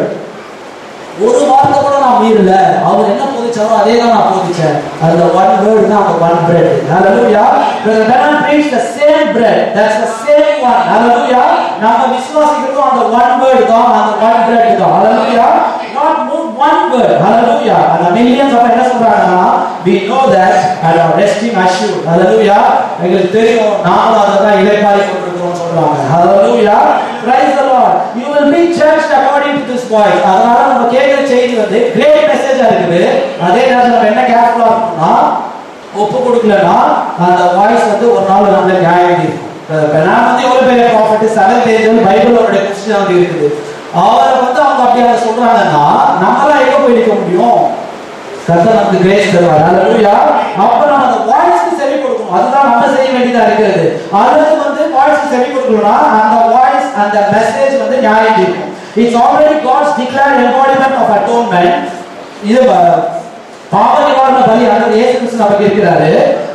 ஒரு வார்த்தை கூட நான் மீறல அவர் என்ன போதிச்சாரோ அதே தான் நான் போதிச்சேன் அந்த ஒன் வேர்ட் தான் அந்த one bread hallelujah brother Benan preached the same bread that's the same one hallelujah நம்ம விசுவாசிக்கிறோம் அந்த ஒன் வேர்ட் தான் அந்த ஒன் பிரெட் தான் hallelujah not move one word hallelujah அந்த மில்லியன்ஸ் அப்ப என்ன சொல்றாங்கன்னா we know that and our resting assured hallelujah எங்களுக்கு தெரியும் நாம அதை தான் இலைப்பாரி கொண்டிருக்கிறோம் சொல்றாங்க hallelujah praise the lord you will be judged according to this voice அதனால நம்ம கேட்கிற செய்தி வந்து கிரேட் மெசேஜா இருக்குது அதே நேரத்தில் நம்ம என்ன கேர்ஃபுல்லா இருக்கணும்னா ஒப்பு கொடுக்கலன்னா அந்த வாய்ஸ் வந்து ஒரு நாள் நல்ல நியாயம் இருக்கும் நான் வந்து எவ்வளவு பெரிய ப்ராஃபிட் செவன்த் ஏஞ்சல் பைபிளோட கொஸ்டின் வந்து இருக்குது அவரை வந்து அவங்க அப்படி அவங்க சொல்றாங்கன்னா நம்மளாம் எங்க போய் நிற்க முடியும் கர்த்தர் நமக்கு கிரேஸ் தருவார் ஹalleluya அப்ப நம்ம அந்த வாய்ஸ்க்கு செவி கொடுக்கணும் அதுதான் நம்ம செய்ய வேண்டியதா இருக்கிறது அல்லது வந்து வாய்ஸ்க்கு செவி கொடுக்கணும்னா அந்த வாய்ஸ் அந்த மெசேஜ் வந்து நியாயம் இருக்கும் it's already God's declared embodiment of atonement இது வ- பாவ நிவாரண பலி அதாவது இயேசு கிறிஸ்து நமக்கு இருக்கிறாரு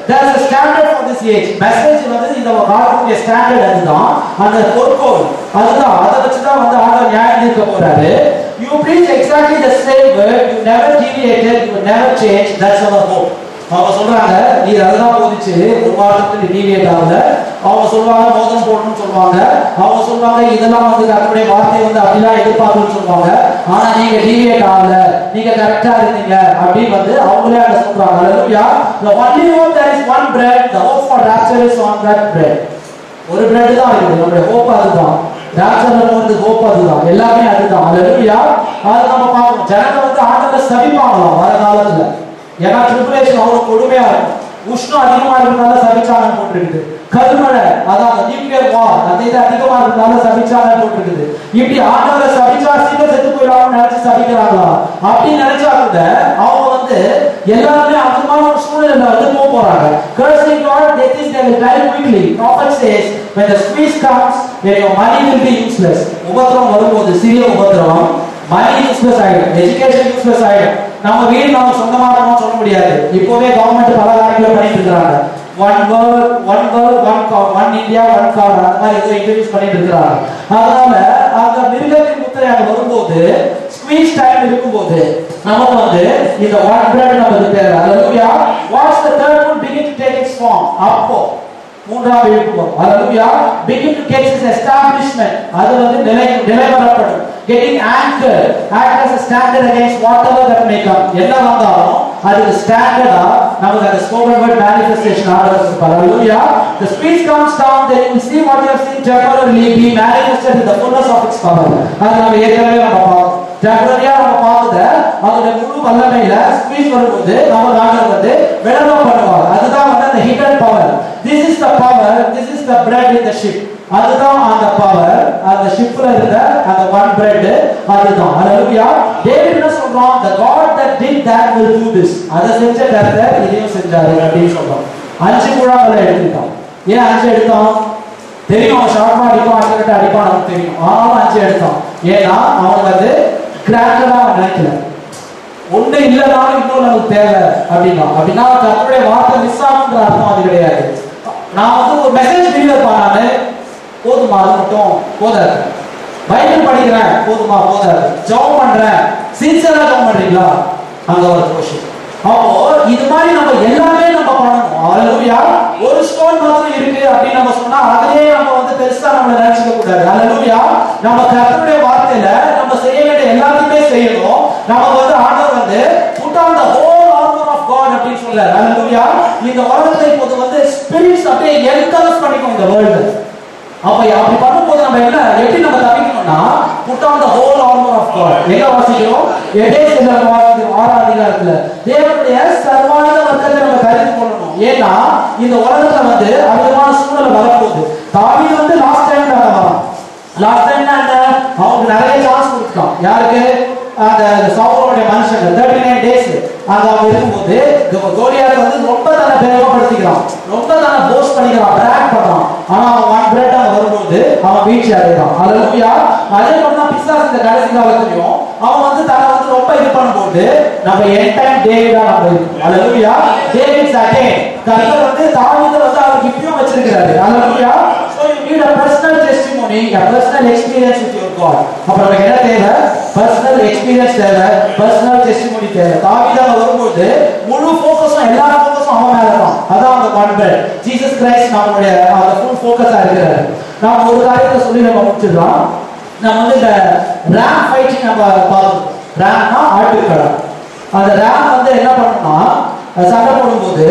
there's a standard for this age message வந்து இந்த காலத்துடைய ஸ்டாண்டர்ட் அதுதான் அந்த பொற்கோள் அதுதான் அதை வச்சு தான் வந்து ஆண்டவர் நியாயம் தீர்க்க போறாரு you preach exactly the same word you never deviated you never changed that's our hope அவங்க சொல்றாங்க நீ அதெல்லாம் போதிச்சு ஒரு வாரத்துக்கு டிவியேட் ஆகல அவங்க சொல்லுவாங்க மோதிரம் போடணும்னு சொல்லுவாங்க அவங்க சொல்லுவாங்க இதெல்லாம் வந்து கர்த்தருடைய வார்த்தை வந்து அப்படிலாம் எதிர்பார்க்கணும்னு சொல்லுவாங்க ஆனா நீங்க டிவியேட் ஆகல நீங்க கரெக்டா இருந்தீங்க அப்படின்னு வந்து அவங்களே அங்க சொல்றாங்க hallelujah the only hope there is one bread the hope for rapture is on that bread ஒரு பிரெட் தான் இருக்குது நம்முடைய ஹோப் அதுதான் ராப்சர்ல வந்து ஹோப் அதுதான் எல்லாமே அதுதான் ஹalleluya அது நம்ம பார்க்கணும் ஜனங்க வந்து ஆண்டவரை சபிப்பாங்களாம் வர காலத்துல ஏன்னா ட்ரிபுலேஷன் அவ்வளவு கொடுமையா இருக்கும் உஷ்ணம் அதிகமா இருக்கிறதால சபிச்சாங்க போட்டிருக்குது கருமழை அதான் நியூக்ளியர் வார் அந்த இது அதிகமா இருக்கிறதால சபிச்சாங்க போட்டிருக்குது இப்படி ஆண்டவரை சபிச்சா சீக்கிரம் செத்து போயிடலாம்னு நினைச்சு சபிக்கிறாங்களா அப்படி நினைச்சா கூட அவங்க வந்து எல்லாருமே அந்த மாதிரி ஒரு சூழ்நிலையில வந்து போக போறாங்க cursing God they think they will die quickly prophet says when the squeeze comes then your money will be useless உபத்திரம் வரும்போது சிறிய உபத்திரம் மணி யூஸ்லெஸ் ஆயிடும் எஜுகேஷன் யூஸ்லெஸ் ஆயிடும் நம்ம வீடு நம்ம சொந்தமா இருக்கணும்னு சொல்ல முடியாது இப்போவே கவர்மெண்ட் பல காரியங்களை பண்ணிட்டு இருக்காங்க one world one world one one India one card அந்த மாதிரி ஏதோ இன்ட்ரடியூஸ் பண்ணிட்டு இருக்காங்க அதனால அந்த மிருகத்தின் முத்திரை அங்க வரும்போது ஸ்குவீஸ் டைம் இருக்கும்போது நமக்கு வந்து இந்த ஒன் பிரெட் நமக்கு தேவை hallelujah what's the third one begin to take its form அப்போ மூன்றாவது எழுப்புவோம் அல்லேலூயா begin to get its establishment அது வந்து நிலை நிலைவரப்படும் getting anchored act as a standard against whatever that may come என்ன வந்தாலும் அதுக்கு ஸ்டாண்டர்டா நமக்கு அந்த spoken word manifestation ஆர்டர் இருப்பார் அல்லேலூயா the speech comes down then you see what you have seen temporarily be manifested in the fullness of its power அது நம்ம ஏற்கனவே நம்ம பார்த்தோம் டெம்பரரியா நம்ம பார்த்தத அதோட முழு வல்லமையில ஸ்பீச் வரும்போது நம்ம நாங்கள் வந்து விளம்பரம் பண்ணுவார் அதுதான் வந்து அந்த hidden power this is the power this is the bread in the ship அதுதான் அந்த பவர் அந்த ஷிப்ல இருந்த அந்த ஒன் பிரெட் அதுதான் ஹalleluya டேவிட் என்ன சொல்றான் the god that did that will do this அதை செஞ்ச கர்த்தர் இதையும் செஞ்சாரு அப்படின்னு சொல்றான் அஞ்சு முழாங்களை எடுத்துட்டான் ஏன் அஞ்சு எடுத்தான் தெரியும் அவன் ஷார்ட்மா அடிப்பான் அடிக்கிட்ட அடிப்பான் நமக்கு தெரியும் ஆனாலும் அஞ்சு எடுத்தான் ஏன்னா அவன் வந்து கிராண்டடா அவன் நினைக்கல ஒண்ணு இல்லைனாலும் இன்னொரு நமக்கு தேவை அப்படின்னா அப்படின்னா கர்த்தருடைய வார்த்தை மிஸ் ஆகுன்ற அர்த்தம் அது கிடையாது நான் வந்து ஒரு மெசேஜ் வீடியோ நானு போதுமா அது மட்டும் போதாது பைபிள் படிக்கிறேன் போதுமா போதாது ஜெபம் பண்றேன் சின்சியரா ஜெபம் பண்றீங்களா அங்க ஒரு கொஸ்டின் அப்போ இது மாதிரி நம்ம எல்லாமே நம்ம பண்ணணும் ஹalleluya ஒரு ஸ்டோன் மாத்திரம் இருக்கு அப்படின்னு நம்ம சொன்னா அதுலயே நம்ம வந்து பெருசா நம்ம நினைச்சுக்க கூடாது ஹalleluya நம்ம கர்த்தருடைய வார்த்தையில நம்ம செய்ய வேண்டிய எல்லாத்தையுமே செய்யணும் நமக்கு வந்து ஆண்டவர் வந்து put on the whole armour of God அப்படின்னு சொல்றாரு ஹalleluya இந்த உலகத்தை இப்போது வந்து ஸ்பிரிட்ஸ் அப்படியே என்கரேஜ் பண்ணிக்கும் இந்த வேர்ல்டு அப்ப அப்படி பண்ணும்போது நம்ம என்ன எப்படி நம்ம தவிக்கணும்னா put on the whole armour of God எங்க வாசிக்கிறோம் எபேசியர்ல வாசிக்கிறோம் ஆறாம் அதிகாரத்துல தேவனுடைய சர்வாயுத வர்க்கத்தை நம்ம கருதி கொள்ளணும் ஏன்னா இந்த உலகத்துல வந்து அமிதமான சூழல் வரப்போகுது தாவீது வந்து லாஸ்ட் டைம் வரான் லாஸ்ட் டைம் என்ன அவங்களுக்கு நிறைய சான்ஸ் கொடுத்துட்டான் யாருக்கு அந்த சவுலோடைய மனுஷங்க தேர்ட்டி நைன் டேஸ் அங்க அவங்க இருக்கும்போது கோலியாத் வந்து ரொம்ப தன்னை பெருமைப்படுத்திக்கிறான் ரொம்ப தன்னை போஸ்ட் பண்ணிக்கிறான் பிராக் பண்றான் ஆனா அவன் ஒன் பிரெட் அவன் வரும்போது அவன் வீழ்ச்சி அடைகிறான் அல்லேலூயா அதே மாதிரி தான் பிசாஸ் இந்த கடைசி காலத்துலயும் அவன் வந்து தன்னை வந்து ரொம்ப இது பண்ணும்போது நம்ம என் டைம் டேவிடா நம்ம இருக்கோம் அல்லேலூயா டேவிட்ஸ் அகைன் கர்த்தர் வந்து தாவீதை வந்து அவருக்கு இப்பயும் வச்சிருக்கிறாரு அல்லேலூயா so you need a personal testimony a personal experience with your god அப்ப நமக்கு என்ன தேவை பர்சனல் எக்ஸ்பீரியன்ஸ் தேவை பர்சனல் டெஸ்டிமோனி தேவை தாவீதாக வரும்போது முழு ஃபோக்கஸும் எல்லா ஃபோக்கஸும் அவன் மேல தான் அதான் அந்த ஒன் பிரெட் ஜீசஸ் கிரைஸ்ட் நம்மளுடைய அந்த ஃபுல் ஃபோக்கஸா இருக்கிறாரு நாம ஒரு காரியத்தை சொல்லி நம்ம முடிச்சிடலாம் நம்ம வந்து இந்த ரேம் ஃபைட்டிங் நம்ம பார்த்தோம் ரேம்னா ஆட்டுக்கடை அந்த ரேம் வந்து என்ன பண்ணணும்னா சண்டை போடும்போது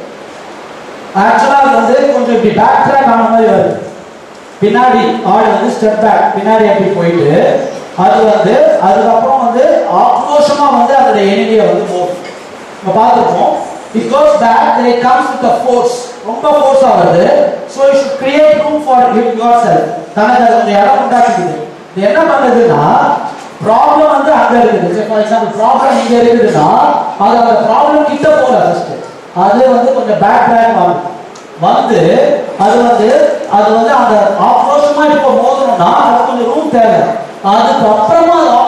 ஆக்சுவலா அது வந்து கொஞ்சம் இப்படி பேக் ட்ராக் ஆன மாதிரி வருது பின்னாடி ஆடு வந்து ஸ்டெப் பேக் பின்னாடி அப்படி போயிட்டு அது வந்து அதுக்கப்புறம் வந்து ஆக்ரோஷமா வந்து அதோட எனிமியை வந்து போகும் நம்ம பார்த்துருப்போம் it goes back then it comes with a force ரொம்ப ஃபோர்ஸா வருது so you should create room for yourself தனக்கு அது கொஞ்சம் இடம் உண்டாக்குது இது என்ன பண்ணுதுன்னா ப்ராப்ளம் வந்து அங்க இருக்குது ஃபார் எக்ஸாம்பிள் ப்ராப்ளம் இங்க இருக்குதுன்னா அது அந்த ப்ராப்ளம் கிட்ட போல ஃபர்ஸ்ட் அது வந்து கொஞ்சம் பேக் ட்ராக் ஆகும் வந்து அது வந்து அது வந்து அந்த ஆக்ரோஷமா இப்போ மோதணும்னா அது கொஞ்சம் ரூம் தேவை அதுக்கு அப்புறமா அது ஆக்ரோஷமா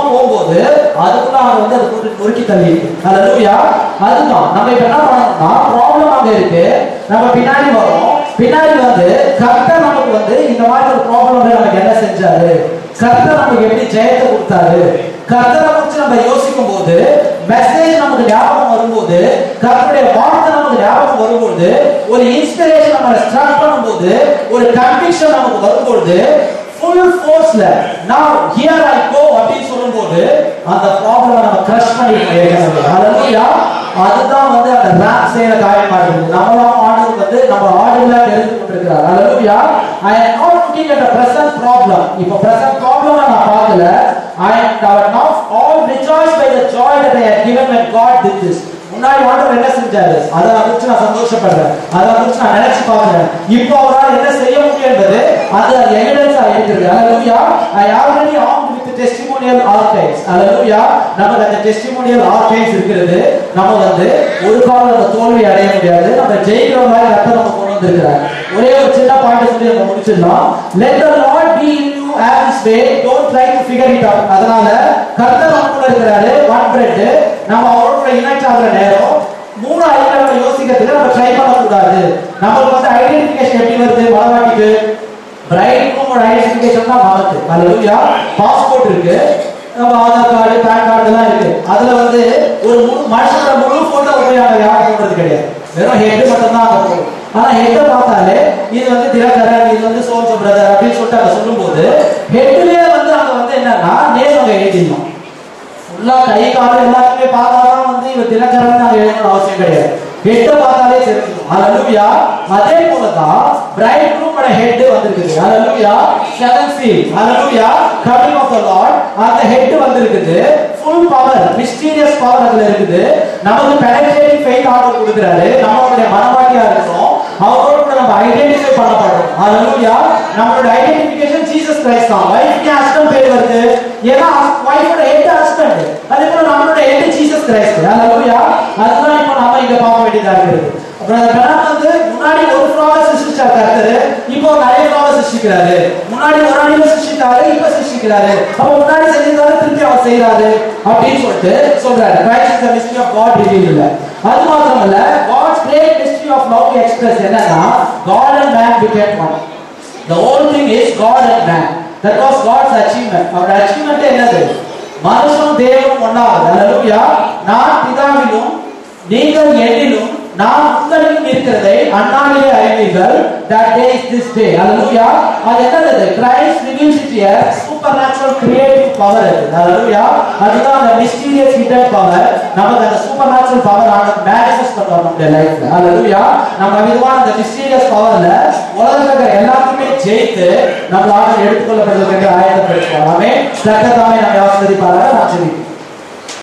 போகும்போது அதுக்குள்ள அவன் வந்து அதை போட்டு நொறுக்கி தள்ளி ஹalleluya அதுதான் நம்ம இப்ப என்ன பண்ணணும்னா ப்ராப்ளம் அங்க இருக்கு நம்ம பின்னாடி வரோம் பின்னாடி வந்து கர்த்தர் நமக்கு வந்து இந்த மாதிரி ஒரு ப்ராப்ளம் நமக்கு என்ன செஞ்சாரு கர்த்தர் நமக்கு எப்படி ஜெயத்தை கொடுத்தாரு கர்த்தரை குறித்து நம்ம யோசிக்கும் போது மெசேஜ் நமக்கு ஞாபகம் வரும்போது கர்த்தருடைய வார்த்தை நமக்கு ஞாபகம் வரும்போது ஒரு இன்ஸ்பிரேஷன் நம்ம ஸ்டார்ட் பண்ணும்போது ஒரு கன்விக்ஷன் நமக்கு வரும்போது ஃபுல் ஃபோர்ஸ்ல நான் ஹியர் ஐ கோ அப்படின்னு சொல்லும்போது அந்த ப்ராப்ளம் நம்ம கிரஷ் பண்ணிடுவோம் ஹalleluya அதுதான் வந்து அந்த ரேப் செய்யற காரியமா இருக்குது நம்மளாம் ஆண்டவர் வந்து நம்ம ஆடுகளா தெரிந்து கொண்டிருக்கிறார் ஹalleluya ஐ am not looking at the present problem இப்போ present problem நான் பார்க்கல I am now all rejoiced by the joy that I had given when God did this முன்னாடி ஆண்டவர் என்ன செஞ்சாரு அதை குறித்து நான் சந்தோஷப்படுறேன் அதை குறித்து நான் நினைச்சு பார்க்கிறேன் இப்போ அவரால் என்ன செய்ய முடியும் என்பது அது எவிடன்ஸா இருக்குது ஹalleluya I already armed with the testimonial archives ஹalleluya நமக்கு அந்த testimonial archives இருக்கிறது நம்ம வந்து ஒரு காலம் நம்ம தோல்வி அடைய முடியாது நம்ம ஜெயிக்கிற மாதிரி கர்த்தர் நம்ம கொண்டு வந்திருக்கிறார் ஒரே ஒரு சின்ன பாயிண்ட் சொல்லி நம்ம முடிச்சிடலாம் let the lord be in you as his way don't try to figure it out அதனால கர்த்தர் நமக்குள்ள இருக்கிறாரு one bread நம்ம அவரோட யுனைட் ஆகுற நேரம் மூணு ஐட்டம் நம்ம யோசிக்கிறதுக்கு நம்ம ட்ரை பண்ணக்கூடாது நம்மளுக்கு வந்து ஐடென்டிஃபிகேஷன் எப்படி வருது மலவாட்டிக்கு பிரைட்னும் ஐடென்டிஃபிகேஷன் தான் மகத்து ஹalleluya பாஸ்போர்ட் இருக்கு நம்ம ஆதார் கார்டு பேன் கார்டு எல்லாம் இருக்கு அதுல வந்து ஒரு முழு மனுஷனோட முழு போட்டோ போய் அங்க யாரும் போடுறது கிடையாது வெறும் ஹெட் மட்டும் தான் அங்க போடும் ஆனா ஹெட்டை பார்த்தாலே இது வந்து தினகரன் இது வந்து சோல்சோ பிரதர் அப்படின்னு சொல்லிட்டு அங்க சொல்லும்போது ஹெட்லயே வந்து அங்க வந்து என்னன்னா நேம் அங்க எழுதிடணும் ஃபுல்லா கை கால் எல்லாத்தையுமே பார்த்தாதான் வந்து இவன் தினகரன் நாங்க எழுதணும் அவசியம் கிடையாது ஹெட்ட பார்த்தாலே தெரிஞ்சிடும் ஹalleluya அதே போல தான் பிரைட் ரூமோட ஹெட் வந்திருக்குது hallelujah seven seal hallelujah coming of the lord அந்த ஹெட் வந்திருக்குது ஃபுல் பவர் மிஸ்டீரியஸ் பவர் அதுல இருக்குது நமக்கு பெனட்ரேட்டிங் ஃபெய்த் ஆர்டர் கொடுக்குறாரு நம்மளுடைய மனவாட்டியா இருக்கணும் அவரோட கூட நம்ம ஐடென்டிஃபை பண்ணப்படுறோம் ஹalleluya நம்மளோட ஐடென்டிஃபிகேஷன் ஜீசஸ் கிரைஸ்ட் தான் வைஃப்க்கு ஹஸ்பண்ட் பேர் வருது ஏன்னா வைஃபோட ஹெட் ஹஸ்பண்ட் அதே போல நம்மளோட ஹெட் ஜீசஸ் கிரைஸ்ட் ஹalleluya அதுதான் இப்போ நம்ம இங்க பார்க்க வேண்டியதா இருக்குது அப்புறம் அந்த பெணம் வந்து முன்னாடி ஒரு ஃப்ளவர் சிருஷ்டிச்சார் கர்த்தர் இப்போ நிறைய ஃப்ளவர் சிருஷ்டிக்கிறாரு முன்னாடி ஒரு அணில சிருஷ்டித்தாரு இப்போ சிருஷ்டிக்கிறாரு அப்ப முன்னாடி செஞ்சிருந்தாரு திருப்பி அவர் செய்யறாரு அப்படின்னு சொல்லிட்டு சொல்றாரு Christ is the mystery of God revealed அது மாத்திரமல்ல God's great mystery of love express என்னன்னா God and man became one The whole thing is God and man. That was God's achievement. அவரோட achievement என்னது மனுஷனும் தேவனும் ஒன்றாவது அல்லேலூயா நான் பிதாவிலும் நீங்கள் என்னிலும் நான் உங்களிலும் இருக்கிறதை அந்நாளிலே அறிவீர்கள் that day is this day அல்லேலூயா அது என்னது Christ reveals it here supernatural creative power அது அல்லேலூயா அதுதான் அந்த mysterious hidden power நமக்கு அந்த supernatural power ஆனது manifest பண்ணுவார் நம்முடைய லைஃப்ல அல்லேலூயா நம்ம விதமான அந்த mysterious powerல உலகத்துல இருக்கிற எல்லாத்தையுமே ஜெயித்து நம்மளால எடுத்துக்கொள்ளப்படுவதற்கு ஆயத்தப்படுத்துவோம் ஆமே சட்டத்தாமே நம்ம ஆசிரியப்பாளர் நான் சொல்லிக்கிறேன்